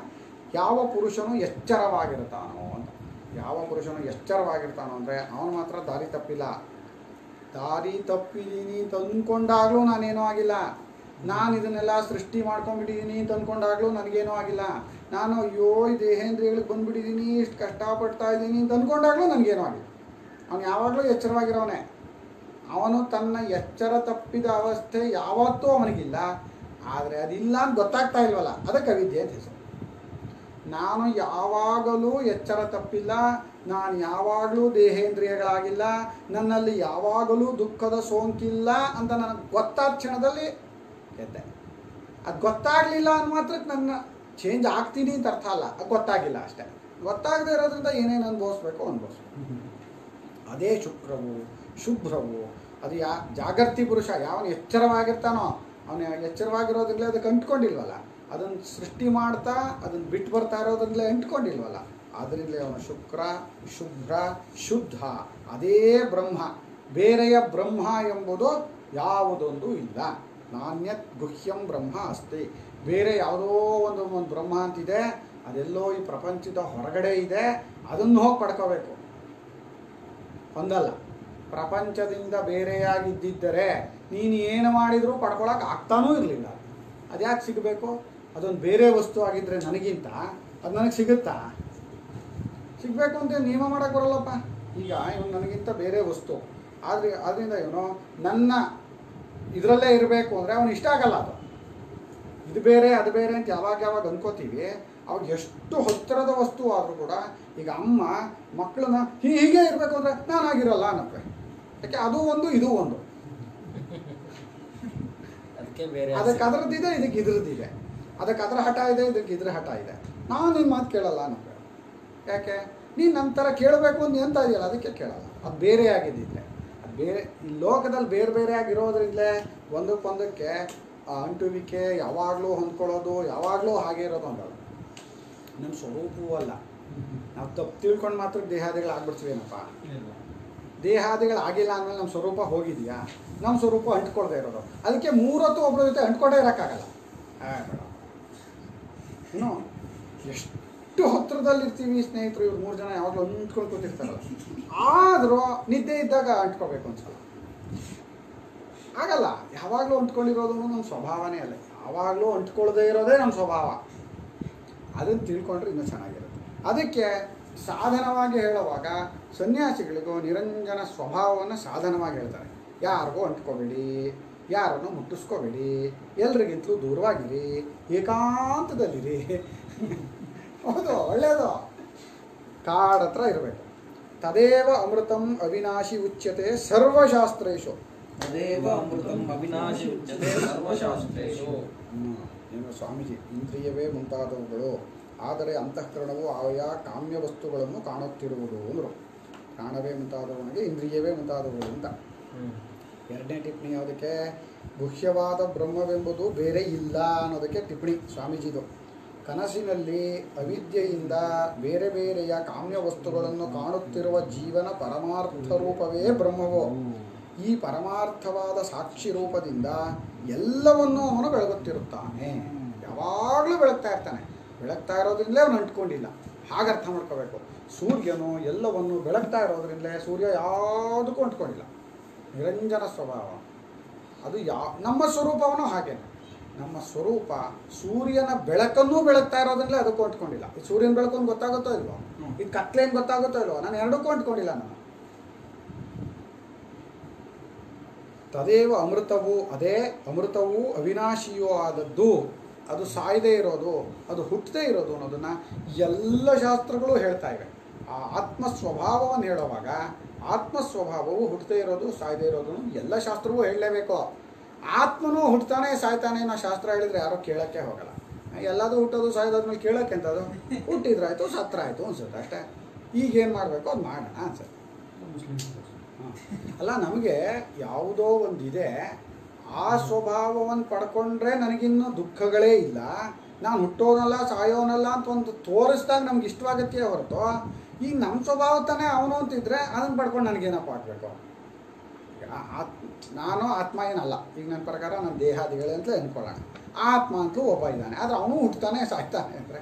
ಯಾವ ಪುರುಷನು ಎಚ್ಚರವಾಗಿರ್ತಾನೋ ಅಂತ ಯಾವ ಪುರುಷನು ಎಚ್ಚರವಾಗಿರ್ತಾನೋ ಅಂದರೆ ಅವನು ಮಾತ್ರ ದಾರಿ ತಪ್ಪಿಲ್ಲ ದಾರಿ ತಪ್ಪಿದ್ದೀನಿ ಅಂತ ಅಂದ್ಕೊಂಡಾಗಲೂ ನಾನೇನೂ ಆಗಿಲ್ಲ ನಾನು ಇದನ್ನೆಲ್ಲ ಸೃಷ್ಟಿ ಮಾಡ್ಕೊಂಡ್ಬಿಟ್ಟಿದ್ದೀನಿ ಅಂತ ಅಂದ್ಕೊಂಡಾಗಲೂ ನನಗೇನೂ ಆಗಿಲ್ಲ ನಾನು ಅಯ್ಯೋ ಈ ದೇಹೇಂದ್ರಿಯಗಳಿಗೆ ಬಂದ್ಬಿಟ್ಟಿದ್ದೀನಿ ಇಷ್ಟು ಕಷ್ಟಪಡ್ತಾ ಇದ್ದೀನಿ ಅಂತ ಅಂದ್ಕೊಂಡಾಗಲೂ ನನಗೇನೂ ಆಗಿಲ್ಲ ಅವನು ಯಾವಾಗಲೂ ಎಚ್ಚರವಾಗಿರೋನೆ ಅವನು ತನ್ನ ಎಚ್ಚರ ತಪ್ಪಿದ ಅವಸ್ಥೆ ಯಾವತ್ತೂ ಅವನಿಗಿಲ್ಲ ಆದರೆ ಅದಿಲ್ಲ ಅಂತ ಗೊತ್ತಾಗ್ತಾ ಇಲ್ವಲ್ಲ ಅದಕ್ಕೆ ಅವಿದ್ಯೆ ಅಂತ ಹೆಸರು ನಾನು ಯಾವಾಗಲೂ ಎಚ್ಚರ ತಪ್ಪಿಲ್ಲ ನಾನು ಯಾವಾಗಲೂ ದೇಹೇಂದ್ರಿಯಗಳಾಗಿಲ್ಲ ನನ್ನಲ್ಲಿ ಯಾವಾಗಲೂ ದುಃಖದ ಸೋಂಕಿಲ್ಲ ಅಂತ ನನಗೆ ಗೊತ್ತಾದ ಕ್ಷಣದಲ್ಲಿ ಎದ್ದೆ ಅದು ಗೊತ್ತಾಗಲಿಲ್ಲ ಅಂದ ಮಾತ್ರಕ್ಕೆ ನನ್ನ ಚೇಂಜ್ ಆಗ್ತೀನಿ ಅಂತ ಅರ್ಥ ಅಲ್ಲ ಅದು ಗೊತ್ತಾಗಿಲ್ಲ ಅಷ್ಟೇ ಗೊತ್ತಾಗದೇ ಇರೋದ್ರಿಂದ ಏನೇನು ಅನುಭವಿಸ್ಬೇಕು ಅನುಭವಿಸ್ಬೇಕು ಅದೇ ಶುಕ್ರವು ಶುಭ್ರವು ಅದು ಯಾ ಜಾಗರ್ತಿ ಪುರುಷ ಯಾವನು ಎಚ್ಚರವಾಗಿರ್ತಾನೋ ಅವನು ಎಚ್ಚರವಾಗಿರೋದ್ರಲ್ಲೇ ಅದಕ್ಕೆ ಅಂಟ್ಕೊಂಡಿಲ್ವಲ್ಲ ಅದನ್ನು ಸೃಷ್ಟಿ ಮಾಡ್ತಾ ಅದನ್ನು ಬಿಟ್ಟು ಬರ್ತಾ ಇರೋದ್ರಲ್ಲೇ ಅಂಟ್ಕೊಂಡಿಲ್ವಲ್ಲ ಆದ್ದರಿಂದಲೇ ಅವನು ಶುಕ್ರ ಶುಭ್ರ ಶುದ್ಧ ಅದೇ ಬ್ರಹ್ಮ ಬೇರೆಯ ಬ್ರಹ್ಮ ಎಂಬುದು ಯಾವುದೊಂದು ಇಲ್ಲ ನಾಣ್ಯತ್ ಗುಹ್ಯಂ ಬ್ರಹ್ಮ ಅಸ್ತಿ ಬೇರೆ ಯಾವುದೋ ಒಂದು ಒಂದು ಬ್ರಹ್ಮ ಅಂತಿದೆ ಅದೆಲ್ಲೋ ಈ ಪ್ರಪಂಚದ ಹೊರಗಡೆ ಇದೆ ಅದನ್ನು ಹೋಗಿ ಪಡ್ಕೋಬೇಕು ಒಂದಲ್ಲ ಪ್ರಪಂಚದಿಂದ ಬೇರೆಯಾಗಿದ್ದಿದ್ದರೆ ನೀನು ಏನು ಮಾಡಿದರೂ ಪಡ್ಕೊಳಕ್ಕೆ ಆಗ್ತಾನೂ ಇರಲಿಲ್ಲ ಅದ್ಯಾಕೆ ಸಿಗಬೇಕು ಅದೊಂದು ಬೇರೆ ವಸ್ತು ಆಗಿದ್ದರೆ ನನಗಿಂತ ಅದು ನನಗೆ ಸಿಗುತ್ತಾ ಸಿಗಬೇಕು ಅಂತ ನಿಯಮ ಮಾಡೋಕ್ಕೆ ಬರಲ್ಲಪ್ಪ ಈಗ ಇವನು ನನಗಿಂತ ಬೇರೆ ವಸ್ತು ಆದರೆ ಆದ್ದರಿಂದ ಇವನು ನನ್ನ ಇದರಲ್ಲೇ ಇರಬೇಕು ಅಂದರೆ ಅವನು ಇಷ್ಟ ಆಗಲ್ಲ ಅದು ಇದು ಬೇರೆ ಅದು ಬೇರೆ ಅಂತ ಯಾವಾಗ ಯಾವಾಗ ಅನ್ಕೋತೀವಿ ಅವಾಗ ಎಷ್ಟು ಹತ್ತಿರದ ವಸ್ತು ಆದರೂ ಕೂಡ ಈಗ ಅಮ್ಮ ಮಕ್ಕಳನ್ನ ಹೀಗೆ ಇರಬೇಕು ಅಂದರೆ ನಾನಾಗಿರಲ್ಲ ಅನ್ನಪ್ಪೆ ಯಾಕೆ ಅದು ಒಂದು ಇದು ಒಂದು ಅದಕ್ಕೆ ಬೇರೆ ಅದಕ್ಕೆ ಅದರದ್ದಿದೆ ಇದಕ್ಕೆ ಇದ್ರದ್ದಿದೆ ಅದಕ್ಕೆ ಅದರ ಹಠ ಇದೆ ಇದಕ್ಕೆ ಇದ್ರ ಹಠ ಇದೆ ನಾನು ನಿನ್ನ ಮಾತು ಕೇಳಲ್ಲ ಅನ್ನಪ್ಪೆ ಯಾಕೆ ನೀನು ನನ್ನ ಥರ ಕೇಳಬೇಕು ಅಂತ ಎಂತ ಇದೆಯಲ್ಲ ಅದಕ್ಕೆ ಕೇಳಲ್ಲ ಅದು ಬೇರೆ ಆಗಿದ್ದಿದ್ರೆ ಅದು ಬೇರೆ ಈ ಲೋಕದಲ್ಲಿ ಬೇರೆ ಬೇರೆ ಆಗಿರೋದ್ರಿಂದಲೇ ಒಂದಕ್ಕೊಂದಕ್ಕೆ ಆ ಅಂಟುವಿಕೆ ಯಾವಾಗಲೂ ಹೊಂದ್ಕೊಳ್ಳೋದು ಯಾವಾಗಲೂ ಹಾಗೆ ಇರೋದು ಅಂತಲ್ಲ ನಮ್ಮ ಸ್ವರೂಪವೂ ಅಲ್ಲ ನಾವು ತಪ್ಪು ತಿಳ್ಕೊಂಡು ಮಾತ್ರ ದೇಹಾದಿಗಳು ಆಗ್ಬಿಡ್ತೀವೇನಪ್ಪ ದೇಹಾದಿಗಳು ಆಗಿಲ್ಲ ಅಂದಮೇಲೆ ನಮ್ಮ ಸ್ವರೂಪ ಹೋಗಿದೆಯಾ ನಮ್ಮ ಸ್ವರೂಪ ಅಂಟ್ಕೊಳ್ದೇ ಇರೋದು ಅದಕ್ಕೆ ಮೂರೊತ್ತು ಒಬ್ಬರ ಜೊತೆ ಅಂಟ್ಕೊಂಡೇ ಇರೋಕ್ಕಾಗಲ್ಲ ಆ, ಬೇಡ ಇನ್ನು ಎಷ್ಟು ಹತ್ರದಲ್ಲಿರ್ತೀವಿ ಸ್ನೇಹಿತರು ಇವ್ರು ಮೂರು ಜನ ಯಾವಾಗಲೂ ಅಂಟ್ಕೊಂಡು ಕೂತಿರ್ತಾರಲ್ಲ ಆದರೂ ನಿದ್ದೆ ಇದ್ದಾಗ ಅಂಟ್ಕೋಬೇಕು ಅನ್ಸಲ್ಲ ಆಗಲ್ಲ ಯಾವಾಗಲೂ ಅಂಟ್ಕೊಂಡಿರೋದು ನಮ್ಮ ಸ್ವಭಾವನೇ ಅಲ್ಲ ಯಾವಾಗಲೂ ಅಂಟ್ಕೊಳ್ದೇ ಇರೋದೇ ನಮ್ಮ ಸ್ವಭಾವ ಅದನ್ನು ತಿಳ್ಕೊಂಡ್ರೆ ಇನ್ನೂ ಚೆನ್ನಾಗಿರುತ್ತೆ ಅದಕ್ಕೆ ಸಾಧನವಾಗಿ ಹೇಳುವಾಗ ಸನ್ಯಾಸಿಗಳಿಗೂ ನಿರಂಜನ ಸ್ವಭಾವವನ್ನು ಸಾಧನವಾಗಿ ಹೇಳ್ತಾರೆ ಯಾರಿಗೂ ಅಂಟ್ಕೋಬೇಡಿ ಯಾರನ್ನು ಮುಟ್ಟಿಸ್ಕೋಬೇಡಿ ಎಲ್ರಿಗಿಂತಲೂ ದೂರವಾಗಿರಿ ಏಕಾಂತದಲ್ಲಿರಿ ಹೌದು ಒಳ್ಳೆಯದು ಕಾಡ್ ಹತ್ರ ಇರಬೇಕು ತದೇವ ಅಮೃತಂ ಅವಿನಾಶಿ ಉಚ್ಯತೆ ಸರ್ವಶಾಸ್ತ್ರೇಶು ತದೇವ ಅಮೃತಂ ಅವಿನಾಶಿ ಉಚ್ಯತೆ ಸರ್ವಶಾಸ್ತ್ರೇಷು ಹ್ಮ್. ಏನು ಸ್ವಾಮೀಜಿ ಇಂದ್ರಿಯವೇ ಮುಂತಾದವುಗಳು ಆದರೆ ಅಂತಃಕರಣವು ಆಯಾ ಕಾಮ್ಯ ವಸ್ತುಗಳನ್ನು ಕಾಣುತ್ತಿರುವುದು ಅಂದರು ಕಾಣವೇ ಮುಂತಾದವನಿಗೆ ಇಂದ್ರಿಯವೇ ಮುಂತಾದವುಗಳು ಅಂತ ಎರಡನೇ ಟಿಪ್ಪಣಿ ಯಾವುದಕ್ಕೆ ಗುಹ್ಯವಾದ ಬ್ರಹ್ಮವೆಂಬುದು ಬೇರೆ ಇಲ್ಲ ಅನ್ನೋದಕ್ಕೆ ಟಿಪ್ಪಣಿ ಸ್ವಾಮೀಜಿದು ಕನಸಿನಲ್ಲಿ ಅವಿದ್ಯೆಯಿಂದ ಬೇರೆ ಬೇರೆಯ ಕಾಮ್ಯ ವಸ್ತುಗಳನ್ನು ಕಾಣುತ್ತಿರುವ ಜೀವನ ಪರಮಾರ್ಥ ರೂಪವೇ ಬ್ರಹ್ಮವು ಈ ಪರಮಾರ್ಥವಾದ ಸಾಕ್ಷಿ ರೂಪದಿಂದ ಎಲ್ಲವನ್ನೂ ಅವನು ಬೆಳಗುತ್ತಿರುತ್ತಾನೆ ಯಾವಾಗಲೂ ಬೆಳಗ್ತಾ ಇರ್ತಾನೆ ಬೆಳಗ್ತಾ ಇರೋದ್ರಿಂದಲೇ ಅವನು ಅಂಟ್ಕೊಂಡಿಲ್ಲ ಹಾಗೆ ಅರ್ಥ ಮಾಡ್ಕೋಬೇಕು ಸೂರ್ಯನು ಎಲ್ಲವನ್ನು ಬೆಳಗ್ತಾ ಇರೋದ್ರಿಂದಲೇ ಸೂರ್ಯ ಯಾವುದಕ್ಕೂ ಅಂಟ್ಕೊಂಡಿಲ್ಲ ನಿರಂಜನ ಸ್ವಭಾವ ಅದು ಯಾ ನಮ್ಮ ಸ್ವರೂಪವೂ ಹಾಗೇನೆ ನಮ್ಮ ಸ್ವರೂಪ ಸೂರ್ಯನ ಬೆಳಕನ್ನೂ ಬೆಳಗ್ತಾ ಇರೋದ್ರಿಂದಲೇ ಅದಕ್ಕೂ ಅಂಟ್ಕೊಂಡಿಲ್ಲ ಈ ಸೂರ್ಯನ ಬೆಳಕು ಗೊತ್ತಾಗುತ್ತೋ ಇಲ್ವೋ ಇದು ಕತ್ಲೇನು ಗೊತ್ತಾಗುತ್ತೋ ಇಲ್ವೋ ನಾನು ಎರಡಕ್ಕೂ ಅಂಟ್ಕೊಂಡಿಲ್ಲ ನಾನು ತದೇವ ಅಮೃತವು ಅದೇ ಅಮೃತವು ಅವಿನಾಶಿಯೂ ಆದದ್ದು ಅದು ಸಾಯದೇ ಇರೋದು ಅದು ಹುಟ್ಟದೇ ಇರೋದು ಅನ್ನೋದನ್ನು ಎಲ್ಲ ಶಾಸ್ತ್ರಗಳು ಹೇಳ್ತಾ ಇವೆ ಆ ಆತ್ಮ ಸ್ವಭಾವವನ್ನು ಹೇಳುವಾಗ ಆತ್ಮ ಸ್ವಭಾವವು ಹುಟ್ಟದೇ ಇರೋದು ಸಾಯದೇ ಇರೋದು ಅನ್ನೋದು ಎಲ್ಲ ಶಾಸ್ತ್ರವೂ ಹೇಳಲೇಬೇಕು ಆತ್ಮನೂ ಹುಟ್ಟತಾನೆ ಸಾಯ್ತಾನೆ ಅನ್ನೋ ಶಾಸ್ತ್ರ ಹೇಳಿದ್ರೆ ಯಾರೂ ಕೇಳೋಕ್ಕೆ ಹೋಗಲ್ಲ ಎಲ್ಲದೂ ಹುಟ್ಟೋದು ಸಾಯೋದಾದ್ಮೇಲೆ ಕೇಳೋಕ್ಕೆ ಅಂತದು ಹುಟ್ಟಿದ್ರಾಯ್ತು ಸತ್ರ ಆಯಿತು ಅನ್ಸುತ್ತೆ ಅಷ್ಟೇ ಈಗೇನು ಮಾಡಬೇಕು ಅದು ಮಾಡೋಣ ಅನ್ಸುತ್ತೆ ಹ. ಅಲ್ಲ ನಮಗೆ ಯಾವುದೋ ಒಂದಿದೆ ಆ ಸ್ವಭಾವವನ್ನು ಪಡ್ಕೊಂಡ್ರೆ ನನಗಿನ್ನೂ ದುಃಖಗಳೇ ಇಲ್ಲ ನಾನು ಹುಟ್ಟೋನಲ್ಲ ಸಾಯೋನಲ್ಲ ಅಂತ ಒಂದು ತೋರಿಸ್ದಾಗ ನಮ್ಗೆ ಇಷ್ಟವಾಗತ್ತೆ ಹೊರತು ಈಗ ನಮ್ಮ ಸ್ವಭಾವ ತಾನೇ ಅವನು ಅಂತಿದ್ರೆ ಅದನ್ನು ಪಡ್ಕೊಂಡು ನನಗೇನಪ್ಪ ಆಗಬೇಕು ಈಗ ಆತ್ ನಾನು ಆತ್ಮ ಏನಲ್ಲ ಈಗ ನನ್ನ ಪ್ರಕಾರ ನನ್ನ ದೇಹಾದಿಗಳೇ ಅಂತಲೇ ಅಂದ್ಕೊಳ್ಳೋಣ ಆತ್ಮ ಅಂತಲೂ ಒಬ್ಬ ಇದ್ದಾನೆ ಆದರೆ ಅವನು ಹುಟ್ಟತಾನೆ ಸಾಯ್ತಾನೆ ಅಂದರೆ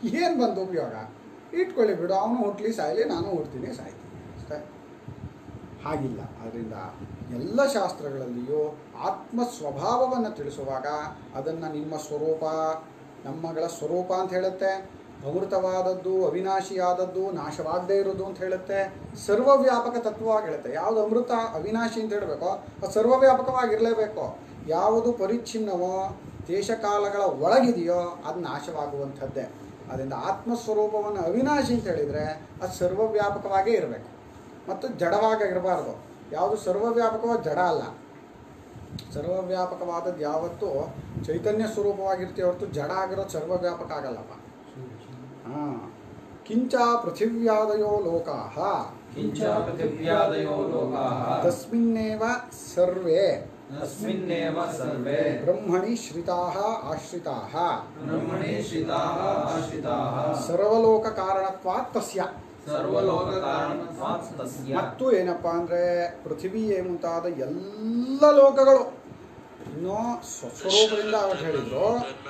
ಏನು ಬಂತು ಉಪಯೋಗ ಇಟ್ಕೊಳ್ಳಿ ಬಿಡು ಅವನು ಹುಟ್ಲಿ ಸಾಯಲಿ ನಾನು ಹುಡ್ತೀನಿ ಸಾಯ್ತೀನಿ ಅಷ್ಟೇ ಹಾಗಿಲ್ಲ ಅದರಿಂದ ಎಲ್ಲ ಶಾಸ್ತ್ರಗಳಲ್ಲಿಯೂ ಆತ್ಮ ಸ್ವಭಾವವನ್ನು ತಿಳಿಸುವಾಗ ಅದನ್ನು ನಿಮ್ಮ ಸ್ವರೂಪ ನಮ್ಮಗಳ ಸ್ವರೂಪ ಅಂತ ಹೇಳುತ್ತೆ ಅಮೃತವಾದದ್ದು ಅವಿನಾಶಿಯಾದದ್ದು ನಾಶವಾಗದೇ ಇರೋದು ಅಂತ ಹೇಳುತ್ತೆ ಸರ್ವವ್ಯಾಪಕ ತತ್ವವಾಗಿ ಹೇಳುತ್ತೆ ಯಾವುದು ಅಮೃತ ಅವಿನಾಶಿ ಅಂತ ಹೇಳಬೇಕೋ ಅದು ಸರ್ವವ್ಯಾಪಕವಾಗಿರಲೇಬೇಕು ಯಾವುದು ಪರಿಚ್ಛಿನ್ನವೋ ದೇಶಕಾಲಗಳ ಒಳಗಿದೆಯೋ ಅದು ನಾಶವಾಗುವಂಥದ್ದೇ ಅದರಿಂದ ಆತ್ಮಸ್ವರೂಪವನ್ನು ಅವಿನಾಶಿ ಅಂತ ಹೇಳಿದರೆ ಅದು ಸರ್ವವ್ಯಾಪಕವಾಗೇ ಇರಬೇಕು ಮತ್ತು ಜಡವಾಗಿ ಇರಬಾರ್ದು ಯಾವುದು ಸರ್ವವ್ಯಾಪಕವಾದ ಜಡ ಅಲ್ಲ ಸರ್ವವ್ಯಾಪಕವಾದದ್ದು ಯಾವತ್ತೂ ಚೈತನ್ಯ ಸ್ವರೂಪವಾಗಿರ್ತೀವಿ ಹೊರತು ಜಡ ಆಗಿರೋದು ಸರ್ವವ್ಯಾಪಕ ಆಗಲ್ಲಪ್ಪ ಹಾಂ ಕಿಂಚ ಪೃಥಿವ್ಯಾದಯೋ ಲೋಕಾಹ ಕಿಂಚ ಪೃಥಿವ್ಯಾದಯೋ ಲೋಕಾಃ ತಸ್ಮಿನ್ನೇವ ಸರ್ವೇ ತಸ್ಮಿನ್ನೇವ ಸರ್ವೇ ಬ್ರಹ್ಮಣಿ ಶ್ರಿತಾಃ ಆಶ್ರಿತಾಃ ಬ್ರಹ್ಮಣಿ ಶ್ರಿತಾಃ ಆಶ್ರಿತಾಃ ಸರ್ವಲೋಕ ಕಾರಣತ್ವಾತ್ ತಸ್ಯ ಸರ್ವಲೋಕಕಾರಣತ್ವಾತ್ ತಸ್ಯ ಮತ್ತು ಏನಪ್ಪ ಅಂದರೆ ಪೃಥಿವಿಯೇ ಮುಂತಾದ ಎಲ್ಲ ಲೋಕಗಳು ಇನ್ನೂ ಸ್ವಸ್ವರೂಪದಿಂದ ಅವಾಗ ಹೇಳಿದ್ರು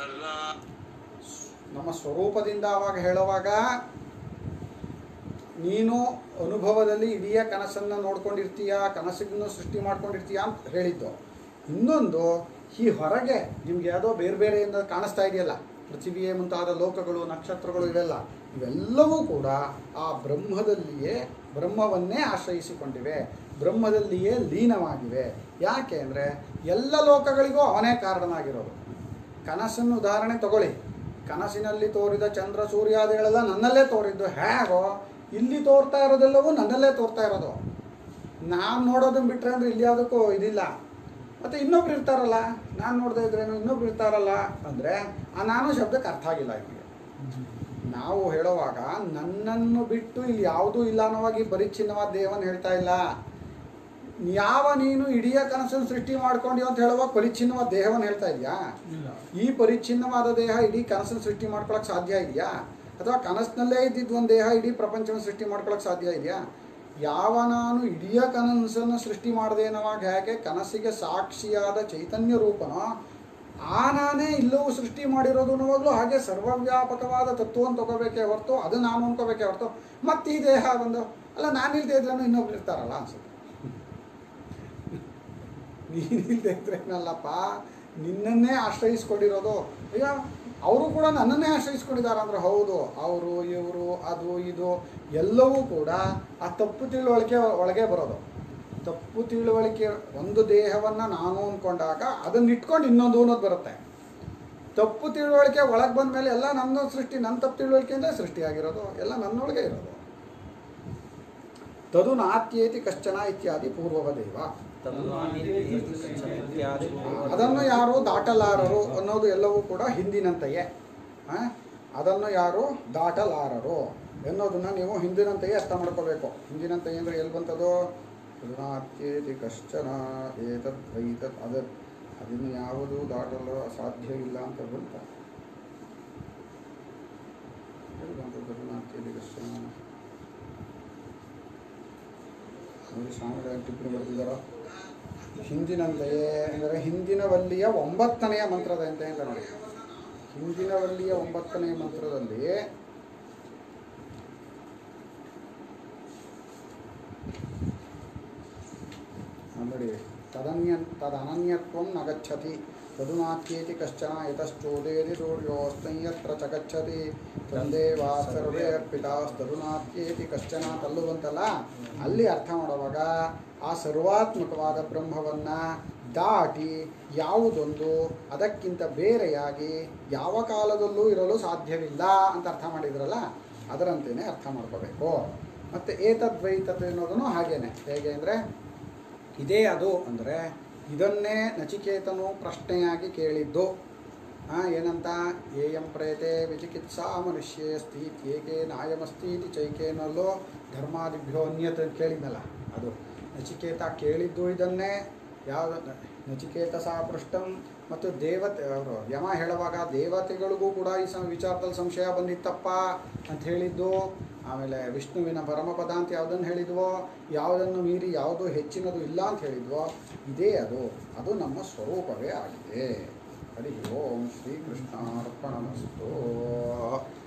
ನಮ್ಮ ಸ್ವರೂಪದಿಂದ ಅವಾಗ ಹೇಳುವಾಗ ನೀನು ಅನುಭವದಲ್ಲಿ ಇಡೀ ಕನಸನ್ನು ನೋಡ್ಕೊಂಡಿರ್ತೀಯ ಕನಸಿಗೂ ಸೃಷ್ಟಿ ಮಾಡ್ಕೊಂಡಿರ್ತೀಯ ಅಂತ ಹೇಳಿದ್ದು ಇನ್ನೊಂದು ಈ ಹೊರಗೆ ನಿಮ್ಗೆ ಯಾವುದೋ ಬೇರೆ ಬೇರೆಯಿಂದ ಕಾಣಿಸ್ತಾ ಇದೆಯಲ್ಲ ಪೃಥ್ವಿಯೇ ಮುಂತಾದ ಲೋಕಗಳು ನಕ್ಷತ್ರಗಳು ಇವೆಲ್ಲ ಇವೆಲ್ಲವೂ ಕೂಡ ಆ ಬ್ರಹ್ಮದಲ್ಲಿಯೇ ಬ್ರಹ್ಮವನ್ನೇ ಆಶ್ರಯಿಸಿಕೊಂಡಿವೆ ಬ್ರಹ್ಮದಲ್ಲಿಯೇ ಲೀನವಾಗಿವೆ ಯಾಕೆ ಅಂದರೆ ಎಲ್ಲ ಲೋಕಗಳಿಗೂ ಅವನೇ ಕಾರಣನಾಗಿರೋದು ಕನಸನ್ನು ಉದಾಹರಣೆ ತಗೊಳ್ಳಿ ಕನಸಿನಲ್ಲಿ ತೋರಿದ ಚಂದ್ರ ಸೂರ್ಯಾದಿಗಳೆಲ್ಲ ನನ್ನಲ್ಲೇ ತೋರಿದ್ದು ಹೇಗೋ ಇಲ್ಲಿ ತೋರ್ತಾ ಇರೋದೆಲ್ಲವೂ ನನ್ನಲ್ಲೇ ತೋರ್ತಾ ಇರೋದು ನಾನು ನೋಡೋದನ್ನ ಬಿಟ್ಟರೆ ಅಂದರೆ ಇಲ್ಲಿ ಯಾವುದಕ್ಕೂ ಇದಿಲ್ಲ ಮತ್ತು ಇನ್ನೊಬ್ರು ಇರ್ತಾರಲ್ಲ ನಾನು ನೋಡದೇ ಇದ್ರೇನು ಇನ್ನೊಬ್ರು ಇರ್ತಾರಲ್ಲ ಅಂದರೆ ಆ ನಾನು ಶಬ್ದಕ್ಕೆ ಅರ್ಥ ಆಗಿಲ್ಲ ಇವರಿಗೆ ನಾವು ಹೇಳುವಾಗ ನನ್ನನ್ನು ಬಿಟ್ಟು ಇಲ್ಲಿ ಯಾವುದೂ ಇಲ್ಲ ಅನ್ನೋವಾಗಿ ಪರಿಚ್ಛಿನ್ನವಾದ ದೇವನ್ ಹೇಳ್ತಾ ಇಲ್ಲ ಯಾವ ನೀನು ಇಡೀ ಕನಸನ್ನು ಸೃಷ್ಟಿ ಮಾಡ್ಕೊಂಡಿ ಅಂತ ಹೇಳುವಾಗ ಪರಿಚ್ಛಿನ್ನವಾದ ದೇಹವನ್ನು ಹೇಳ್ತಾ ಇದೆಯಾ ಇಲ್ಲ ಈ ಪರಿಚ್ಛಿನ್ನವಾದ ದೇಹ ಇಡೀ ಕನಸನ್ನು ಸೃಷ್ಟಿ ಮಾಡ್ಕೊಳಕ್ಕೆ ಸಾಧ್ಯ ಇದೆಯಾ ಅಥವಾ ಕನಸಿನಲ್ಲೇ ಇದ್ದಿದ್ದು ಒಂದು ದೇಹ ಇಡೀ ಪ್ರಪಂಚವನ್ನು ಸೃಷ್ಟಿ ಮಾಡ್ಕೊಳಕ್ಕೆ ಸಾಧ್ಯ ಇದೆಯಾ ಯಾವ ನಾನು ಇಡೀ ಕನಸನ್ನು ಸೃಷ್ಟಿ ಮಾಡದೇನವಾಗ ಹೇಗೆ ಕನಸಿಗೆ ಸಾಕ್ಷಿಯಾದ ಚೈತನ್ಯ ರೂಪನೋ ಆ ನಾನೇ ಇಲ್ಲವೂ ಸೃಷ್ಟಿ ಮಾಡಿರೋದು ಅನ್ನುವಾಗಲೂ ಹಾಗೆ ಸರ್ವವ್ಯಾಪಕವಾದ ತತ್ವವನ್ನು ತಗೋಬೇಕೇ ಹೊರತು ಅದು ನಾನು ಅನ್ಕೋಬೇಕೇ ಹೊರತು ಮತ್ತೆ ಈ ದೇಹ ಬಂದು ಅಲ್ಲ ನಾನು ಇಲ್ದೇ ಇದ್ರೂ ಇನ್ನೊಬ್ರು ಇರ್ತಾರಲ್ಲ ಅನ್ಸುತ್ತೆ ನೀನಿಲ್ದೇ ಇದ್ರೇನಲ್ಲಪ್ಪ ನಿನ್ನನ್ನೇ ಆಶ್ರಯಿಸ್ಕೊಂಡಿರೋದು ಅಯ್ಯ ಅವರು ಕೂಡ ನನ್ನನ್ನೇ ಆಶ್ರಯಿಸ್ಕೊಂಡಿದ್ದಾರೆ ಅಂದ್ರೆ ಹೌದು ಅವರು ಇವರು ಅದು ಇದು ಎಲ್ಲವೂ ಕೂಡ ಆ ತಪ್ಪು ತಿಳುವಳಿಕೆ ಒಳಗೆ ಬರೋದು ತಪ್ಪು ತಿಳುವಳಿಕೆ ಒಂದು ದೇಹವನ್ನು ನಾನು ಅಂದ್ಕೊಂಡಾಗ ಅದನ್ನ ಇಟ್ಕೊಂಡು ಇನ್ನೊಂದು ಅನ್ನೋದು ಬರುತ್ತೆ ತಪ್ಪು ತಿಳುವಳಿಕೆ ಒಳಗೆ ಬಂದ ಮೇಲೆ ಎಲ್ಲ ನನ್ನ ಸೃಷ್ಟಿ ನನ್ನ ತಪ್ಪು ತಿಳುವಳಿಕೆಯಿಂದ ಸೃಷ್ಟಿಯಾಗಿರೋದು ಎಲ್ಲ ನನ್ನೊಳಗೆ ಇರೋದು ತದು ನಾತ್ಯೇತಿ ಕಶ್ಚನ ಇತ್ಯಾದಿ ಪೂರ್ವವದೇವ ಅದನ್ನು ಯಾರು ದಾಟಲಾರರು ಅನ್ನೋದು ಎಲ್ಲವೂ ಕೂಡ ಹಿಂದಿನಂತೆಯೇ ಆ? ಅದನ್ನು ಯಾರು ದಾಟಲಾರರು ಎನ್ನೋದನ್ನು ನೀವು ಹಿಂದಿನಂತೆಯೇ ಅರ್ಥ ಮಾಡ್ಕೋಬೇಕು ಹಿಂದಿನಂತೆಯೇ ಅಂದರೆ ಎಲ್ಲಿ ಬಂತದು ಋಣಾತ್ಯೇತಿ ಕಶ್ಚನ ಏತದ್ ವೈತದ್ ಅದ ಅದನ್ನು ಯಾವುದು ದಾಟಲು ಸಾಧ್ಯ ಇಲ್ಲ ಅಂತ ಬಂತ ಎಲ್ಲಿ ಬಂತು ಋಣಾತ್ಯೇತಿ ಕಶ್ಚನ ನೋಡಿ ಸ್ವಾಮಿಗಳ ಟಿಪ್ಪಣಿ ಬರೆದಿದ್ದಾರೋ ಹಿಂದಿನಂತೆಯೇ ಅಂದರೆ ಹಿಂದಿನ ವಲ್ಲಿಯ ಒಂಬತ್ತನೆಯ ಮಂತ್ರದಂತೆ ಅಂತ ನೋಡಿ ಹಿಂದಿನ ವಲ್ಲಿಯ ಒಂಬತ್ತನೆಯ ಮಂತ್ರದಲ್ಲಿ ಆ ನೋಡಿ ತದನ್ಯ ತದನನ್ಯತ್ವಂ ನ ಗಚ್ಚತಿ ತದುನಾತ್ಯೇತಿ ಕಶ್ಚನ ಯತಶ್ಚೋದೇತಿ ಸೂರ್ಯೋಸ್ತಯತ್ರ ಚ ಗಚ್ಚತಿ ತಂದೇವಾ ಸರ್ವೇ ಅರ್ಪಿತಾಸ್ತದುನಾತ್ಯೇತಿ ಕಶ್ಚನ ತಲ್ಲು ಬಂತಲ್ಲ ಅಲ್ಲಿ ಅರ್ಥ ಮಾಡುವಾಗ ಆ ಸರ್ವಾತ್ಮಕವಾದ ಬ್ರಹ್ಮವನ್ನು ದಾಟಿ ಯಾವುದೊಂದು ಅದಕ್ಕಿಂತ ಬೇರೆಯಾಗಿ ಯಾವ ಕಾಲದಲ್ಲೂ ಇರಲು ಸಾಧ್ಯವಿಲ್ಲ ಅಂತ ಅರ್ಥ ಮಾಡಿದ್ರಲ್ಲ ಅದರಂತೆಯೇ ಅರ್ಥ ಮಾಡ್ಕೋಬೇಕು ಮತ್ತು ಏತದ್ವೈತತ್ ಅನ್ನೋದನ್ನು ಹಾಗೇನೆ ಹೇಗೆ ಅಂದರೆ ಇದೇ ಅದು ಅಂದರೆ ಇದನ್ನೇ ನಚಿಕೇತನು ಪ್ರಶ್ನೆಯಾಗಿ ಕೇಳಿದ್ದು ಆ, ಏನಂತ ಏಯಂ ಪ್ರೇತೆ ವಿಚಿಕಿತ್ಸಾ ಮನುಷ್ಯೇ ಸ್ಥಿತ್ ಏಕೆ ನಾಯಮಸ್ತೀತಿ ಚೈಕೇನಲ್ಲೋ ಧರ್ಮಾದಿಭ್ಯೋ ಅನ್ಯತ್ ಅಂತ ಕೇಳಿದ್ನಲ್ಲ ಅದು ನಚಿಕೇತ ಕೇಳಿದ್ದು ಇದನ್ನೇ ಯಾವ ನಚಿಕೇತ ಸಹ ಪೃಷ್ಟಂ ಮತ್ತು ದೇವತೆ ಅವರು ಯಮ ಹೇಳುವಾಗ ದೇವತೆಗಳಿಗೂ ಕೂಡ ಈ ಸಂ ವಿಚಾರದಲ್ಲಿ ಸಂಶಯ ಬಂದಿತ್ತಪ್ಪ ಅಂತ ಹೇಳಿದ್ದು ಆಮೇಲೆ ವಿಷ್ಣುವಿನ ಪರಮಪದ ಅಂತ ಯಾವುದನ್ನು ಹೇಳಿದ್ವೋ ಯಾವುದನ್ನು ಮೀರಿ ಯಾವುದು ಹೆಚ್ಚಿನದು ಇಲ್ಲ ಅಂತ ಹೇಳಿದ್ವೋ ಇದೇ ಅದು ಅದು ನಮ್ಮ ಸ್ವರೂಪವೇ ಆಗಿದೆ ಹರಿ ಓಂ ಶ್ರೀಕೃಷ್ಣಾರ್ಪಣಮಸ್ತು